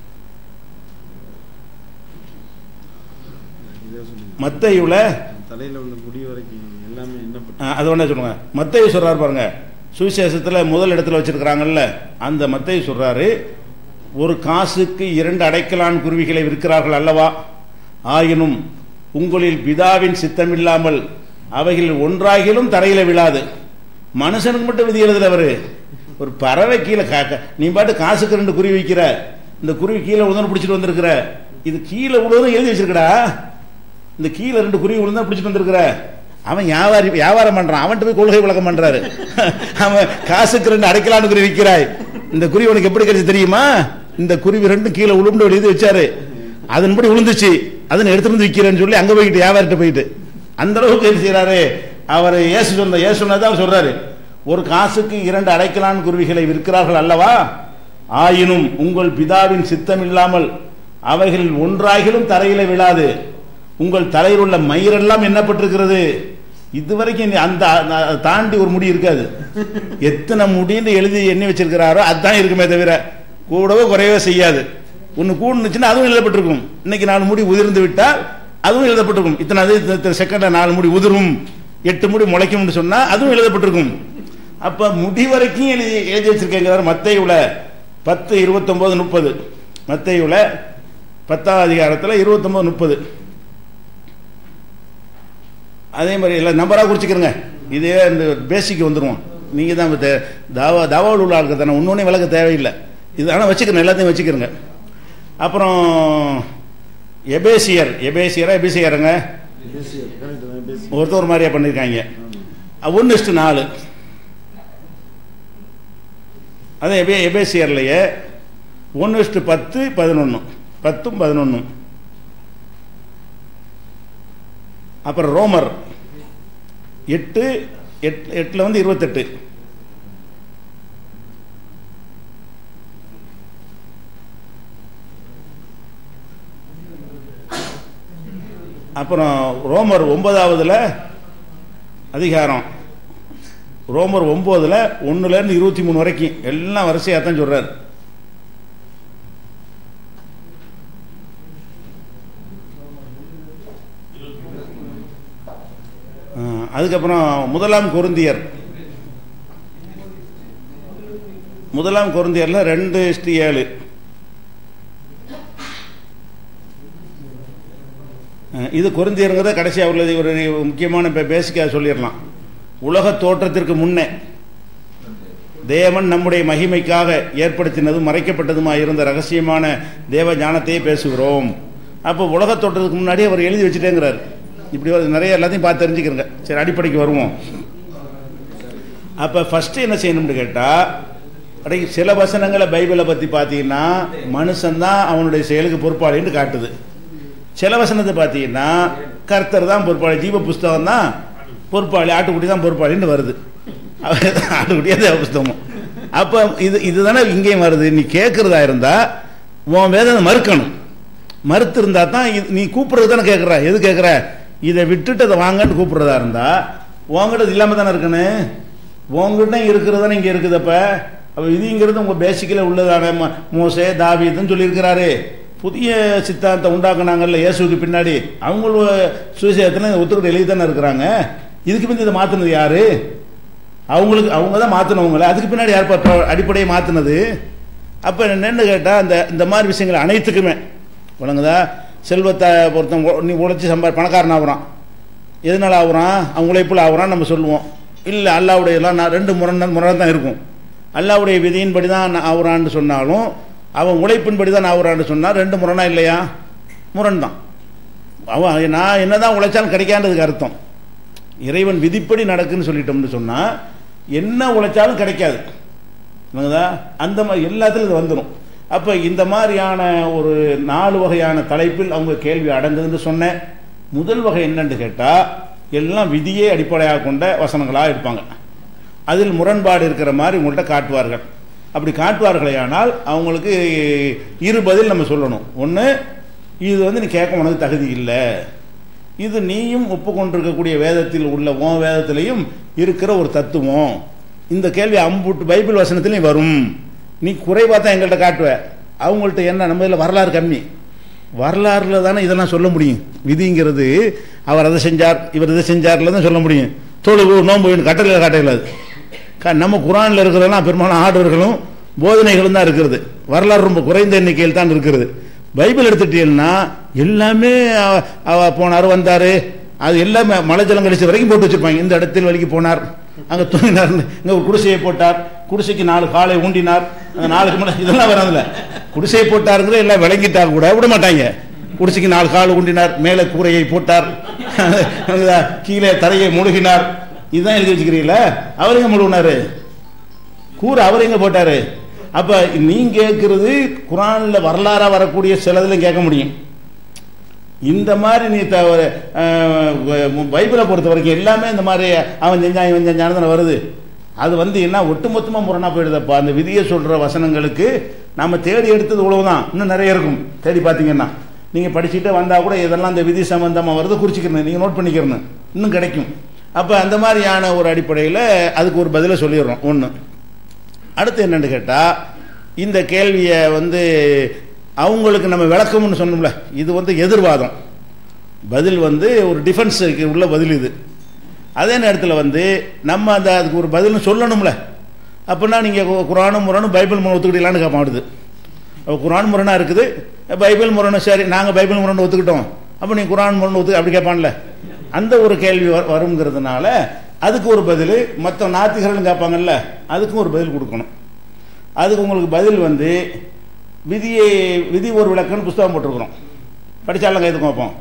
இதே சொல்லுங்க மத்தையுல தலையில உள்ள முடி வரைக்கும் எல்லாமே என்ன பண்றது? அஹ், அது ஒன்றே சொல்லுங்க மத்தையு சொல்றாரு பாருங்க சுவிசேஷத்தில் முதல் இடத்துல வச்சிருக்கிறாங்கல்ல அந்த மத்தையு சொல்றாரு ஒரு காசுக்கு இரண்டு அடைக்கலான் குருவிகளை விற்கிறார்கள் அல்லவா ஆயினும் உங்களில் பிதாவின் சித்தமில்லாமல் அவைகளில் ஒன்றாகிலும் தரையில விழாது மனுஷனுக்கு மட்டும் விதி எழுதல அவரு ஒரு பறவை கீழே காக்க நீ பாட்டு காசுக்கு ரெண்டு குருவி வைக்கிற இந்த குருவி கீழே விழுந்து பிடிச்சிட்டு வந்திருக்கிற இது கீழே விழுவதும் எழுதி வச்சிருக்கடா இந்த கீழே ரெண்டு குருவி விழுந்தா பிடிச்சிட்டு வந்திருக்கிற அவன் வியாபாரி வியாபாரம் பண்றான் அவன்கிட்ட போய் கொள்கை விளக்கம் பண்றாரு அவன் காசுக்கு ரெண்டு அடைக்கலான்னு குருவி விற்கிறாய் இந்த குருவி உனக்கு எப்படி கிடைச்சு தெரியுமா இந்த குருவி ரெண்டும் கீழே உளுண்டு எழுதி வச்சாரு அதன்படி விழுந்துச்சு அதனை எடுத்துட்டு வந்து விற்கிறேன்னு சொல்லி அங்க போயிட்டு வியாபாரிட்ட போயிட்டு அந்த அளவுக்கு என்ன செய்யறாரு அவர் இயேசு சொன்ன இயேசு சொன்னதை அவர் சொல்றாரு ஒரு காசுக்கு இரண்டு அடைக்கலான் குருவிகளை விற்கிறார்கள் அல்லவா ஆயினும் உங்கள் பிதாவின் சித்தம் இல்லாமல் அவைகளில் ஒன்றாகிலும் தரையில விழாது உங்கள் தலையில் உள்ள மயிரெல்லாம் எண்ணப்பட்டிருக்கிறது இதுவரைக்கும் நீ அந்த அ- தாண்டி ஒரு முடி இருக்காது எத்தனை முடின்னு எழுதி எண்ணி வச்சிருக்கிறாரோ அதுதான் இருக்குமே தவிர கூடவோ குறையவோ செய்யாது ஒன்று கூடுனுச்சுன்னா அதுவும் எழுதப்பட்டிருக்கும் இன்னைக்கு நாலு முடி உதிர்ந்து விட்டால் அதுவும் எழுதப்பட்டிருக்கும் இத்தனை அது இத்தனை செகண்ட்ல நாலு முடி உதிரும் எட்டு முடி முளைக்கும்னு சொன்னா அதுவும் எழுதப்பட்டிருக்கும் அப்ப முடி வரைக்கும் எழுதி எழுதி வச்சிருக்கேங்கிறார் மத்தையுல பத்து இருபத்தொன்பது முப்பது மத்தையுல பத்தாம் அதிகாரத்தில் இருபத்தொன்பது முப்பது அதே மாதிரி எல்லாம் நம்பராக குறிச்சிக்கிறங்க இதே இந்த பேசிக் வந்துருவோம் நீங்கள் தான் தே- தாவா தாவாவில் உள்ள ஆட்கள் தானே ஒன்று விளக்க தேவையில்லை இது ஆனால் வச்சுக்கிறேன் எல்லாத்தையும் வச்சுக்கிறங்க அப்புறம் எபேசியர் எபேசியரா எபேசியருங்க பேசியர் கரெக்ட் தான் பேசி ஒருத்தர் ஒரு மாதிரியா பண்ணியிருக்காங்க ஒன்று இஸ்டு நாலு அதே எபே எபேசியர்லையே ஒன்று இஸ்டு பத்து பதினொன்று பத்தும் பதினொன்றும் அப்புறம் ரோமர் எட்டு எட் எட்டில் வந்து இருபத்தெட்டு அப்புறம் ரோமர் ஒன்பதாவதுல அதிகாரம் ரோமர் ஒன்பதுல ஒண்ணுல இருந்து இருபத்தி மூணு வரைக்கும் எல்லாம் வரிசையா தான் சொல்றாரு ஆ, அதுக்கப்புறம் முதலாம் கொருந்தியர் முதலாம் கொருந்தியர்ல ரெண்டு இஸ்டு ஏழு அஹ் இது கொருந்தியருங்கிறத கடைசியாக உள்ளது ஒரு முக்கியமான பேசிக்காக சொல்லிடலாம் உலக தோற்றத்திற்கு முன்னே தேவன் நம்முடைய மகிமைக்காக ஏற்படுத்தினதும் மறைக்கப்பட்டதுமா இருந்த ரகசியமான தேவ ஞானத்தையே பேசுகிறோம் அப்போ உலக தோற்றத்துக்கு முன்னாடி அவர் எழுதி வச்சுட்டேங்கிறார் இப்படி ஒரு நிறைய எல்லாத்தையும் பார்த்து தெரிஞ்சுக்கிறங்க சரி அடிப்படைக்கு வருவோம் அப்போ ஃபர்ஸ்ட் என்ன செய்யணும்னு கேட்டால் அடே சில வசனங்களை பைபிளை பற்றி பார்த்தீங்கன்னா மனுஷன்தான் அவனுடைய செயலுக்கு பொறுப்பாளின்னு காட்டுது சில வசனத்தை பார்த்தீங்கன்னா கர்த்தர் தான் பொறுப்பாளி ஜீவ புஸ்தகம் தான் பொறுப்பாளி ஆட்டுக்குட்டி தான் பொறுப்பாளின்னு வருது ஆட்டுக்குட்டியே தேவ புஸ்தகம் அப்போ இது இதுதானே இங்கேயும் வருது நீ கேட்கறதா இருந்தா உன் வேதனை மறுக்கணும் மறுத்து இருந்தா தான் இது- நீ கூப்பிடுறது தானே கேட்குற எது கேட்குற இதை விட்டுட்டு அதை வாங்கன்னு கூப்பிடுறதா இருந்தா உங்ககிட்ட இது இல்லாமல் தானே இருக்குன்னு உங்ககிட்ட இருக்கிறது தானே இங்கே இருக்குது அப்போ அப்போ இதுங்கிறது உங்கள் பேசிக்கில் உள்ளதான ம- மோசே தாவீதுன்னு சொல்லியிருக்கிறாரு புதிய சித்தாந்தத்தை உண்டாக்குனாங்கல்ல இயேசுக்கு பின்னாடி அவங்க சுவிசேஷத்தில் ஒத்துக்கிட்டு எழுதி தானே இருக்கிறாங்க இதுக்கு பிந்தி இதை மாற்றினது யாரு அவங்களுக்கு அவங்க தான் மாற்றினவங்கள அதுக்கு பின்னாடி யார் பா அடிப்படையை மாற்றினது அப்போ என்னன்னு கேட்டால் இந்த இந்த மாதிரி விஷயங்கள் அனைத்துக்குமே வழங்குதா செல்வத்தை பொறுத்தவங்க நீ உழைச்சி சம்பா பணக்காரன் ஆகுறான் எதனால் ஆகுறான் அவங்க உழைப்பில் ஆகுறான் நம்ம சொல்லுவோம் இல்லை அல்லாவுடைய எல்லாம் நான் ரெண்டு முரண் முரண் தான் இருக்கும் அல்லாவுடைய விதியின்படி தான் நான் ஆகுறான்னு சொன்னாலும் அவன் உழைப்பின்படி தான் ஆகுறான்னு சொன்னால் ரெண்டு முரணா இல்லையா முரண் தான் அவன் நான் என்னதான் உழைச்சாலும் கிடைக்காததுக்கு அர்த்தம் இறைவன் விதிப்படி நடக்குன்னு சொல்லிட்டோம்னு சொன்னால் என்ன உழைச்சாலும் கிடைக்காது விளங்குதா அந்த மாதிரி எல்லாத்துலையும் இது வந்துடும் அப்போ இந்த மாதிரியான ஒரு நாலு வகையான தலைப்பில் அவங்க கேள்வி அடங்குதுன்னு சொன்னேன் முதல் வகை என்னன்னு கேட்டால் எல்லாம் விதியே அடிப்படையாக கொண்ட வசனங்களாக இருப்பாங்க அதில் முரண்பாடு இருக்கிற மாதிரி உங்கள்கிட்ட காட்டுவார்கள் அப்படி காட்டுவார்களே ஆனால் அவங்களுக்கு இரு பதில் நம்ம சொல்லணும் ஒன்று இது வந்து நீ கேட்க உனக்கு தகுதி இல்லை இது நீயும் ஒப்புக்கொண்டிருக்கக்கூடிய வேதத்தில் உள்ள உன் வேதத்திலையும் இருக்கிற ஒரு தத்துவம் இந்த கேள்வி அம்புட்டு பைபிள் வசனத்திலையும் வரும் நீ குறைவாக தான் எங்கள்கிட்ட காட்டுவ அவங்கள்ட்ட என்ன நம்ம இதில் வரலாறு கம்மி வரலாறுல தானே இதெல்லாம் சொல்ல முடியும் விதிங்கிறது அவர் அதை செஞ்சார் இவர் இதை செஞ்சார்ல தான் சொல்ல முடியும் தொழுகு நோன்பு கட்டளையில் காட்டலாது க- நம்ம குரானில் இருக்கிறதெல்லாம் பெரும்பாலும் ஆர்டர்களும் போதனைகளும் தான் இருக்கிறது வரலாறு ரொம்ப குறைந்த எண்ணிக்கையில் தான் இருக்கிறது பைபிள் எடுத்துட்டீங்கன்னா எல்லாமே அவ- அவ போனார் வந்தார் அது எல்லாமே மலை ஜலம் கழிச்ச வரைக்கும் போட்டு வச்சிருப்பாங்க இந்த இடத்தில் வலிக்கு போனார் அங்கே தூங்கினார் இங்கே ஒரு குடிசையை போட்டார் குடிசைக்கு நாலு காலை ஊண்டினார் அந்த நாளுக்கு மேலே இதெல்லாம் வராதுல்ல குடிசையை போட்டாருங்கிற எல்லாம் விளங்கிட்டா கூட விட மாட்டாங்க குடிசைக்கு நாலு கால் ஊண்டினார் மேலே கூரையை போட்டார் கீழே தரையை முழுகினார் இதுதான் எழுதி வச்சுக்கிறீங்களா அவர் எங்க முழுகினாரு கூரை அவர் எங்க போட்டாரு அப்ப நீங்க கேட்கிறது குரான்ல வரலாறா வரக்கூடிய சிலதுல கேட்க முடியும் இந்த மாதிரி நீ த ஒரு, அஹ், பைபிளை பொறுத்த வரைக்கும் எல்லாமே இந்த மாதிரி அவன் செஞ்சான் இவன் செஞ்சான்னு வருது அது வந்து என்ன ஒட்டுமொத்தமா முரணா போயிடுதப்பா அந்த விதியை சொல்ற வசனங்களுக்கு நாம தேடி எடுத்தது இவ்வளவுதான் இன்னும் நிறைய இருக்கும் தேடி பார்த்தீங்கன்னா நீங்க படிச்சுட்டே வந்தா கூட இதெல்லாம் இந்த விதி சம்பந்தமா வருது குறிச்சிக்கிறேன் நீங்க நோட் பண்ணிக்கிறேன் இன்னும் கிடைக்கும் அப்ப அந்த மாதிரியான ஒரு அடிப்படையில் அதுக்கு ஒரு பதிலை சொல்லிடுறோம் ஒன்று அடுத்து என்னன்னு கேட்டால் இந்த கேள்வியை வந்து அவங்களுக்கு நம்ம விளக்கம்னு சொன்னோம்ல இது வந்து எதிர்வாதம் பதில் வந்து ஒரு டிஃபென்ஸுக்கு உள்ள பதில் இது அதே நேரத்தில் வந்து நம்ம அந்த அதுக்கு ஒரு பதில்னு சொல்லணும்ல அப்படின்னா நீங்கள் குரானும் முரணும் பைபிள் முரண் ஒத்துக்கிட்டீங்களான்னு கேட்பான் அடுத்து அப்போ குரான் முரணாக இருக்குது பைபிள் முரண் சரி நாங்கள் பைபிள் முரண் ஒத்துக்கிட்டோம் அப்போ நீ குரான் முரண் ஒத்து அப்படி கேட்பான்ல அந்த ஒரு கேள்வி வ- வருங்கிறதுனால அதுக்கு ஒரு பதில் மற்ற நாத்திகர்கள் கேட்பாங்கல்ல அதுக்கும் ஒரு பதில் கொடுக்கணும் அதுக்கு உங்களுக்கு பதில் வந்து விதியை விதி ஒரு விளக்குன்னு புஸ்தகம் போட்டிருக்கிறோம் படித்தாலும் கைது பார்ப்போம்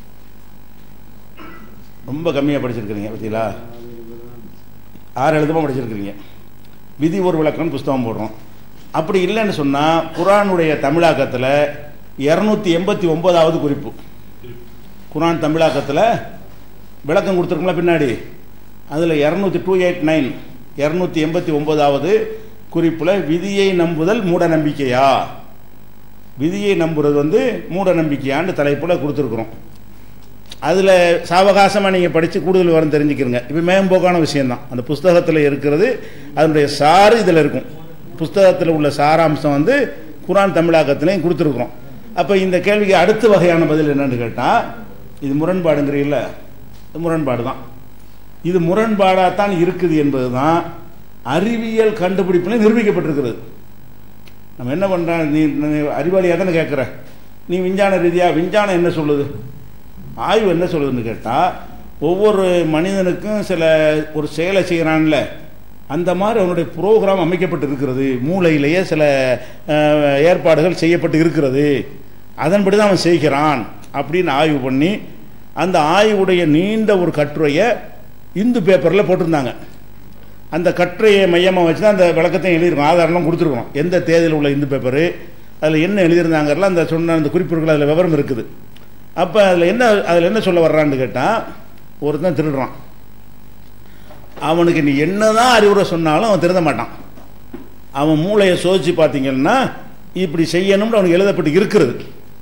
ரொம்ப கம்மியாக படிச்சிருக்கிறீங்க பார்த்தீங்களா ஆறு எழுதமாக படிச்சிருக்கிறீங்க விதி ஒரு விளக்கம்னு புஸ்தகம் போடுறோம் அப்படி இல்லைன்னு சொன்னால் குரானுடைய தமிழாக்கத்தில் இரநூத்தி எண்பத்தி ஒன்பதாவது குறிப்பு குரான் தமிழாக்கத்தில் விளக்கம் கொடுத்துருக்கோம்ல பின்னாடி அதில் இரநூத்தி டூ எயிட் நைன் இரநூத்தி எண்பத்தி ஒன்பதாவது குறிப்பில் விதியை நம்புதல் மூட நம்பிக்கையா விதியை நம்புறது வந்து மூட நம்பிக்கையான்னு தலைப்பில் கொடுத்துருக்குறோம் அதில் சாவகாசமாக நீங்கள் படித்து கூடுதல் வரும் தெரிஞ்சுக்கிறங்க இப்போ மேம்போக்கான விஷயம்தான் அந்த புஸ்தகத்தில் இருக்கிறது அதனுடைய சாறு இதில் இருக்கும் புஸ்தகத்தில் உள்ள சாராம்சம் வந்து குரான் தமிழாக்கத்திலையும் கொடுத்துருக்குறோம் அப்போ இந்த கேள்விக்கு அடுத்த வகையான பதில் என்னன்னு கேட்டால் இது முரண்பாடுங்கிறீல்ல இது முரண்பாடு தான் இது முரண்பாடாகத்தான் இருக்குது என்பது தான் அறிவியல் கண்டுபிடிப்பில் நிரூபிக்கப்பட்டிருக்கிறது நம்ம என்ன பண்ணுறோம் நீ நீ அறிவாளியாக தானே கேட்குற நீ விஞ்ஞான ரீதியாக விஞ்ஞானம் என்ன சொல்லுது ஆய்வு என்ன சொல்லுதுன்னு கேட்டால் ஒவ்வொரு மனிதனுக்கும் சில ஒரு செயலை செய்கிறான்ல அந்த மாதிரி அவனுடைய ப்ரோக்ராம் அமைக்கப்பட்டு இருக்கிறது மூளையிலேயே சில அஹ், ஏற்பாடுகள் செய்யப்பட்டு இருக்கிறது அதன்படி தான் அவன் செய்கிறான் அப்படின்னு ஆய்வு பண்ணி அந்த ஆய்வுடைய நீண்ட ஒரு கட்டுரையை இந்து பேப்பரில் போட்டிருந்தாங்க அந்த கட்டுரையை மையமாக வச்சு தான் அந்த விளக்கத்தையும் எழுதியிருக்கோம் ஆதாரம்லாம் கொடுத்துருக்கோம் எந்த தேதியில் உள்ள இந்து பேப்பரு அதில் என்ன எழுதியிருந்தாங்கலாம் அந்த சொன்ன அந்த குறிப்புகள் அதில் விவரம் இருக்குது அப்போ அதில் என்ன அதில் என்ன சொல்ல வர்றான்னு கேட்டால் ஒருத்தன் திருடுறான் அவனுக்கு நீ என்னதான் அறிவுரை சொன்னாலும் அவன் திருந்த மாட்டான் அவன் மூளையை சோதிச்சு பார்த்தீங்கன்னா இப்படி செய்யணும்னு அவனுக்கு எழுதப்பட்டு இருக்கிறது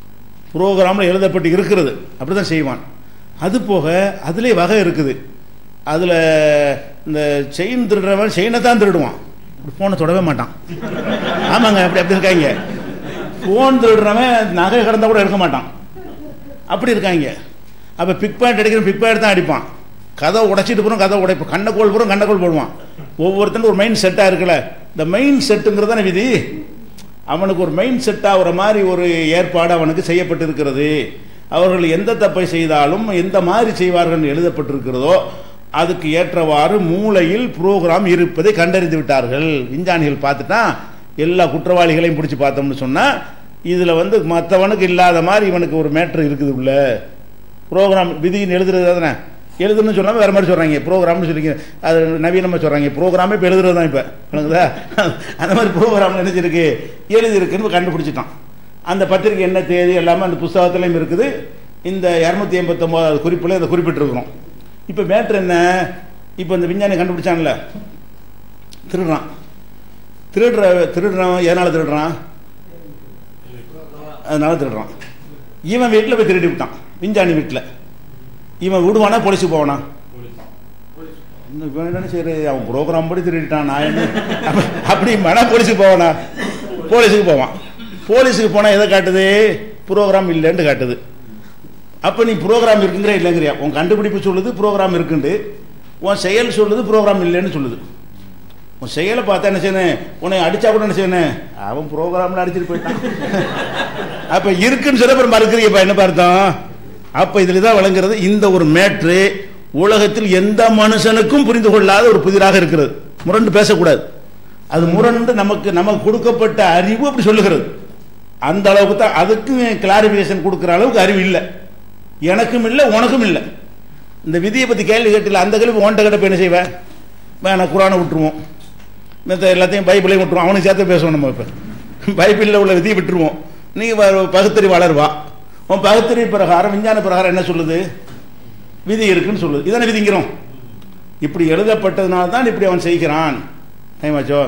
ப்ரோக்ராமில் எழுதப்பட்டு இருக்கிறது அப்படி தான் செய்வான் அது போக அதிலே வகை இருக்குது அதில் இந்த செயின் திருடுறவன் செயினை தான் திருடுவான் ஃபோனை தொடவே மாட்டான் ஆமாங்க அப்படி அப்படி இருக்காங்க ஃபோன் திருடுறவன் நகை கடந்தா கூட எடுக்க மாட்டான் அப்படி இருக்காங்க அப்போ பிக் பாயிண்ட் அடிக்கிற பிக் பாயிண்ட் தான் அடிப்பான் கதை உடைச்சிட்டு போகிறோம் கதை உடைப்போம் கண்ணக்கோள் போகிறோம் கண்ணக்கோள் போடுவான் ஒவ்வொருத்தனும் ஒரு மைண்ட் செட்டாக இருக்குல்ல இந்த மைண்ட் செட்டுங்கிறது தானே விதி அவனுக்கு ஒரு மைண்ட் செட் ஆகிற மாதிரி ஒரு ஏற்பாடு அவனுக்கு செய்யப்பட்டிருக்கிறது அவர்கள் எந்த தப்பை செய்தாலும் எந்த மாதிரி செய்வார்கள் எழுதப்பட்டிருக்கிறதோ அதுக்கு ஏற்றவாறு மூளையில் புரோகிராம் இருப்பதை கண்டறிந்து விட்டார்கள் விஞ்ஞானிகள் பார்த்துட்டா எல்லா குற்றவாளிகளையும் பிடிச்சி பார்த்தோம்னு சொன்னால் இதில் வந்து மற்றவனுக்கு இல்லாத மாதிரி இவனுக்கு ஒரு மேட்ரு இருக்குது உள்ள ப்ரோக்ராம் விதின்னு எழுதுறது தானே எழுதுன்னு சொல்லாமல் வேறு மாதிரி சொல்கிறாங்க ப்ரோக்ராம்னு சொல்லிங்க அது நவீனமாக சொல்கிறாங்க ப்ரோக்ராமே இப்போ எழுதுறது தான் இப்போ எனக்குதா அந்த மாதிரி ப்ரோக்ராம் நினைச்சிருக்கு எழுதியிருக்குன்னு கண்டுபிடிச்சிட்டான் அந்த பத்திரிக்கை என்ன தேதி எல்லாமே அந்த புஸ்தகத்துலையும் இருக்குது இந்த இரநூத்தி எண்பத்தொம்போதாவது குறிப்பில் இதை குறிப்பிட்டிருக்கிறோம் இப்போ மேட்ரு என்ன இப்போ இந்த விஞ்ஞானி கண்டுபிடிச்சான்ல திருடுறான் திருடுற திருடுறான் எதனால் திருடுறான் அதனால திருடுறான் இவன் வீட்டில் போய் திருடி விட்டான் விஞ்ஞானி வீட்டில் இவன் விடுவானா போலீஸுக்கு போவானா இன்னும் இவன் என்ன சரி அவன் ப்ரோக்ராம் படி திருடிட்டான் நான் என்ன அப்ப- அப்படி மன போலீஸுக்கு போவானா போலீஸுக்கு போவான் போலீஸுக்கு போனால் எதை காட்டுது ப்ரோக்ராம் இல்லைன்னு காட்டுது அப்போ நீ ப்ரோக்ராம் இருக்குங்கிற இல்லைங்கிறியா உன் கண்டுபிடிப்பு சொல்லுது ப்ரோக்ராம் இருக்குண்டு உன் செயல் சொல்லுது ப்ரோக்ராம் இல்லைன்னு சொல்லுது உன் செயலை பார்த்தா என்ன செய்யணும் உன்னை அடிச்சா கூட என்ன செய்யணும் அவன் ப்ரோக்ராம்ல அடிச்சிட்டு போயிட்டான் அப்ப இருக்குன்னு சொல்ல அப்புறம் மறுக்கிறீங்கப்பா என்ன பார்த்தோம் அப்ப இதுல தான் வழங்குறது இந்த ஒரு மேட்ரு உலகத்தில் எந்த மனுஷனுக்கும் புரிந்து கொள்ளாத ஒரு புதிராக இருக்கிறது முரண்டு பேசக்கூடாது அது முரண்டு நமக்கு நமக்கு கொடுக்கப்பட்ட அறிவு அப்படி சொல்லுகிறது அந்த அளவுக்கு தான் அதுக்கு கிளாரிபிகேஷன் கொடுக்குற அளவுக்கு அறிவு இல்லை எனக்கும் இல்லை உனக்கும் இல்லை இந்த விதியை பற்றி கேள்வி கேட்டில அந்த கேள்வி ஓன்ட்ட கிட்ட போய் என்ன செய்வேன் வேணாம் குரானை விட்டுருவோம் மற்ற எல்லாத்தையும் பைபிளையும் விட்டுருவோம் அவனுக்கு சேர்த்து பேசுவோம் நம்ம இப்போ பைபிளில் உள்ள விதியை விட்டுருவோம் நீ வ- பகுத்தறிவாளர் வா உன் பகுத்தறிவு பிரகாரம் விஞ்ஞான பிரகாரம் என்ன சொல்லுது விதி இருக்குன்னு சொல்லுது இதானே விதிங்கிறோம் இப்படி எழுதப்பட்டதுனால தான் இப்படி அவன் செய்கிறான் டைம் ஆச்சோ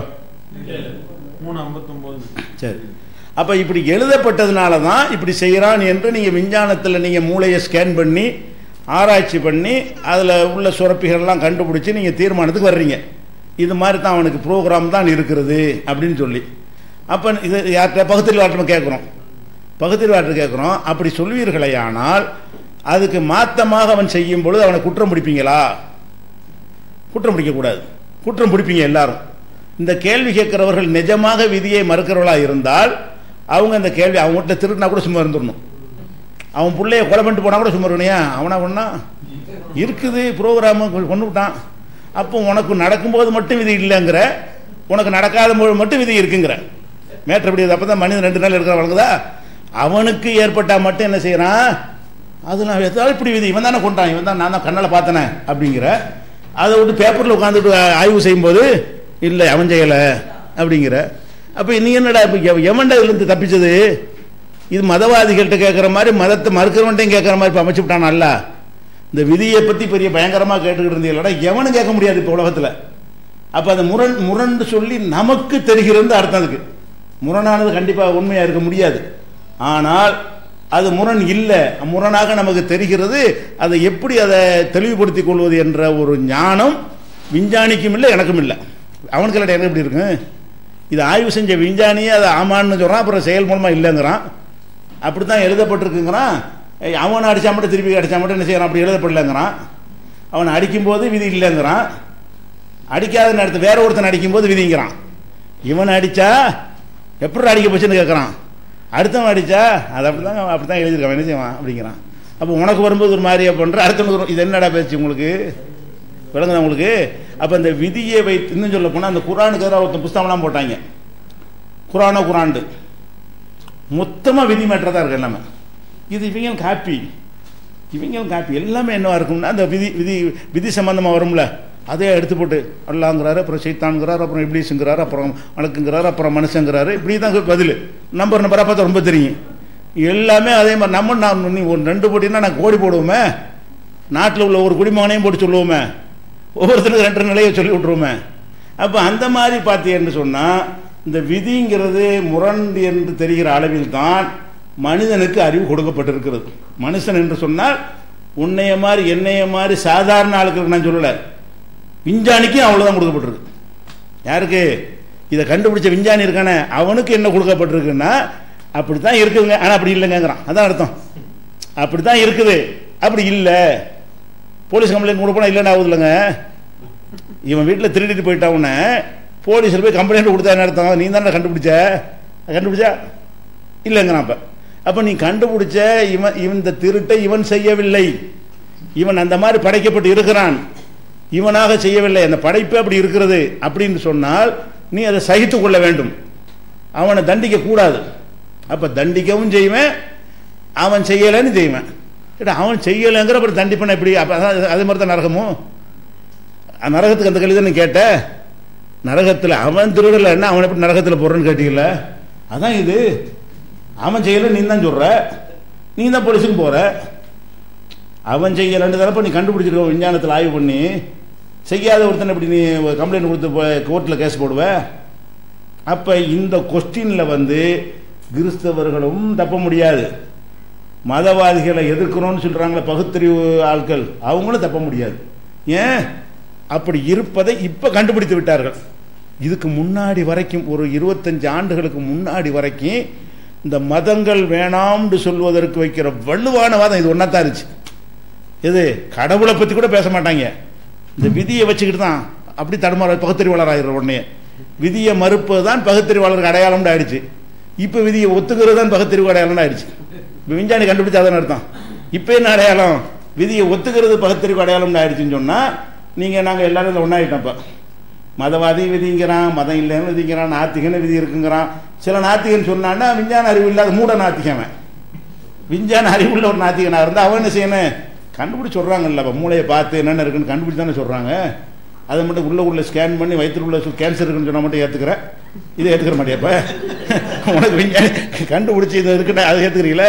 மூணு ஐம்பத்தொம்போது சரி அப்போ இப்படி எழுதப்பட்டதுனால தான் இப்படி செய்கிறான் என்று நீங்கள் விஞ்ஞானத்தில் நீங்கள் மூளையை ஸ்கேன் பண்ணி ஆராய்ச்சி பண்ணி அதில் உள்ள சுரப்பிகள்லாம் கண்டுபிடிச்சி நீங்கள் தீர்மானத்துக்கு வர்றீங்க இது மாதிரி தான் அவனுக்கு ப்ரோக்ராம் தான் இருக்கிறது அப்படின்னு சொல்லி அப்போ இது யார்கிட்ட பகுத்தறிவாட்டம் கேட்குறோம் பகுத்தறிவாட்டு கேட்குறோம் அப்படி சொல்வீர்களே ஆனால் அதுக்கு மாத்தமாக அவன் செய்யும் பொழுது அவனை குற்றம் பிடிப்பீங்களா குற்றம் பிடிக்கக்கூடாது குற்றம் பிடிப்பீங்க எல்லாரும் இந்த கேள்வி கேட்கிறவர்கள் நிஜமாக விதியை மறுக்கிறவர்களா இருந்தால் அவங்க இந்த கேள்வி அவங்க வீட்டில் திருடினா கூட சும்மா இருந்துடணும் அவன் பிள்ளைய கொலை பண்ணிட்டு போனா கூட சும்மா இருக்கணையா அவனா பண்ணா இருக்குது ப்ரோக்ராமு கொண்டு விட்டான் அப்போ உனக்கு நடக்கும்போது மட்டும் விதி இல்லைங்கிற உனக்கு நடக்காத போது மட்டும் விதி இருக்குங்கிற மேட்ரு எப்படி அப்போ தான் மனிதன் ரெண்டு நாள் இருக்கிற வழங்குதா அவனுக்கு ஏற்பட்டால் மட்டும் என்ன செய்கிறான் அது நான் எதாவது இப்படி விதி இவன் தானே கொண்டான் இவன் தான் நான் தான் கண்ணால் பார்த்தனே அப்படிங்கிற அதை விட்டு பேப்பரில் உட்காந்துட்டு ஆய்வு செய்யும்போது இல்லை அவன் செய்யலை அப்படிங்கிற அப்போ நீ என்னடா இப்போ எவன்டா இதுலேருந்து தப்பிச்சது இது மதவாதிகள்கிட்ட கேட்குற மாதிரி மதத்தை மறுக்கிறவன்ட்டையும் கேட்குற மாதிரி இப்போ அமைச்சு விட்டான் அல்ல இந்த விதியை பற்றி பெரிய பயங்கரமாக கேட்டுக்கிட்டு இருந்தீங்களா எவனும் கேட்க முடியாது இப்போ உலகத்தில் அப்போ அது முரண் முரண்டு சொல்லி நமக்கு தெரிகிறது அர்த்தம் அதுக்கு முரணானது கண்டிப்பாக உண்மையாக இருக்க முடியாது ஆனால் அது முரண் இல்லை முரணாக நமக்கு தெரிகிறது அதை எப்படி அதை தெளிவுபடுத்திக் கொள்வது என்ற ஒரு ஞானம் விஞ்ஞானிக்கும் இல்லை எனக்கும் இல்லை அவனுக்கு இல்லாட்ட எனக்கு எப்படி இருக்கும் இது ஆய்வு செஞ்ச விஞ்ஞானியே அதை ஆமான்னு சொல்கிறான் அப்புறம் செயல் மூலமாக இல்லைங்கிறான் அப்படி தான் எழுதப்பட்டிருக்குங்கிறான் ஏய், அவனை அடிச்சா மட்டும் திருப்பி அடிச்சா மட்டும் என்ன செய்யறான் அப்படி எழுதப்படலைங்கிறான் அவனை அடிக்கும்போது விதி இல்லைங்கிறான் அடிக்காத நேரத்தில் வேற ஒருத்தன் அடிக்கும்போது விதிங்கிறான் இவனை அடிச்சா எப்படி அடிக்க போச்சுன்னு கேட்குறான் அடுத்தவன் அடிச்சா அது அப்படி தான் அப்படி தான் எழுதியிருக்கான் என்ன செய்வான் அப்படிங்கிறான் அப்போ உனக்கு வரும்போது ஒரு மாதிரியா பண்ணுற அடுத்தவனுக்கு வரும். இது என்னடா பேச்சு உங்களுக்கு விளங்குதா உங்களுக்கு அப்போ இந்த விதியை வைத்து இன்னும் சொல்ல போனால் அந்த குரானுக்கு எதிராக ஒருத்தன் புஸ்தகம்லாம் போட்டாங்க குரானோ குராண்டு மொத்தமாக விதி மேட்டர் தான் இருக்கு எல்லாமே இது இவங்க காப்பி இவங்க காப்பி எல்லாமே என்னவா இருக்கும்னா அந்த விதி விதி விதி சம்பந்தமாக வரும்ல அதே எடுத்து போட்டு அல்லாங்கிறாரு அப்புறம் சைத்தான்கிறாரு அப்புறம் இப்ளீஸுங்கிறாரு அப்புறம் வழக்குங்கிறாரு அப்புறம் மனுஷங்கிறாரு இப்படி தான் பதில் நம்பர் நம்பராக பார்த்தா ரொம்ப தெரியும் எல்லாமே அதே மாதிரி நம்ம நான் நீ ஒரு ரெண்டு போட்டினா நான் கோடி போடுவோமே நாட்டில் உள்ள ஒரு குடிமகனையும் போட்டு சொல்லுவோமே ஒவ்வொருத்தருக்கும் ரெண்டு நிலையை சொல்லி விட்ருவோமே அப்போ அந்த மாதிரி பார்த்தீங்கன்னு சொன்னால் இந்த விதிங்கிறது முரண் என்று தெரிகிற அளவில் தான் மனிதனுக்கு அறிவு கொடுக்கப்பட்டிருக்கிறது மனுஷன் என்று சொன்னால் உன்னைய மாதிரி என்னைய மாதிரி சாதாரண ஆளுக்கு நான் சொல்லல விஞ்ஞானிக்கும் அவ்வளவுதான் கொடுக்கப்பட்டிருக்கு யாருக்கு இதை கண்டுபிடிச்ச விஞ்ஞானி இருக்கானே அவனுக்கு என்ன கொடுக்கப்பட்டிருக்குன்னா அப்படித்தான் இருக்குதுங்க ஆனா அப்படி இல்லைங்கிறான் அதான் அர்த்தம் அப்படித்தான் இருக்குது அப்படி இல்லை போலீஸ் கம்ப்ளைண்ட் கொடுப்பா இல்லைன்னு ஆகுது இல்லைங்க இவன் வீட்டில் திருடிட்டு போயிட்டாவுன்னு போலீஸில் போய் கம்ப்ளைண்ட் கொடுத்தா என்ன அர்த்தம் நீ தானே கண்டுபிடிச்ச கண்டுபிடிச்சா இல்லைங்கிறான் அப்ப அப்ப நீ கண்டுபிடிச்ச இவன் இவன் இந்த திருட்டை இவன் செய்யவில்லை இவன் அந்த மாதிரி படைக்கப்பட்டு இருக்கிறான் இவனாக செய்யவில்லை அந்த படைப்பு அப்படி இருக்கிறது அப்படின்னு சொன்னால் நீ அதை சகித்துக் கொள்ள வேண்டும் அவனை தண்டிக்க கூடாது அப்ப தண்டிக்கவும் செய்வேன் அவன் செய்யலைன்னு செய்வேன் ஏடா, அவன் செய்யலைங்கிற அப்புறம் தண்டிப்பன எப்படி அப்ப அதான் அதே மாதிரி தான் நரகமும் அஹ் நரகத்துக்கு அந்த கேள்வி தான் நீ கேட்ட நரகத்தில் அவன் திருடலைன்னா அவன் எப்படி நரகத்தில் போடுறன்னு கேட்டீங்கல்ல அதான் இது அவன் செய்யலை நீ தான் சொல்ற நீ தான் போலீஸுக்கு போற அவன் செய்யலைன்னு தரப்ப நீ கண்டுபிடிச்சிருக்க விஞ்ஞானத்தில் ஆய்வு பண்ணி செய்யாத ஒருத்தன் எப்படி நீ கம்ப்ளைண்ட் கொடுத்து கோர்ட்டில் கேஸ் போடுவ அப்ப இந்த கொஸ்டின்ல வந்து கிறிஸ்தவர்களும் தப்ப முடியாது மதவாதிகளை எதிர்க்கிறோம்னு சொல்றாங்களே பகுத்தறிவு ஆட்கள் அவங்களும் தப்ப முடியாது ஏன் அப்படி இருப்பதை இப்ப கண்டுபிடித்து விட்டார்கள் இதுக்கு முன்னாடி வரைக்கும் ஒரு இருபத்தஞ்சு ஆண்டுகளுக்கு முன்னாடி வரைக்கும் இந்த மதங்கள் வேணாம்னு சொல்வதற்கு வைக்கிற வலுவான வாதம் இது ஒன்றா இருந்துச்சு எது கடவுளை பத்தி கூட பேச மாட்டாங்க இந்த விதியை வச்சுக்கிட்டு தான் அப்படி தடுமாற பகுத்தறிவாளர் ஆகிற உடனே விதியை மறுப்பது தான் பகுத்தறிவாளருக்கு அடையாளம்னு ஆயிடுச்சு இப்போ விதியை ஒத்துக்கிறது தான் பகுத்தறிவு அடையாளம்னு ஆயிடுச்சு இப்போ விஞ்ஞானி கண்டுபிடிச்சா அதான் அர்த்தம் இப்போ என்ன அடையாளம் விதியை ஒத்துக்கிறது பகுத்தறிவு அடையாளம்னு ஆயிடுச்சுன்னு சொன்னா நீங்க நாங்க எல்லாரும் இதில் ஒன்றாயிட்டோம் இப்போ மதவாதி விதிங்கிறான் மதம் இல்லைன்னு விதிங்கிறான் நாத்திகன்னு விதி இருக்குங்கிறான் சில நாத்திகன் சொன்னான்னா விஞ்ஞான அறிவு இல்லாத மூட நாத்திகன் அவன். விஞ்ஞான அறிவுள்ள ஒரு நாத்திகனா இருந்தா அவன் என்ன செய்யணும் கண்டுபிடிச்சு சொல்றாங்கல்ல அப்ப மூளையை பார்த்து என்னென்ன இருக்குன்னு கண்டுபிடிச்சு தானே சொல்றாங்க அதை மட்டும் உள்ள உள்ள ஸ்கேன் பண்ணி வயிற்றுக்குள்ள கேன்சர் இருக்குன்னு சொன்னா மட்டும் ஏத்துக்கிற இதை ஏத்துக்கிற மாட்டியா இப்ப உனக்கு விஞ்ஞானி கண்டுபிடிச்சு இது இருக்குன்னா அதை ஏத்துக்கிறீங்களா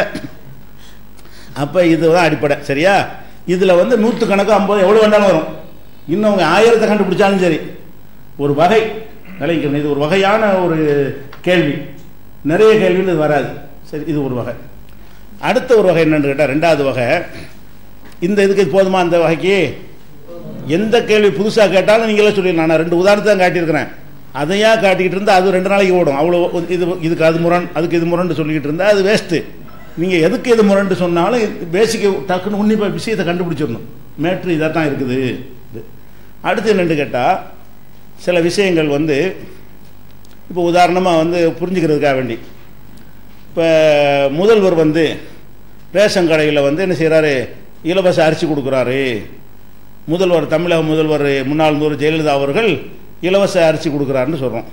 அப்ப இதுதான் அடிப்படை சரியா இதுல வந்து நூத்து கணக்கு ஐம்பது எவ்வளவு வேண்டாலும் வரும் இன்னும் அவங்க ஆயிரத்தை கண்டுபிடிச்சாலும் சரி ஒரு வகை விளைவிக்கணும் இது ஒரு வகையான ஒரு கேள்வி நிறைய கேள்விகள் இது வராது சரி இது ஒரு வகை அடுத்த ஒரு வகை என்னன்னு கேட்டால் ரெண்டாவது வகை இந்த இதுக்கு இது போதுமா அந்த வகைக்கு எந்த கேள்வி புதுசாக கேட்டாலும் நீங்களே சொல்லிடலாம் நான் ரெண்டு உதாரணத்தை தான் காட்டியிருக்கிறேன் அதையா காட்டிக்கிட்டு இருந்தால் அது ரெண்டு நாளைக்கு ஓடும் அவ்வளோ இது இதுக்கு அது முரண் அதுக்கு இது முரண்டு சொல்லிக்கிட்டு இருந்தால் அது வேஸ்ட்டு நீங்கள் எதுக்கு இது முரண்டு சொன்னாலும் பேசிக்க டக்குன்னு உன்னிப்பாக விஷயத்தை கண்டுபிடிச்சிடணும் மேட்ரு இதாக தான் இருக்குது இது. அடுத்து என்னன்னு கேட்டால் சில விஷயங்கள் வந்து இப்போ உதாரணமாக வந்து புரிஞ்சுக்கிறதுக்காக வேண்டி இப்போ முதல்வர் வந்து ரேஷன் கடையில் வந்து என்ன செய்கிறாரு இலவச அரிசி கொடுக்குறாரு முதல்வர் தமிழக முதல்வர் முன்னாள் முதல்வர் ஜெயலலிதா அவர்கள் இலவச அரிசி கொடுக்குறாருன்னு சொல்கிறோம்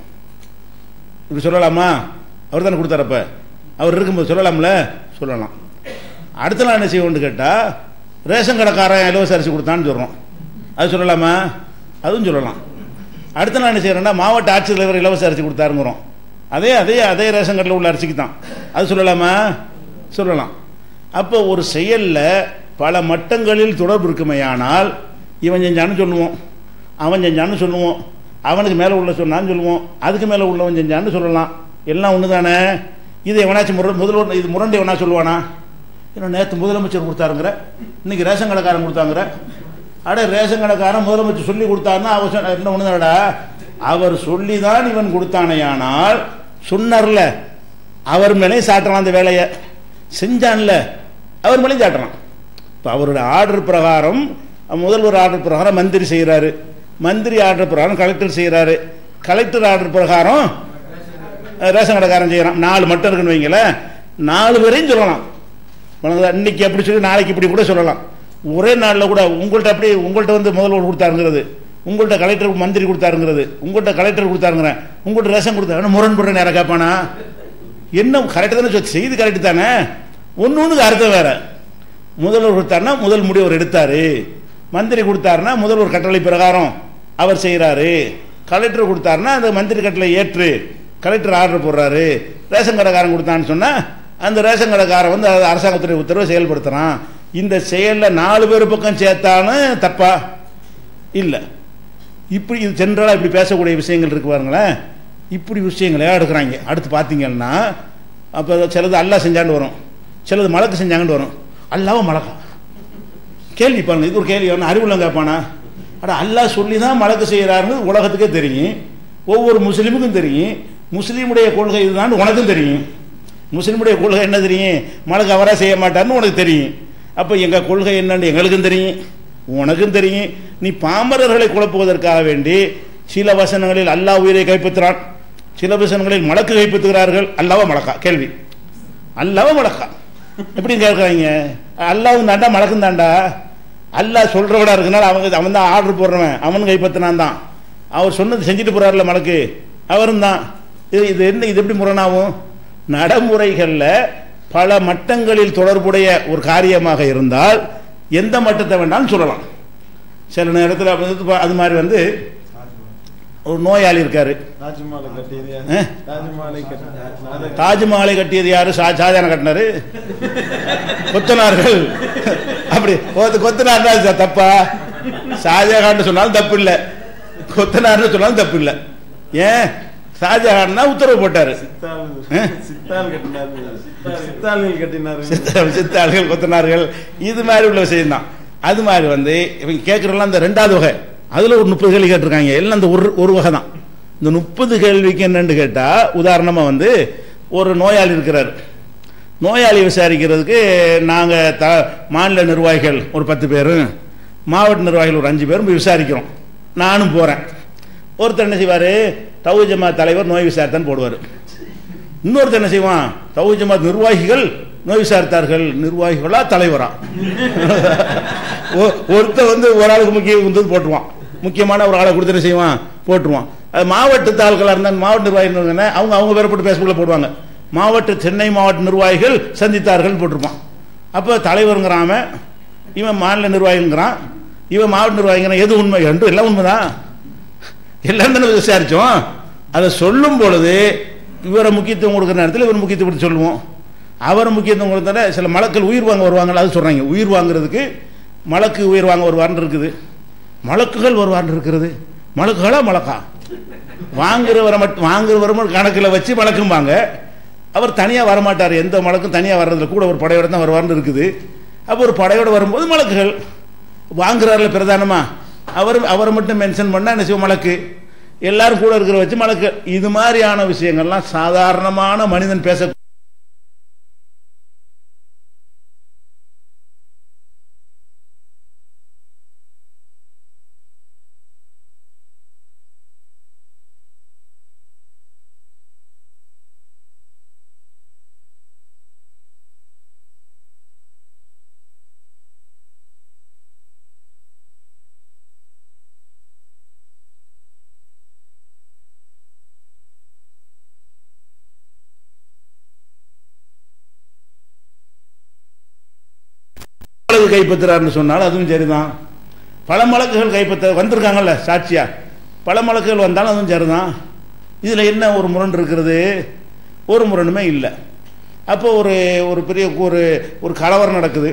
இப்படி சொல்லலாமா அவர் தானே கொடுத்தாரப்ப அவர் இருக்கும்போது சொல்லலாம்ல சொல்லலாம் அடுத்த நாள் என்ன செய்வோம்னு கேட்டால் ரேஷன் கடைக்காரன் இலவச அரிசி கொடுத்தான்னு சொல்கிறோம் அது சொல்லலாமா அதுவும் சொல்லலாம் அடுத்த நாள் என்ன செய்யறோம்னா மாவட்ட ஆட்சித்தலைவர் இலவச அரிசி கொடுத்தாருங்கிறோம் அதே அதே அதே ரேஷன் கடையில் உள்ள அரிசிக்கு தான் அது சொல்லலாமா சொல்லலாம் அப்போ ஒரு செயலில் பல மட்டங்களில் தொடர்பு இருக்குமையானால் இவன் செஞ்சான்னு சொல்லுவோம் அவன் செஞ்சான்னு சொல்லுவோம் அவனுக்கு மேலே உள்ள சொன்னான்னு சொல்லுவோம் அதுக்கு மேலே உள்ளவன் செஞ்சான்னு சொல்லலாம் எல்லாம் ஒன்று தானே இது எவனாச்சும் முரண் முதல்வர் இது முரண்டு எவனா சொல்லுவானா இன்னும் நேற்று முதலமைச்சர் கொடுத்தாருங்கிற இன்னைக்கு ரேஷன் கடைக்காரன் கொடுத்தாங்கிற அட ரேஷன் கடைக்காரன் முதலமைச்சர் சொல்லி கொடுத்தாருன்னா அவர் சொன்ன- என்ன ஒண்ணுதானடா அவர் சொல்லி தான் இவன் கொடுத்தானேயானால் சொன்னார்ல அவர் மேலே சாட்டலாம் அந்த வேலையை செஞ்சான்ல அவர் மேலேயும் சாட்டலாம் இப்போ அவரோட ஆர்டர் பிரகாரம் முதல்வர் ஆர்டர் பிரகாரம் மந்திரி செய்கிறாரு மந்திரி ஆர்டர் பிரகாரம் கலெக்டர் செய்கிறாரு கலெக்டர் ஆர்டர் பிரகாரம் அஹ், ரேஷன் கடைக்காரன் செய்கிறான் நாலு மட்டும் இருக்குன்னு வைங்களேன் நாலு பேரையும் சொல்லலாம் வணங்குதா? இன்னைக்கு அப்படி சொல்லி நாளைக்கு இப்படி கூட சொல்லலாம் ஒரே நாளில் கூட உங்கள்கிட்ட அப்படி உங்கள்கிட்ட வந்து முதல்வர் கொடுத்தாருங்கிறது உங்கள்கிட்ட கலெக்டர் மந்திரி கொடுத்தாருங்கிறது உங்கள்கிட்ட கலெக்டர் கொடுத்தாருங்கிறேன் உங்கள்கிட்ட ரேஷன் கொடுத்தாரு முரண்படுற நேரம் கேட்பானா என்ன கரெக்டு தானே சொல்லி செய்தி கரெக்டு தானே ஒன்று ஒன்றுக்கு அர்த்தம் வேற முதல்வர் கொடுத்தாருன்னா முதல் முடிவு அவர் எடுத்தாரு மந்திரி கொடுத்தாருன்னா முதல்வர் கட்டளை பிரகாரம் அவர் செய்கிறாரு கலெக்டர் கொடுத்தாருன்னா அந்த மந்திரி கட்டளை ஏற்று கலெக்டர் ஆர்டர் போடுறாரு ரேஷன் கடைக்காரன் கொடுத்தான்னு சொன்னா அந்த ரேஷன் கடைக்காரன் வந்து அது அரசாங்கத்துடைய உத்தரவை செயல்படுத்துறான் இந்த செயலில் நாலு பேர் பக்கம் சேர்த்தாலும் தப்பா இல்லை இப்படி இது ஜென்ரலாக இப்படி பேசக்கூடிய விஷயங்கள் இருக்கு பாருங்களேன் இப்படி விஷயங்களே எடுக்கிறாங்க அடுத்து பார்த்தீங்கன்னா அப்போ சிலது அல்லாஹ் செஞ்சான்னு வரும் சிலது மலக்கு செஞ்சாங்கன்னு வரும் அல்லாவும் மலக்கா கேள்வி பாருங்க இது ஒரு கேள்வி அவன் அறிவுள்ளம் கேட்பானா அட அல்லாஹ் சொல்லி தான் மலக்கு செய்கிறாருன்னு உலகத்துக்கே தெரியும் ஒவ்வொரு முஸ்லீமுக்கும் தெரியும் முஸ்லீமுடைய கொள்கை இதுதான் உனக்கும் தெரியும் முஸ்லீமுடைய கொள்கை என்ன தெரியும் மலக்கு அவராக செய்ய மாட்டார்னு உனக்கு தெரியும் அப்போ எங்கள் கொள்கை என்னன்னு எங்களுக்கும் தெரியும் உனக்கும் தெரியும் நீ பாமரர்களை குழப்புவதற்காக வேண்டி சில வசனங்களில் அல்லாஹ் உயிரை கைப்பற்றுறான் சில வசனங்களில் மலக்கு கைப்பற்றுகிறார்கள் அல்லாவா மலக்கா கேள்வி அல்லாவா மலக்கா எப்படி கேட்குறாங்க அல்லாவும் தாண்டா மலக்கும் தாண்டா அல்லாஹ் சொல்றவடா இருக்கனால அவங்க அவன் தான் ஆர்டர் போடுறவன் அவன் கைப்பற்றினான் தான் அவர் சொன்னது செஞ்சுட்டு போறாருல மலக்கு அவரும் தான் இது இது என்ன இது எப்படி முரணாகும் நடைமுறைகளில் பல மட்டங்களில் தொடர்புடைய ஒரு காரியமாக இருந்தால் எந்த மட்டத்தை வேணாலும் சொல்லலாம் சில நேரத்தில் அப்ப வந்து அது மாதிரி வந்து ஒரு நோயாளி இருக்காரு தாஜ்மஹாலை கட்டியது யாரு? ஆ? தாஜ்மஹாலை கட்டியது தாஜ்மஹாலை கட்டியது யாரு ஷா ஷாஜான கட்டினாரு கொத்தனார்கள் அப்படி கொத்து- கொத்தனார்னா அது தப்பா ஷாஜகான் சொன்னாலும் தப்பு இல்லை கொத்தனார்னு சொன்னாலும் தப்பு இல்லை ஏன் ஷாஜகான் தான் உத்தரவு போட்டாரு சித்தாள் ஆ? சித்தாள் கட்டினார் சித்தாள்கள் கட்டினார் சித்த- சித்தாள்கள் கொத்தனார்கள் இது மாதிரி உள்ள விஷயம் தான் அது மாதிரி வந்து இவங்க கேட்குறலாம் இந்த ரெண்டாவது வகை அதில் ஒரு முப்பது கேள்வி கேட்டிருக்காங்க எல்லாம் அந்த ஒரு ஒரு வகை தான் இந்த முப்பது கேள்விக்கு என்னன்னு கேட்டால் உதாரணமாக வந்து ஒரு நோயாளி இருக்கிறார் நோயாளி விசாரிக்கிறதுக்கு நாங்கள் த மாநில நிர்வாகிகள் ஒரு பத்து பேரும் மாவட்ட நிர்வாகிகள் ஒரு அஞ்சு பேரும் போய் விசாரிக்கிறோம் நானும் போகிறேன் ஒருத்தர் என்ன செய்வார் தவு ஜமாத் தலைவர் நோய் விசாரித்தான் போடுவார் இன்னொருத்தர் என்ன செய்வான் தவு ஜமாத் நிர்வாகிகள் நோய் விசாரித்தார்கள் நிர்வாகிகளா தலைவரா ஒ- ஒருத்தர் வந்து ஒரு ஆளுக்கு முக்கிய வந்து போட்டுருவான் முக்கியமான ஒரு ஆளை கொடுத்து என்ன செய்வான் போட்டுருவான் அது மாவட்ட தாள்களாக இருந்தால் மாவட்ட நிர்வாகிகள் இருந்தாங்க, அவங்க அவங்க பேரை போட்டு பேஸ்புக்கில் போடுவாங்க மாவட்ட சென்னை மாவட்ட நிர்வாகிகள் சந்தித்தார்கள் போட்டிருப்பான் அப்போ தலைவருங்கிறான் அவன் இவன் மாநில நிர்வாகிங்கிறான் இவன் மாவட்ட நிர்வாகிங்கிறான் எது உண்மை ரெண்டும் எல்லாம் உண்மைதான் எல்லாம் தானே விசாரிச்சோம் அதை சொல்லும் பொழுது இவரை முக்கியத்துவம் கொடுக்குற நேரத்தில் இவர் முக்கியத்துவம் கொடுத்து சொல்லுவோம் அவர் முக்கியத்துவம் கொடுத்தா சில மலக்கள் உயிர் வாங்க வருவாங்கல்ல அது சொல்றாங்க உயிர் வாங்குறதுக்கு மலக்கு உயிர் வாங்க வருவார்னு இருக்குது மலக்குகள் வருவார்னு இருக்கிறது மலக்குகளா மலக்கா வாங்குறவரை மட்டும் வாங்குறவரை மட்டும் கணக்கில் வச்சு மலக்கும்பாங்க அவர் தனியாக வரமாட்டார் எந்த மலக்கும் தனியாக வர்றதில்ல கூட ஒரு படையோட தான் வருவார்னு இருக்குது அப்போ ஒரு படையோட வரும்போது மலக்குகள் வாங்குறாருல பிரதானமா அவர் அவரை மட்டும் மென்ஷன் பண்ணா என்ன செய்வோம் மலக்கு எல்லாரும் கூட இருக்கிற வச்சு மலக்கு இது மாதிரியான விஷயங்கள்லாம் சாதாரணமான மனிதன் பேச மலக்கு கைப்பற்றுறாருன்னு சொன்னாலும் அதுவும் சரிதான் பல மலக்குகள் கைப்பற்ற வந்திருக்காங்கல்ல சாட்சியா பல மலக்குகள் வந்தாலும் அதுவும் சரிதான் இதில் என்ன ஒரு முரண் இருக்கிறது ஒரு முரணுமே இல்லை அப்போ ஒரு ஒரு பெரிய ஒரு ஒரு கலவரம் நடக்குது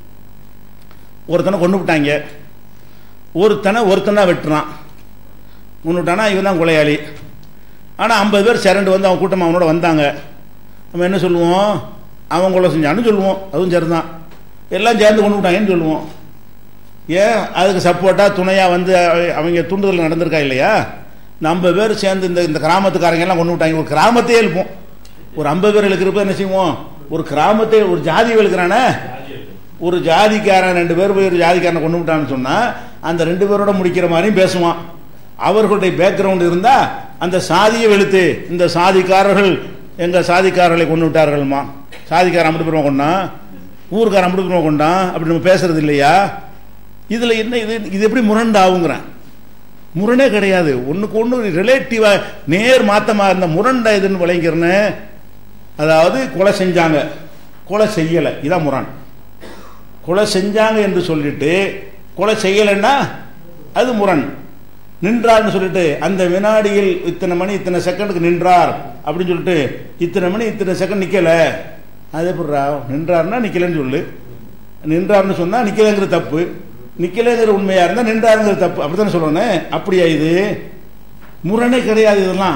ஒருத்தனை கொண்டு விட்டாங்க ஒருத்தனை ஒருத்தனா வெட்டுறான் கொண்டு விட்டானா இவன் தான் கொலையாளி ஆனால் ஐம்பது பேர் சிரண்டு வந்து அவன் கூட்டம் அவனோட வந்தாங்க நம்ம என்ன சொல்லுவோம் அவன் கொலை செஞ்சான்னு சொல்லுவோம் அதுவும் சரிதான் எல்லாம் சேர்ந்து கொண்டு விட்டாங்கன்னு சொல்லுவோம் ஏன் அதுக்கு சப்போர்ட்டாக துணையாக வந்து அவ- அவங்க தூண்டுதல் நடந்திருக்கா இல்லையா இந்த ஐம்பது பேர் சேர்ந்து இந்த இந்த கிராமத்துக்காரங்க எல்லாம் கொண்டு விட்டாங்க ஒரு கிராமத்தையே எழுப்போம் ஒரு ஐம்பது பேர் எழுக்கிறப்ப என்ன செய்வோம் ஒரு கிராமத்தை ஒரு ஜாதி எழுக்கிறானே ஒரு ஜாதிக்காரன் ரெண்டு பேர் போய் ஒரு ஜாதிக்காரனை கொண்டு விட்டான்னு சொன்னா அந்த ரெண்டு பேரோட முடிக்கிற மாதிரியும் பேசுவான் அவர்களுடைய பேக்ரவுண்ட் இருந்தா அந்த சாதியை வெளுத்து இந்த சாதிக்காரர்கள் எங்க சாதிக்காரர்களை கொண்டு விட்டார்கள்மா சாதிக்காரன் அம்பது பேருமா கொண்டான் ஊருக்காரன் அம்பது பேருமா கொண்டான் அப்படி நம்ம பேசுறது இல்லையா இதுல என்ன இது இது எப்படி முரண்டாகுங்கிறேன் முரணே கிடையாது ஒண்ணுக்கு ஒன்று ரிலேட்டிவா நேர் மாத்தமா இருந்த முரண்டா இதுன்னு விளைங்கிறன்னு அதாவது கொலை செஞ்சாங்க கொலை செய்யலை இதான் முரண் கொலை செஞ்சாங்க என்று சொல்லிட்டு கொலை செய்யலைன்னா அது முரண் நின்றார்னு சொல்லிட்டு அந்த வினாடியில் இத்தனை மணி இத்தனை செகண்டுக்கு நின்றார் அப்படின்னு சொல்லிட்டு இத்தனை மணி இத்தனை செகண்ட் நிக்கல அது எப்படிரா நின்றார்னா நிக்கலன்னு சொல்லு நின்றார்னு சொன்னா நிக்கலைங்கிற தப்பு நிக்கலைங்கிற உண்மையா இருந்தா நின்றாருங்கிற தப்பு அப்படித்தானே சொல்லணும் அப்படியா இது முரணே கிடையாது இதெல்லாம்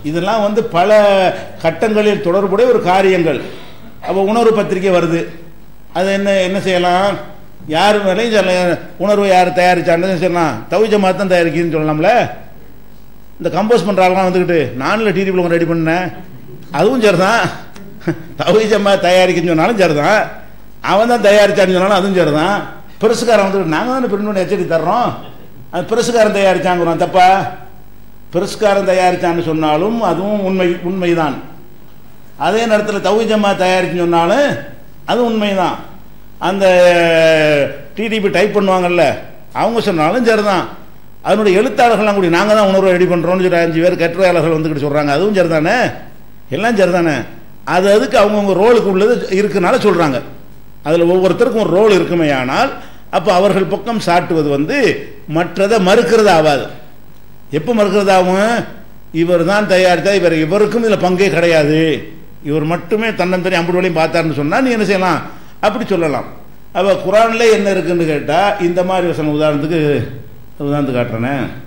இதெல்லாம் வந்து பல கட்டங்களில் தொடர்புடைய ஒரு காரியங்கள் அப்போ உணர்வு பத்திரிக்கை வருது அது என்ன என்ன செய்யலாம் யார் மேலேயும் சொல்லலாம் உணர்வு யார் தயாரிச்சான்னு சொல்லலாம் தவி ஜமாத் தான் தயாரிக்குதுன்னு சொல்லலாம்ல இந்த கம்போஸ் பண்ணுற ஆள்லாம் வந்துக்கிட்டு நானில் டிடிபியில் ஒன்று ரெடி பண்ணேன் அதுவும் சரிதான் தவி ஜமாத் தயாரிக்குன்னு சொன்னாலும் சரிதான் அவன் தான் தயாரிச்சான்னு சொன்னாலும் அதுவும் சரிதான் பெருசுக்காரன் வந்துட்டு நாங்கள் தானே பிரிண்ட் பண்ணி எச்சரிக்கை தர்றோம் அது பெருசுக்காரன் தயாரிச்சாங்கிறோம் தப்பா பெருசுக்காரன் தயாரிச்சான்னு சொன்னாலும் அதுவும் உண்மை உண்மைதான் அதே நேரத்தில் தவி ஜமாத் தயாரிச்சுன்னு சொன்னாலும் அது உண்மைதான் அந்த டிடிபி டைப் பண்ணுவாங்கல்ல அவங்க சொன்னாலும் சரிதான் அதனுடைய எழுத்தாளர்கள்லாம் கூடி நாங்கள் தான் உணர்வை ரெடி பண்ணுறோம்னு சொல்லி அஞ்சு பேர் கட்டுரையாளர்கள் வந்துக்கிட்டு சொல்கிறாங்க அதுவும் சரிதானே எல்லாம் சரிதானே அது அதுக்கு அவங்கவுங்க ரோலுக்கு உள்ளது இருக்குனால சொல்கிறாங்க அதில் ஒவ்வொருத்தருக்கும் ஒரு ரோல் இருக்குமே ஆனால் அப்போ அவர்கள் பக்கம் சாட்டுவது வந்து மற்றதை மறுக்கிறது ஆகாது எப்போ மறுக்கிறதாகும் இவர் தான் தயாரித்தா இவர் இவருக்கும் இதில் பங்கே கிடையாது இவர் மட்டுமே தன்னந்தனி அம்புடு வழியும் பார்த்தாருன்னு சொன்னால் நீ என்ன செய்யலாம் அப்படி சொல்லலாம் அப்போ குரான்ல என்ன இருக்குன்னு கேட்டால் இந்த மாதிரி வசனம் உதாரணத்துக்கு உதாரணத்துக்கு காட்டுறேனே